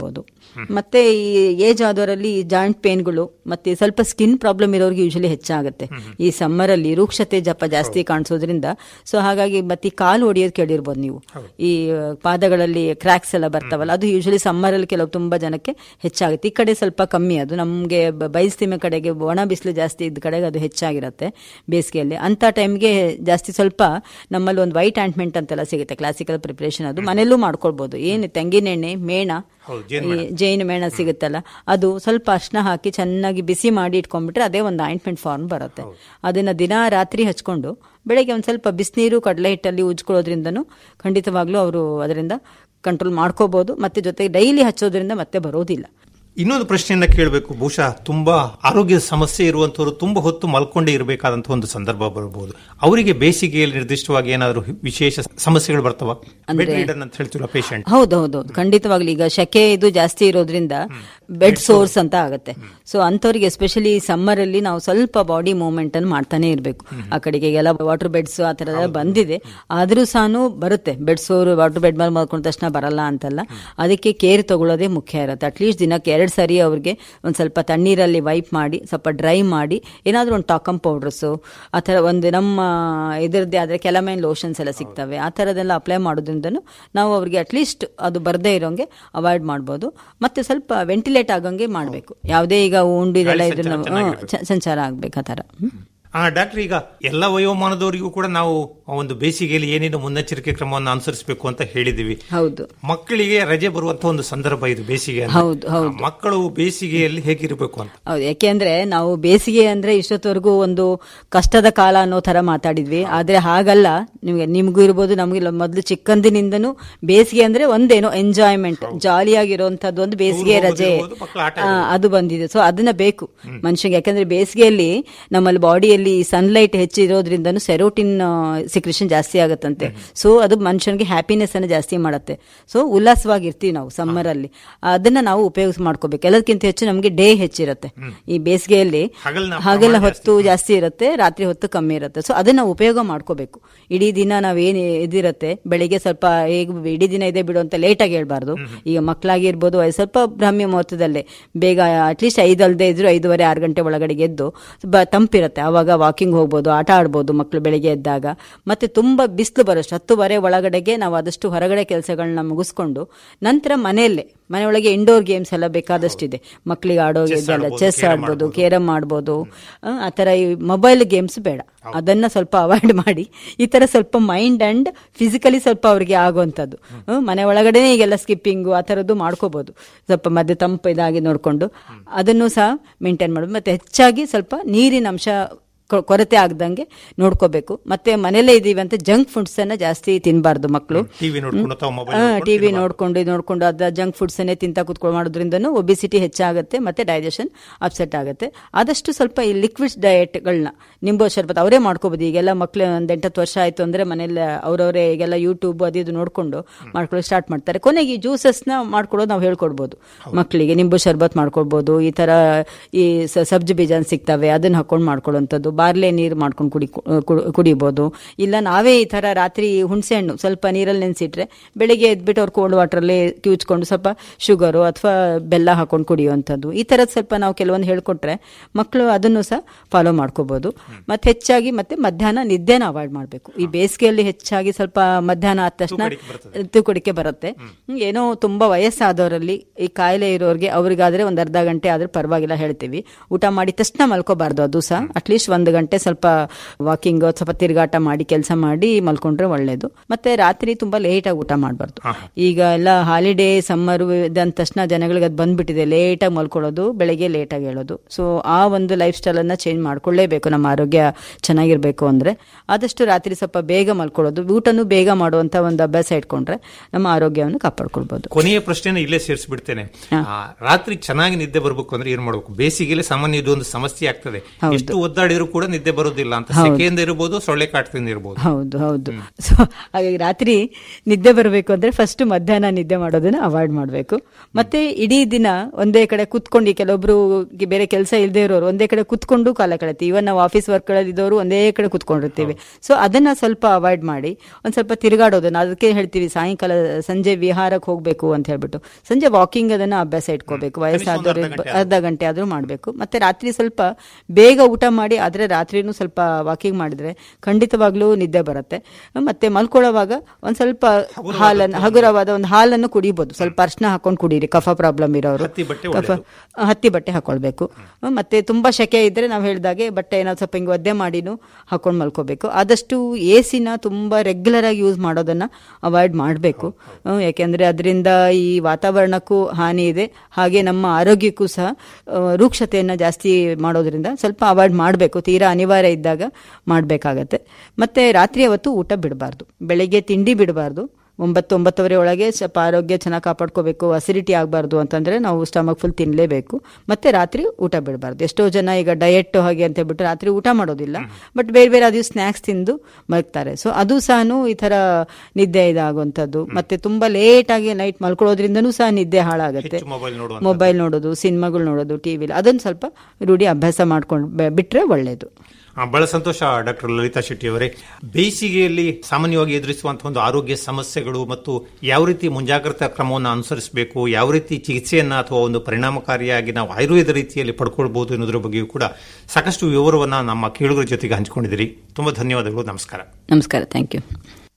ಮತ್ತೆ ಈ ಏಜ್ ಆದವರಲ್ಲಿ ಜಾಯಿಂಟ್ ಪೇನ್ಗಳು ಮತ್ತೆ ಸ್ವಲ್ಪ ಸ್ಕಿನ್ ಪ್ರಾಬ್ಲಮ್ ಇರೋರಿಗೆ ಯೂಶಲಿ ಹೆಚ್ಚಾಗುತ್ತೆ ಈ ಸಮ್ಮರ್ ಅಲ್ಲಿ ರೂಕ್ಷತೆ ಜಪ ಜಾಸ್ತಿ ಕಾಣಿಸೋದ್ರಿಂದ ಸೊ ಹಾಗಾಗಿ ಮತ್ತೆ ಈ ಕಾಲು ಹೊಡೆಯೋದು ಕೇಳಿರ್ಬೋದು ನೀವು ಈ ಆ, ಪಾದಗಳಲ್ಲಿ ಕ್ರ್ಯಾಕ್ಸ್ ಎಲ್ಲ ಬರ್ತಾವಲ್ಲ ಅದು ಯೂಶಲಿ ಸಮ್ಮರ್ ಅಲ್ಲಿ ಕೆಲವು ತುಂಬಾ ಜನಕ್ಕೆ ಹೆಚ್ಚಾಗುತ್ತೆ ಈ ಕಡೆ ಸ್ವಲ್ಪ ಕಮ್ಮಿ ಅದು ನಮಗೆ ಬಯಸ್ತೀಮೆ ಕಡೆಗೆ ಒಣ ಬಿಸಿಲು ಜಾಸ್ತಿ ಇದ್ದ ಕಡೆಗೆ ಅದು ಹೆಚ್ಚಾಗಿರುತ್ತೆ ಬೇಸಿಗೆಯಲ್ಲಿ ಅಂತ ಟೈಮ್ಗೆ ಜಾಸ್ತಿ ಸ್ವಲ್ಪ ನಮ್ಮಲ್ಲಿ ಒಂದು ವೈಟ್ ಆಂಟ್ಮೆಂಟ್ ಅಂತೆಲ್ಲ ಸಿಗುತ್ತೆ ಕ್ಲಾಸಿಕಲ್ ಪ್ರಿಪರೇಷನ್ ಅದು ಮನೆಯಲ್ಲೂ ಮಾಡ್ಕೊಳ್ಬಹುದು ಏನು ತೆಂಗಿನೆಣ್ಣೆ ಮೇಣ ಹೌದು, ಜೇನು ಈ ಜೈನ ಮೇಣ ಸಿಗುತ್ತಲ್ಲ ಅದು ಸ್ವಲ್ಪ ಅರ್ಶನ ಹಾಕಿ ಚೆನ್ನಾಗಿ ಬಿಸಿ ಮಾಡಿ ಇಟ್ಕೊಂಡ್ಬಿಟ್ರೆ ಅದೇ ಒಂದು ಆಯಿಂಟ್ಮೆಂಟ್ ಫಾರ್ಮ್ ಬರುತ್ತೆ ಅದನ್ನ ದಿನ ರಾತ್ರಿ ಹಚ್ಕೊಂಡು ಬೆಳಗ್ಗೆ ಒಂದು ಸ್ವಲ್ಪ ಬಿಸಿನೀರು ಕಡಲೆ ಹಿಟ್ಟಲ್ಲಿ ಉಜ್ಕೊಳ್ಳೋದ್ರಿಂದನೂ ಖಂಡಿತವಾಗ್ಲೂ ಅವರು ಅದರಿಂದ ಕಂಟ್ರೋಲ್ ಮಾಡ್ಕೋಬಹುದು ಮತ್ತೆ ಜೊತೆಗೆ ಡೈಲಿ ಹಚ್ಚೋದ್ರಿಂದ ಮತ್ತೆ ಬರೋದಿಲ್ಲ ಇನ್ನೊಂದು ಪ್ರಶ್ನೆಯನ್ನ ಕೇಳಬೇಕು ಬಹುಶಃ ತುಂಬಾ ಆರೋಗ್ಯ ಸಮಸ್ಯೆ ಇರುವಂತವರು ತುಂಬಾ ಹೊತ್ತು ಮಲ್ಕೊಂಡೇ ಇರಬೇಕಾದಂತಹ ಒಂದು ಸಂದರ್ಭ ಬರಬಹುದು ಅವರಿಗೆ ಬೇಸಿಗೆಯಲ್ಲಿ ನಿರ್ದಿಷ್ಟವಾಗಿ ಏನಾದರೂ ವಿಶೇಷ ಸಮಸ್ಯೆಗಳು ಬರ್ತವ ಬೆಡ್ ರೀಡನ್ ಅಂತ ಹೇಳ್ತೀವಲ್ಲ ಪೇಷಂಟ್ ಹೌದೌದು ಖಂಡಿತವಾಗ್ಲಿ ಈಗ ಶೆಕೆ ಇದು ಜಾಸ್ತಿ ಇರೋದ್ರಿಂದ ಬೆಡ್ ಸೋರ್ಸ್ ಅಂತ ಆಗುತ್ತೆ ಸೊ ಅಂಥವ್ರಿಗೆ ಎಸ್ಪೆಷಲಿ ಸಮ್ಮರ್ ಅಲ್ಲಿ ನಾವು ಸ್ವಲ್ಪ ಬಾಡಿ ಮೂವ್ಮೆಂಟ್ ಅನ್ನು ಮಾಡ್ತಾನೆ ಇರಬೇಕು ಆ ಕಡೆಗೆ ಎಲ್ಲ ವಾಟರ್ ಬೆಡ್ಸ್ ಆ ತರ ಎಲ್ಲ ಬಂದಿದೆ ಆದ್ರೂ ಸಹ ಬರುತ್ತೆ ಬೆಡ್ ಸೋರ್ ವಾಟರ್ ಬೆಡ್ ಮೇಲೆ ಮಾಡ್ಕೊಂಡ ತಕ್ಷಣ ಬರಲ್ಲ ಅಂತಲ್ಲ ಅದಕ್ಕೆ ಕೇರ್ ತಗೊಳ್ಳೋದೇ ಮುಖ್ಯ ಇರುತ್ತೆ ಅಟ್ಲೀಸ್ಟ್ ದಿನಕ್ಕೆ ಎರಡು ಸರಿ ಅವ್ರಿಗೆ ಒಂದ್ ಸ್ವಲ್ಪ ತಣ್ಣೀರಲ್ಲಿ ವೈಪ್ ಮಾಡಿ ಸ್ವಲ್ಪ ಡ್ರೈ ಮಾಡಿ ಏನಾದ್ರೂ ಒಂದು ಟಾಕಮ್ ಪೌಡರ್ಸು ಆ ಥರ ಒಂದು ನಮ್ಮ ಇದರದ್ದೇ ಆದ್ರೆ ಕೆಲಮೈನ್ ಲೋಷನ್ಸ್ ಎಲ್ಲ ಸಿಗ್ತವೆ ಆ ಥರದೆಲ್ಲ ಅಪ್ಲೈ ಮಾಡೋದ್ರಿಂದನೂ ನಾವು ಅವ್ರಿಗೆ ಅಟ್ಲೀಸ್ಟ್ ಅದು ಬರದೇ ಇರೋಂಗೆ ಅವಾಯ್ಡ್ ಮಾಡ್ಬೋದು ಮತ್ತೆ ಸ್ವಲ್ಪ ವೆಂಟಿಲೇಟ್ ಆಗಂಗೆ ಮಾಡಬೇಕು ಯಾವುದೇ ಈಗ ಉಂಡು ಇದೆಲ್ಲ ಗಾಳಿ ಇದ್ರೆ ಸಂಚಾರ ನಾವು ಚೆನ್ನಾಗಿರ್ಬೇಕು. ಹ್ಮ್, ಸಂಚಾರ ಆಗ್ಬೇಕು ಆ ಥರ ಹ್ಮ್. ಆ ಡಾಕ್ಟರ್ ಈಗ ಎಲ್ಲ ವಯೋಮಾನದವರಿಗೂ ಕೂಡ ನಾವು ಆ ಒಂದು ಬೇಸಿಗೆಯಲ್ಲಿ ಏನೇನು ಮುನ್ನೆಚ್ಚರಿಕೆ ಕ್ರಮವನ್ನು ಅನುಸರಿಸಬೇಕು ಅಂತ ಹೇಳಿದೀವಿ ಹೌದು ಮಕ್ಕಳಿಗೆ ರಜೆ ಬರುವಂತ ಒಂದು ಸಂದರ್ಭ ಇದು ಬೇಸಿಗೆ ಅಂದ್ರೆ. ಹೌದು, ಹೌದು. ಆ ಮಕ್ಕಳು ಬೇಸಿಗೆಯಲ್ಲಿ ಹೇಗಿರಬೇಕು ಅಂತ ಹೌದು ಯಾಕೆಂದ್ರೆ ನಾವು ಬೇಸಿಗೆ ಅಂದ್ರೆ ಇಷ್ಟೊತ್ತವರೆಗೂ ಒಂದು ಕಷ್ಟದ ಕಾಲ ಅನ್ನೋ ತರ ಮಾತಾಡಿದ್ವಿ ಆದ್ರೆ ಹಾಗಲ್ಲ ನಿಮ್ಗೆ ನಿಮ್ಗೂ ಇರ್ಬೋದು ನಮ್ಗೆ ಮೊದಲು ಚಿಕ್ಕಂದಿನಿಂದನೂ ಬೇಸಿಗೆ ಅಂದ್ರೆ ಒಂದೇನೋ ಎಂಜಾಯ್ಮೆಂಟ್ ಜಾಲಿಯಾಗಿರುವಂತದ್ದು ಒಂದು ಬೇಸಿಗೆ ಹೋಗೋದು ರಜೆ ಇರ್ಬೋದು, ಮಕ್ಕಳು ಆಟ ಆ, ಅದು ಬಂದಿದೆ ಸೊ ಅದನ್ನ ಬೇಕು ಮನುಷ್ಯಗೆ ಯಾಕಂದ್ರೆ ಬೇಸಿಗೆಯಲ್ಲಿ ನಮ್ಮಲ್ಲಿ ಬಾಡಿಯಲ್ಲಿ ಸನ್ಲೈಟ್ ಹೆಚ್ಚಿರೋದ್ರಿಂದನೂ ಸೆರೋಟಿನ್ ಸಿಕ್ರೇಷನ್ ಜಾಸ್ತಿ ಆಗುತ್ತಂತೆ ಸೊ ಅದು ಮನುಷ್ಯನಿಗೆ ಹ್ಯಾಪಿನೆಸ್ ಅನ್ನು ಜಾಸ್ತಿ ಮಾಡುತ್ತೆ ಸೊ ಉಲ್ಲಾಸವಾಗಿರ್ತೀವಿ ನಾವು ಸಮ್ಮರ್ ಅಲ್ಲಿ ಅದನ್ನ ನಾವು ಉಪಯೋಗ ಮಾಡ್ಕೋಬೇಕು ಎಲ್ಲದಕ್ಕಿಂತ ಹೆಚ್ಚು ನಮಗೆ ಡೇ ಹೆಚ್ಚಿರುತ್ತೆ ಈ ಬೇಸಿಗೆಯಲ್ಲಿ ಹಗಲಿನ ಹಾಗೆಲ್ಲ ಪ್ರಮಾಣ ಹೊತ್ತು ಜಾಸ್ತಿ ಇರುತ್ತೆ ರಾತ್ರಿ ಹೊತ್ತು ಕಮ್ಮಿ ಇರುತ್ತೆ ಸೊ ಅದನ್ನ ಉಪಯೋಗ ಮಾಡ್ಕೋಬೇಕು ಇಡೀ ದಿನ ನಾವೇನು ಇದಿರುತ್ತೆ ಬೆಳಿಗ್ಗೆ ಸ್ವಲ್ಪ ಹೇಗೆ ಇಡೀ ದಿನ ಇದೆ ಬಿಡು ಅಂತ ಲೇಟಾಗಿ ಹೇಳ್ಬಾರ್ದು ಈಗ ಮಕ್ಕಳಾಗಿರ್ಬೋದು ಅದು ಸ್ವಲ್ಪ ಬ್ರಾಹ್ಮ್ಯ ಮುಹೂರ್ತದಲ್ಲೇ ಬೇಗ ಅಟ್ಲೀಸ್ಟ್ ಐದಲ್ದೇ ಇದ್ರು ಐದೂವರೆ ಆರು ಗಂಟೆ ಒಳಗಡೆ ಎದ್ದು ಬ- ತಂಪಿರುತ್ತೆ ಆವಾಗ ವಾಕಿಂಗ್ ಹೋಗ್ಬೋದು ಆಟ ಆಡ್ಬೋದು ಮಕ್ಕಳು ಬೆಳಿಗ್ಗೆ ಎದ್ದಾಗ ಮತ್ತೆ ತುಂಬಾ ಬಿಸಿಲು ಬರೋಷ್ಟು ಹತ್ತುವರೆ ಒಳಗಡೆಗೆ ನಾವು ಆದಷ್ಟು ಹೊರಗಡೆ ಕೆಲಸಗಳನ್ನ ಮುಗಿಸ್ಕೊಂಡು ನಂತರ ಮನೆಯಲ್ಲೇ ಮನೆಯೊಳಗೆ ಇಂಡೋರ್ ಗೇಮ್ಸ್ ಎಲ್ಲ ಬೇಕಾದಷ್ಟಿದೆ ಮಕ್ಕಳಿಗೆ ಆಡೋ ಇದೆಲ್ಲ ಆಡ್ಬೋದು, ಚೆಸ್ ಕೇರಂ ಆಡ್ಬೋದು ಆಡ್ಬೋದು. ಕೇರಂ ಆಡ್ಬೋದು ಆ, ಆ ಥರ ಈ ಮೊಬೈಲ್ ಗೇಮ್ಸ್ ಬೇಡ ಅದನ್ನ ಸ್ವಲ್ಪ ಅವಾಯ್ಡ್ ಮಾಡಿ ಈ ತರ ಸ್ವಲ್ಪ ಮೈಂಡ್ ಅಂಡ್ ಫಿಸಿಕಲಿ ಸ್ವಲ್ಪ ಅವ್ರಿಗೆ ಆಗುವಂಥದ್ದು ಹ್ಮ್, ಮನೆ ಒಳಗಡೆ ಈಗೆಲ್ಲ ಸ್ಕಿಪ್ಪಿಂಗು ಆ ಥರದ್ದು ಮಾಡ್ಕೋಬಹುದು ಸ್ವಲ್ಪ ಮಧ್ಯೆ ತಂಪು ಇದಾಗಿ ನೋಡಿಕೊಂಡು ಅದನ್ನು ಸಹ ಮೇಂಟೈನ್ ಮಾಡೋದು ಮತ್ತೆ ಹೆಚ್ಚಾಗಿ ಸ್ವಲ್ಪ ನೀರಿನ ಅಂಶ ಕೊ- ಕೊರತೆ ಆಗದಂಗೆ ನೋಡ್ಕೋಬೇಕು ಮತ್ತೆ ಮನೇಲೇ ಇದೀವಿ ಅಂತ ಜಂಕ್ ಫುಡ್ಸ್ ಅನ್ನ ಜಾಸ್ತಿ ತಿನ್ನಬಾರ್ದು ಮಕ್ಕಳು ಟಿವಿ ನೋಡ್ಕೊಂಡು ಅಥವಾ ಮೊಬೈಲ್ ಟಿವಿ ನೋಡ್ಕೊಂಡು ಇದು ನೋಡ್ಕೊಂಡು ಅದ ಜಂಕ್ ಫುಡ್ಸ್ ಅನ್ನೇ ತಿಂತ ಕುತ್ಕೊಂಡು ಮಾಡೋದ್ರಿಂದನೂ ಒಬಿಸಿಟಿ ಹೆಚ್ಚಾಗುತ್ತೆ ಮತ್ತೆ ಡೈಜೆಷನ್ ಅಪ್ಸೆಟ್ ಆಗುತ್ತೆ ಆದಷ್ಟು ಸ್ವಲ್ಪ ಈ ಲಿಕ್ವಿಡ್ ಡಯಟ್ಗಳನ್ನ ನಿಂಬು ಶರ್ಬತ್ ಅವರೇ ಮಾಡ್ಕೋಬಹುದು ಈಗೆಲ್ಲ ಮಕ್ಳು ಒಂದ್ ಎಂಟತ್ತು ವರ್ಷ ಆಯ್ತು ಅಂದ್ರೆ ಮನೇಲಿ ಅವರವರೇ ಈಗೆಲ್ಲ ಯೂಟ್ಯೂಬ್ ಅದು ಇದು ನೋಡ್ಕೊಂಡು ಮಾಡ್ಕೊಳ್ಳೋಕೆ ಸ್ಟಾರ್ಟ್ ಮಾಡ್ತಾರೆ ಕೊನೆಗೆ ಈ ಜ್ಯೂಸಸ್ನ ಮಾಡ್ಕೊಡೋದು ನಾವು ಹೇಳ್ಕೊಡ್ಬೋದು ಮಕ್ಕಳಿಗೆ ನಿಂಬು ಶರ್ಬತ್ ಮಾಡ್ಕೊಡ್ಬೋದು ಈ ತರ ಈ ಸ- ಸಬ್ಜಿ ಬೀಜ ಸಿಗ್ತವೆ ಅದನ್ನ ಹಾಕೊಂಡು ಮಾಡ್ಕೊಳ್ಳುವಂಥದ್ದು ಬಾರ್ಲೆ ನೀರು ಮಾಡ್ಕೊಂಡು ಕುಡಿ ಕು- ಕುಡಿಬೋದು ಇಲ್ಲ ನಾವೇ ಈ ತರ ರಾತ್ರಿ ಹುಣಸೆ ಹಣ್ಣು ಸ್ವಲ್ಪ ನೀರಲ್ಲಿ ನೆನೆಸಿಟ್ರೆ ಬೆಳಿಗ್ಗೆ ಎದ್ಬಿಟ್ಟು ಅವ್ರು ಕೋಲ್ಡ್ ವಾಟರಲ್ಲಿ ಕಿವುಚ್ಕೊಂಡು ಸ್ವಲ್ಪ ಶುಗರು ಅಥವಾ ಬೆಲ್ಲ ಹಾಕೊಂಡು ಕುಡಿಯುವಂಥದ್ದು ಈ ಥರದ್ದು ಸ್ವಲ್ಪ ನಾವು ಕೆಲವೊಂದು ಹೇಳ್ಕೊಟ್ರೆ ಮಕ್ಕಳು ಅದನ್ನು ಸಹ ಫಾಲೋ ಮಾಡ್ಕೋಬಹುದು ಮತ್ತೆ ಹೆಚ್ಚಾಗಿ ಮತ್ತೆ ಮಧ್ಯಾಹ್ನ ನಿದ್ದೆನ ಅವಾಯ್ಡ್ ಮಾಡಬೇಕು ಈ ಬೇಸಿಗೆಯಲ್ಲಿ ಹೆಚ್ಚಾಗಿ ಸ್ವಲ್ಪ ಮಧ್ಯಾಹ್ನ ಆದ ತಕ್ಷಣ ತೂಕಡಿಕೆ ಬರ್ತದೆ. ತೂಕಡಿಕೆ ಬರುತ್ತೆ ಹ್ಮ್, ಏನೋ ತುಂಬಾ ವಯಸ್ಸಾದವರಲ್ಲಿ ಈ ಕಾಯಿಲೆ ಇರೋರಿಗೆ ಅವ್ರಿಗಾದ್ರೆ ಒಂದ್ ಅರ್ಧ ಗಂಟೆ ಆದ್ರೆ ಪರವಾಗಿಲ್ಲ ಹೇಳ್ತೀವಿ ಊಟ ಮಾಡಿ ತಕ್ಷಣ ಮಲ್ಕೋಬಾರ್ದು ಅದು ಸಹ ಅಟ್ಲೀಸ್ಟ್ ಒಂದು ಗಂಟೆ ಸ್ವಲ್ಪ ವಾಕಿಂಗ್ ಸ್ವಲ್ಪ ತಿರುಗಾಟ ಮಾಡಿ ಕೆಲಸ ಮಾಡಿ ಮಲ್ಕೊಂಡ್ರೆ ಒಳ್ಳೇದು ಮತ್ತೆ ರಾತ್ರಿ ತುಂಬಾ ಲೇಟ್ ಆಗಿ ಊಟ ಮಾಡಬಾರ್ದು ಈಗ ಎಲ್ಲ ಹಾಲಿಡೇ ಸಮ್ಮರ್ ಇದಂದ ತಕ್ಷಣ ಜನಗಳಿಗೆ ಅದು ಬಂದ್ಬಿಟ್ಟಿದೆ ಲೇಟ್ ಆಗಿ ಮಲ್ಕೊಳ್ಳೋದು ಬೆಳಗ್ಗೆ ಲೇಟ್ ಆಗಿ ಹೇಳೋದು ಸೊ ಆ ಒಂದು ಲೈಫ್ ಸ್ಟೈಲ್ ಅನ್ನ ಚೇಂಜ್ ಮಾಡ್ಕೊಳ್ಳೇಬೇಕು ನಮ್ಮ ಆರೋಗ್ಯ ಚೆನ್ನಾಗಿರ್ಬೇಕು ಅಂದ್ರೆ ಆದಷ್ಟು ರಾತ್ರಿ ಸ್ವಲ್ಪ ಬೇಗ ಮಲ್ಕೊಳ್ಳೋದು ಊಟನೂ ಬೇಗ ಮಾಡುವಂತ ಒಂದು ಅಭ್ಯಾಸ ಇಟ್ಕೊಂಡ್ರೆ ನಮ್ಮ ಆರೋಗ್ಯವನ್ನು ಕಾಪಾಡ್ಕೊಳ್ಬಹುದು ಕೊನೆಯ ಪ್ರಶ್ನೆನ ಇಲ್ಲೇ ಸೇರಿಸ್ಬಿಡ್ತೇನೆ ಆ, ರಾತ್ರಿ ಚೆನ್ನಾಗಿ ನಿದ್ದೆ ಬರ್ಬೇಕು ಅಂದ್ರೆ ಏನ್ ಮಾಡ್ಬೇಕು ಬೇಸಿಗೆಯಲ್ಲಿ ಸಾಮಾನ್ಯ ಇದು ಒಂದು ಸಮಸ್ಯೆ ಆಗ್ತದೆ ಎಷ್ಟು ಒದ್ದಾಡಿದ್ರು ಕೂಡ ಕೂಡ ನಿದ್ದೆ ಬರೋದಿಲ್ಲ ಅಂತ ಸೆಕೆಯಿಂದ ಇರಬಹುದು ಸೊಳ್ಳೆ ಕಾಟದಿಂದ ಇರಬಹುದು ಹೌದು ಹೌದು ಸೊ ಹಾಗಾಗಿ ರಾತ್ರಿ ನಿದ್ದೆ ಬರಬೇಕು ಅಂದ್ರೆ ಫಸ್ಟ್ ಮಧ್ಯಾಹ್ನ ನಿದ್ದೆ ಮಾಡೋದನ್ನ ಅವಾಯ್ಡ್ ಮಾಡಬೇಕು ಮತ್ತೆ ಇಡೀ ದಿನ ಒಂದೇ ಕಡೆ ಕುತ್ಕೊಂಡು ಕೆಲವೊಬ್ರು ಗೆ ಬೇರೆ ಕೆಲಸ ಇಲ್ಲದೆ ಇರೋರು ಒಂದೇ ಕಡೆ ಕುತ್ಕೊಂಡು ಕಾಲ ಕಳೆತೀವಿ ಇವನ್ ನಾವು ಆಫೀಸ್ ವರ್ಕ್ಗಳಲ್ಲಿ ಇದ್ದವರು ಒಂದೇ ಕಡೆ ಕುತ್ಕೊಂಡಿರ್ತೀವಿ ಸೊ ಅದನ್ನ ಸ್ವಲ್ಪ ಅವಾಯ್ಡ್ ಮಾಡಿ ಒಂದ್ ಸ್ವಲ್ಪ ತಿರುಗಾಡೋದನ್ನ ಅದಕ್ಕೆ ಹೇಳ್ತೀವಿ ಸಾಯಂಕಾಲ ಸಂಜೆ ವಿಹಾರಕ್ಕೆ ಹೋಗ್ಬೇಕು ಅಂತ ಹೇಳ್ಬಿಟ್ಟು ಸಂಜೆ ವಾಕಿಂಗ್ ಅದನ್ನ ಅಭ್ಯಾಸ ಇಟ್ಕೋಬೇಕು ವಯಸ್ಸಾದವರು ಅರ್ಧ ಗಂಟೆ ಆದ್ರೂ ಮಾಡಬೇಕು ಮತ್ತೆ ರಾತ್ರಿ ಸ್ವಲ್ಪ ಬೇಗ ಊಟ ಮಾಡಿ ಆದ್ರೆ ರಾತ್ರಿನೂ ಸ್ವಲ್ಪ ವಾಕಿಂಗ್ ಮಾಡಿದ್ರೆ ಖಂಡಿತವಾಗ್ಲೂ ನಿದ್ದೆ ಬರುತ್ತೆ ಮತ್ತೆ ಮಲ್ಕೊಳ್ಳೋವಾಗ ಒಂದ್ ಸ್ವಲ್ಪ ಹಾಲನ್ನು ಹಗುರವಾದ ಒಂದು ಹಾಲನ್ನು ಕುಡಿಬಹುದು ಸ್ವಲ್ಪ ಅರ್ಶನ ಹಾಕೊಂಡು ಕುಡೀರಿ ಕಫ ಪ್ರಾಬ್ಲಮ್ ಇರೋರು ಹತ್ತಿ ಬಟ್ಟೆ ಕಫ ಆ, ಹತ್ತಿ ಬಟ್ಟೆ ಹಾಕೊಳ್ಬೇಕು ಮತ್ತೆ ತುಂಬಾ ಶೆಕೆ ಇದ್ರೆ ನಾವು ಹೇಳ್ದಾಗೆ ಬಟ್ಟೆ ಏನಾದ್ರು ಸ್ವಲ್ಪ ಹಿಂಗೆ ಒದ್ದೆ ಮಾಡಿನೂ ಹಾಕೊಂಡು ಮಲ್ಕೋಬೇಕು ಆದಷ್ಟು ಎ ಸಿನ ತುಂಬಾ ರೆಗ್ಯುಲರ್ ಆಗಿ ಯೂಸ್ ಮಾಡೋದನ್ನ ಅವಾಯ್ಡ್ ಮಾಡಬೇಕು ಯಾಕೆಂದ್ರೆ ಅದರಿಂದ ಈ ವಾತಾವರಣಕ್ಕೂ ಹಾನಿ ಇದೆ ಹಾಗೆ ನಮ್ಮ ಆರೋಗ್ಯಕ್ಕೂ ಸಹ ಆ, ರೂಕ್ಷತೆಯನ್ನ ಜಾಸ್ತಿ ಮಾಡೋದ್ರಿಂದ ಸ್ವಲ್ಪ ಅವಾಯ್ಡ್ ಮಾಡಬೇಕು ತೀರಾ ಅನಿವಾರ್ಯ ಇದ್ದಾಗ ಮಾಡಬೇಕಾಗತ್ತೆ ಮತ್ತೆ ರಾತ್ರಿ ಹೊತ್ತು ಊಟ ಬಿಡಬಾರ್ದು ಬೆಳಿಗ್ಗೆ ತಿಂಡಿ ಬಿಡಬಾರ್ದು ಒಂಬತ್ತು ಒಂಬತ್ತುವರೆ ಒಳಗೆ ಸ್ವಲ್ಪ ಆರೋಗ್ಯ ಚೆನ್ನಾಗಿ ಕಾಪಾಡ್ಕೋಬೇಕು ಅಸಿಡಿಟಿ ಆಗಬಾರ್ದು ಅಂತಂದ್ರೆ ನಾವು ಸ್ಟಮಕ್ ಫುಲ್ ತಿನ್ನಲೇಬೇಕು ಮತ್ತೆ ರಾತ್ರಿ ಊಟ ಬಿಡಬಾರ್ದು ಎಷ್ಟೋ ಜನ ಈಗ ಡಯಟ್ ಹಾಗೆ ಅಂತ ಹೇಳ್ಬಿಟ್ಟು ರಾತ್ರಿ ಊಟ ಮಾಡೋದಿಲ್ಲ ಬಟ್ ಬೇರೆ ಬೇರೆ ಅದು ಸ್ನ್ಯಾಕ್ಸ್ ತಿಂದು ಮಲಗ್ತಾರೆ ಸೊ ಅದು ಸಹ ಈ ತರ ನಿದ್ದೆ ಇದಾಗುವಂಥದ್ದು ಮತ್ತೆ ತುಂಬಾ ಲೇಟ್ ಆಗಿ ನೈಟ್ ಮಲ್ಕೊಳ್ಳೋದ್ರಿಂದನೂ ಸಹ ನಿದ್ದೆ ಹಾಳಾಗುತ್ತೆ ಹೆಚ್ಚು ಮೊಬೈಲ್ ನೋಡುವ ಮೊಬೈಲ್ ನೋಡೋದು ಸಿನಿಮಾಗಳು ನೋಡೋದು ಟಿವಿಲಿ ಅದನ್ನು ಸ್ವಲ್ಪ ರೂಢಿ ಅಭ್ಯಾಸ ಮಾಡ್ಕೊಂಡು ಬೆ- ಬಿಟ್ರೆ ಒಳ್ಳೇದು ಆ, ಬಹಳ ಸಂತೋಷ ಡಾಕ್ಟರ್ ಲಲಿತಾ ಶೆಟ್ಟಿ ಅವರೇ ಬೇಸಿಗೆಯಲ್ಲಿ ಸಾಮಾನ್ಯವಾಗಿ ಎದುರಿಸುವಂತಹ ಒಂದು ಆರೋಗ್ಯ ಸಮಸ್ಯೆಗಳು ಮತ್ತು ಯಾವ ರೀತಿ ಮುಂಜಾಗ್ರತಾ ಕ್ರಮವನ್ನು ಅನುಸರಿಸಬೇಕು ಯಾವ ರೀತಿ ಚಿಕಿತ್ಸೆಯನ್ನ ಅಥವಾ ಒಂದು ಪರಿಣಾಮಕಾರಿಯಾಗಿ ನಾವು ಆಯುರ್ವೇದ ರೀತಿಯಲ್ಲಿ ಪಡ್ಕೊಳ್ಬಹುದು ಎನ್ನುವುದರ ಬಗ್ಗೆಯೂ ಕೂಡ ಸಾಕಷ್ಟು ವಿವರವನ್ನ ನಮ್ಮ ಕೇಳುಗರ ಜೊತೆಗೆ ಹಂಚಿಕೊಂಡಿದ್ದೀರಿ ತುಂಬಾ ಧನ್ಯವಾದಗಳು ನಮಸ್ಕಾರ ನಮಸ್ಕಾರ ಥ್ಯಾಂಕ್ ಯು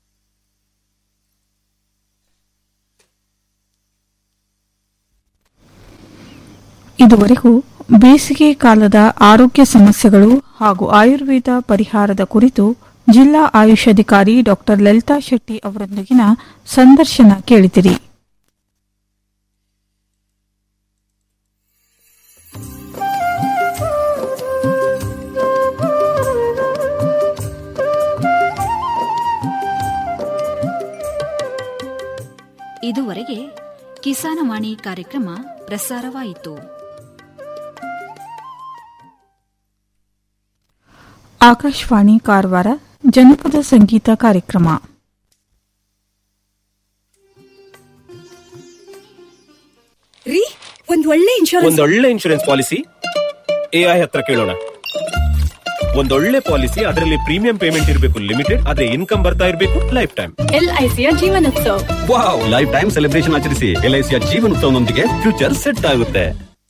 ಇದುವರೆಗೂ ಬೇಸಿಗೆ ಕಾಲದ ಆರೋಗ್ಯ ಸಮಸ್ಯೆಗಳು ಹಾಗೂ ಆಯುರ್ವೇದ ಪರಿಹಾರದ ಕುರಿತು ಜಿಲ್ಲಾ ಆಯುಷ್ ಅಧಿಕಾರಿ ಡಾ ಲಲಿತಾ ಶೆಟ್ಟಿ ಅವರೊಂದಿಗಿನ ಸಂದರ್ಶನ ಕೇಳಿದಿರಿ ಇದುವರೆಗೆ ಕಿಸಾನವಾಣಿ ಕಾರ್ಯಕ್ರಮ ಪ್ರಸಾರವಾಯಿತು ಆಕಾಶವಾಣಿ ಕಾರವಾರ ಜನಪದ ಸಂಗೀತ ಕಾರ್ಯಕ್ರಮ ರೀ ಒಂದ್ ಒಳ್ಳೆ ಇನ್ಶೂರೆನ್ಸ್ ಒಂದೊಳ್ಳೆ ಇನ್ಶೂರೆನ್ಸ್ ಪಾಲಿಸಿ ಎಐ ಹತ್ರ ಕೇಳೋಣ ಒಂದೊಳ್ಳೆ ಪಾಲಿಸಿ ಅದರಲ್ಲಿ ಪ್ರೀಮಿಯಂ ಪೇಮೆಂಟ್ ಇರಬೇಕು ಲಿಮಿಟೆಡ್ ಅದೇ ಇನ್ಕಮ್ ಬರ್ತಾ ಇರಬೇಕು ಲೈಫ್ ಟೈಮ್ ಎಲ್ ಐ ಸಿಯ ಜೀವನೋತ್ಸವ ವಾವ್ ಲೈಫ್ ಟೈಮ್ ಸೆಲೆಬ್ರೇಷನ್ ಆಚರಿಸಿ ಎಲ್ಐಸಿಯ ಜೀವನೋತ್ಸವನೊಂದಿಗೆ ಫ್ಯೂಚರ್ ಸೆಟ್ ಆಗುತ್ತೆ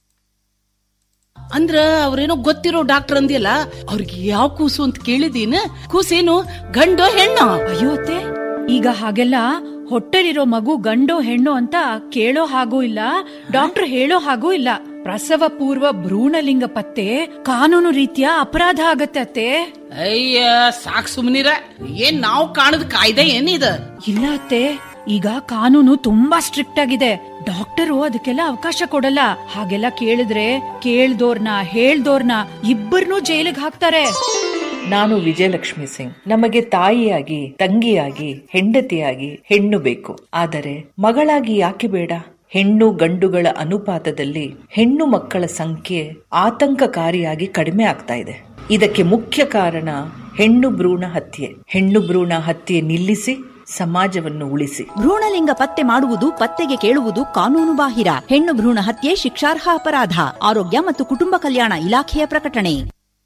ಅಂದ್ರ ಅವ್ರೇನೋ ಗೊತ್ತಿರೋ ಡಾಕ್ಟರ್ ಅಂದಿಲ್ಲ ಅವ್ರಿಗೆ ಯಾವ ಕೂಸು ಅಂತ ಕೇಳಿದೀನ ಕೂಸೇನು ಗಂಡೋ ಹೆಣ್ಣೋ ಅಯ್ಯೋ ಅತ್ತೆ ಈಗ ಹಾಗೆಲ್ಲ ಹೊಟ್ಟೆಲಿರೋ ಮಗು ಗಂಡೋ ಹೆಣ್ಣು ಅಂತ ಕೇಳೋ ಹಾಗೂ ಇಲ್ಲ ಡಾಕ್ಟರ್ ಹೇಳೋ ಹಾಗೂ ಇಲ್ಲ ಪ್ರಸವ ಪೂರ್ವ ಭ್ರೂಣಲಿಂಗ ಪತ್ತೆ ಕಾನೂನು ರೀತಿಯ ಅಪರಾಧ ಆಗತ್ತೆ ಅತ್ತೆ ಅಯ್ಯ ಸಾಕ್ ಸುಮ್ನಿರ ಏನ್ ನಾವು ಕಾಣದ್ ಕಾಯ್ದೆ ಏನಿದ ಇಲ್ಲ ಅತ್ತೆ ಈಗ ಕಾನೂನು ತುಂಬಾ ಸ್ಟ್ರಿಕ್ಟ್ ಆಗಿದೆ ಡಾಕ್ಟರು ಅದಕ್ಕೆಲ್ಲ ಅವಕಾಶ ಕೊಡಲ್ಲ ಹಾಗೆಲ್ಲ ಕೇಳಿದ್ರೆ ಕೇಳ್ದೋರ್ನ ಹೇಳ್ದೋರ್ನ ಇಬ್ಬರನ್ನೂ ಜೈಲಿಗೆ ಹಾಕ್ತಾರೆ ನಾನು ವಿಜಯಲಕ್ಷ್ಮಿ ಸಿಂಗ್ ನಮಗೆ ತಾಯಿಯಾಗಿ ತಂಗಿಯಾಗಿ ಹೆಂಡತಿಯಾಗಿ ಹೆಣ್ಣು ಬೇಕು ಆದರೆ ಮಗಳಾಗಿ ಯಾಕೆ ಬೇಡ ಹೆಣ್ಣು ಗಂಡುಗಳ ಅನುಪಾತದಲ್ಲಿ ಹೆಣ್ಣು ಮಕ್ಕಳ ಸಂಖ್ಯೆ ಆತಂಕಕಾರಿಯಾಗಿ ಕಡಿಮೆ ಆಗ್ತಾ ಇದೆ ಇದಕ್ಕೆ ಮುಖ್ಯ ಕಾರಣ ಹೆಣ್ಣು ಭ್ರೂಣ ಹತ್ಯೆ ಹೆಣ್ಣು ಭ್ರೂಣ ಹತ್ಯೆ ನಿಲ್ಲಿಸಿ ಸಮಾಜವನ್ನು ಉಳಿಸಿ ಭ್ರೂಣಲಿಂಗ ಪತ್ತೆ ಮಾಡುವುದು ಪತ್ತೆಗೆ ಕೇಳುವುದು ಕಾನೂನು ಬಾಹಿರ ಹೆಣ್ಣು ಭ್ರೂಣ ಹತ್ಯೆ ಶಿಕ್ಷಾರ್ಹ ಅಪರಾಧ ಆರೋಗ್ಯ ಮತ್ತು ಕುಟುಂಬ ಕಲ್ಯಾಣ ಇಲಾಖೆಯ ಪ್ರಕಟಣೆ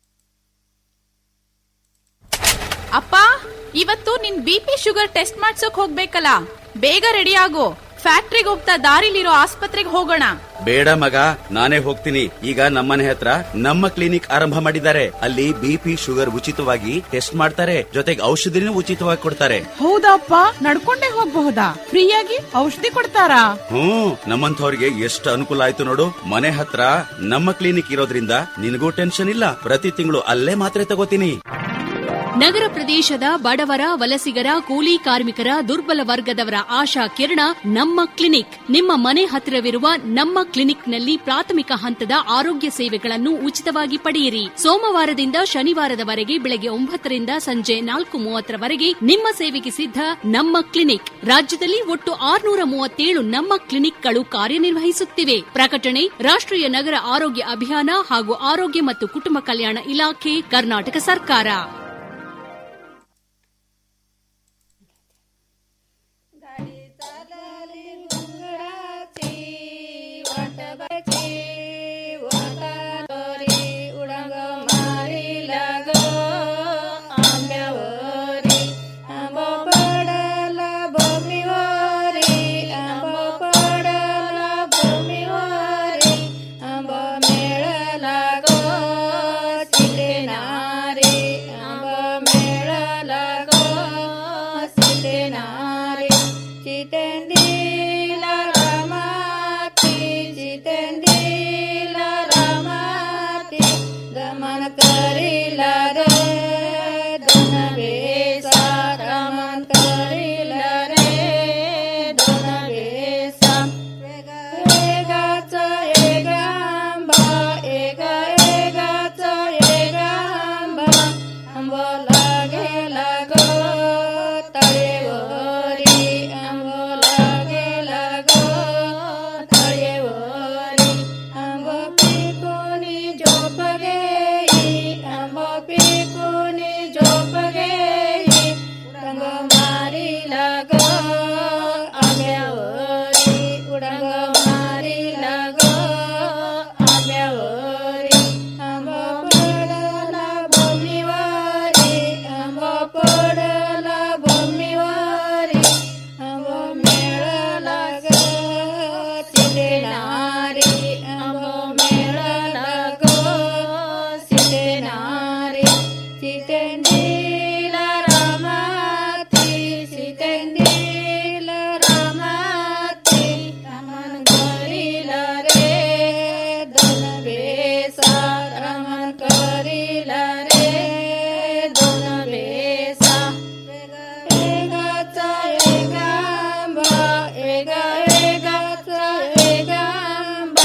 ಅಪ್ಪ ಇವತ್ತು ನಿನ್ ಬಿ ಪಿ ಶುಗರ್ ಟೆಸ್ಟ್ ಮಾಡ್ಸೋಕ್ ಹೋಗ್ಬೇಕಲ್ಲ ಬೇಗ ರೆಡಿ ಆಗು ಫ್ಯಾಕ್ಟ್ರಿಗೆ ಹೋಗ್ತಾ ದಾರಿಲಿರೋ ಆಸ್ಪತ್ರೆಗೆ ಹೋಗೋಣ ಬೇಡ ಮಗ ನಾನೇ ಹೋಗ್ತೀನಿ ಈಗ ನಮ್ಮನೆ ಹತ್ರ ನಮ್ಮ ಕ್ಲಿನಿಕ್ ಆರಂಭ ಮಾಡಿದ್ದಾರೆ ಅಲ್ಲಿ ಬಿಪಿ ಶುಗರ್ ಉಚಿತವಾಗಿ ಟೆಸ್ಟ್ ಮಾಡ್ತಾರೆ ಜೊತೆಗೆ ಔಷಧಿನೂ ಉಚಿತವಾಗಿ ಕೊಡ್ತಾರೆ ಹೌದಪ್ಪ ನಡ್ಕೊಂಡೇ ಹೋಗ್ಬಹುದಾ ಫ್ರೀಯಾಗಿ ಔಷಧಿ ಕೊಡ್ತಾರಾ ಹ್ಮ್ ನಮ್ಮಂಥವ್ರಿಗೆ ಎಷ್ಟು ಅನುಕೂಲ ಆಯ್ತು ನೋಡು ಮನೆ ಹತ್ರ ನಮ್ಮ ಕ್ಲಿನಿಕ್ ಇರೋದ್ರಿಂದ ನಿನಗೂ ಟೆನ್ಷನ್ ಇಲ್ಲ ಪ್ರತಿ ತಿಂಗಳು ಅಲ್ಲೇ ಮಾತ್ರೆ ತಗೋತೀನಿ ನಗರ ಪ್ರದೇಶದ ಬಡವರ ವಲಸಿಗರ ಕೂಲಿ ಕಾರ್ಮಿಕರ ದುರ್ಬಲ ವರ್ಗದವರ ಆಶಾ ಕಿರಣ ನಮ್ಮ ಕ್ಲಿನಿಕ್ ನಿಮ್ಮ ಮನೆ ಹತ್ತಿರವಿರುವ ನಮ್ಮ ಕ್ಲಿನಿಕ್ನಲ್ಲಿ ಪ್ರಾಥಮಿಕ ಹಂತದ ಆರೋಗ್ಯ ಸೇವೆಗಳನ್ನು ಉಚಿತವಾಗಿ ಪಡೆಯಿರಿ ಸೋಮವಾರದಿಂದ ಶನಿವಾರದವರೆಗೆ ಬೆಳಗ್ಗೆ ಒಂಬತ್ತರಿಂದ ಸಂಜೆ ನಾಲ್ಕು ಮೂವತ್ತರವರೆಗೆ ನಿಮ್ಮ ಸೇವೆಗೆ ಸಿದ್ಧ ನಮ್ಮ ಕ್ಲಿನಿಕ್ ರಾಜ್ಯದಲ್ಲಿ ಒಟ್ಟು ಆರುನೂರ ಮೂವತ್ತೇಳು ನಮ್ಮ ಕ್ಲಿನಿಕ್ಗಳು ಕಾರ್ಯನಿರ್ವಹಿಸುತ್ತಿವೆ ಪ್ರಕಟಣೆ ರಾಷ್ಟ್ರೀಯ ನಗರ ಆರೋಗ್ಯ ಅಭಿಯಾನ ಹಾಗೂ ಆರೋಗ್ಯ ಮತ್ತು ಕುಟುಂಬ ಕಲ್ಯಾಣ ಇಲಾಖೆ ಕರ್ನಾಟಕ ಸರ್ಕಾರ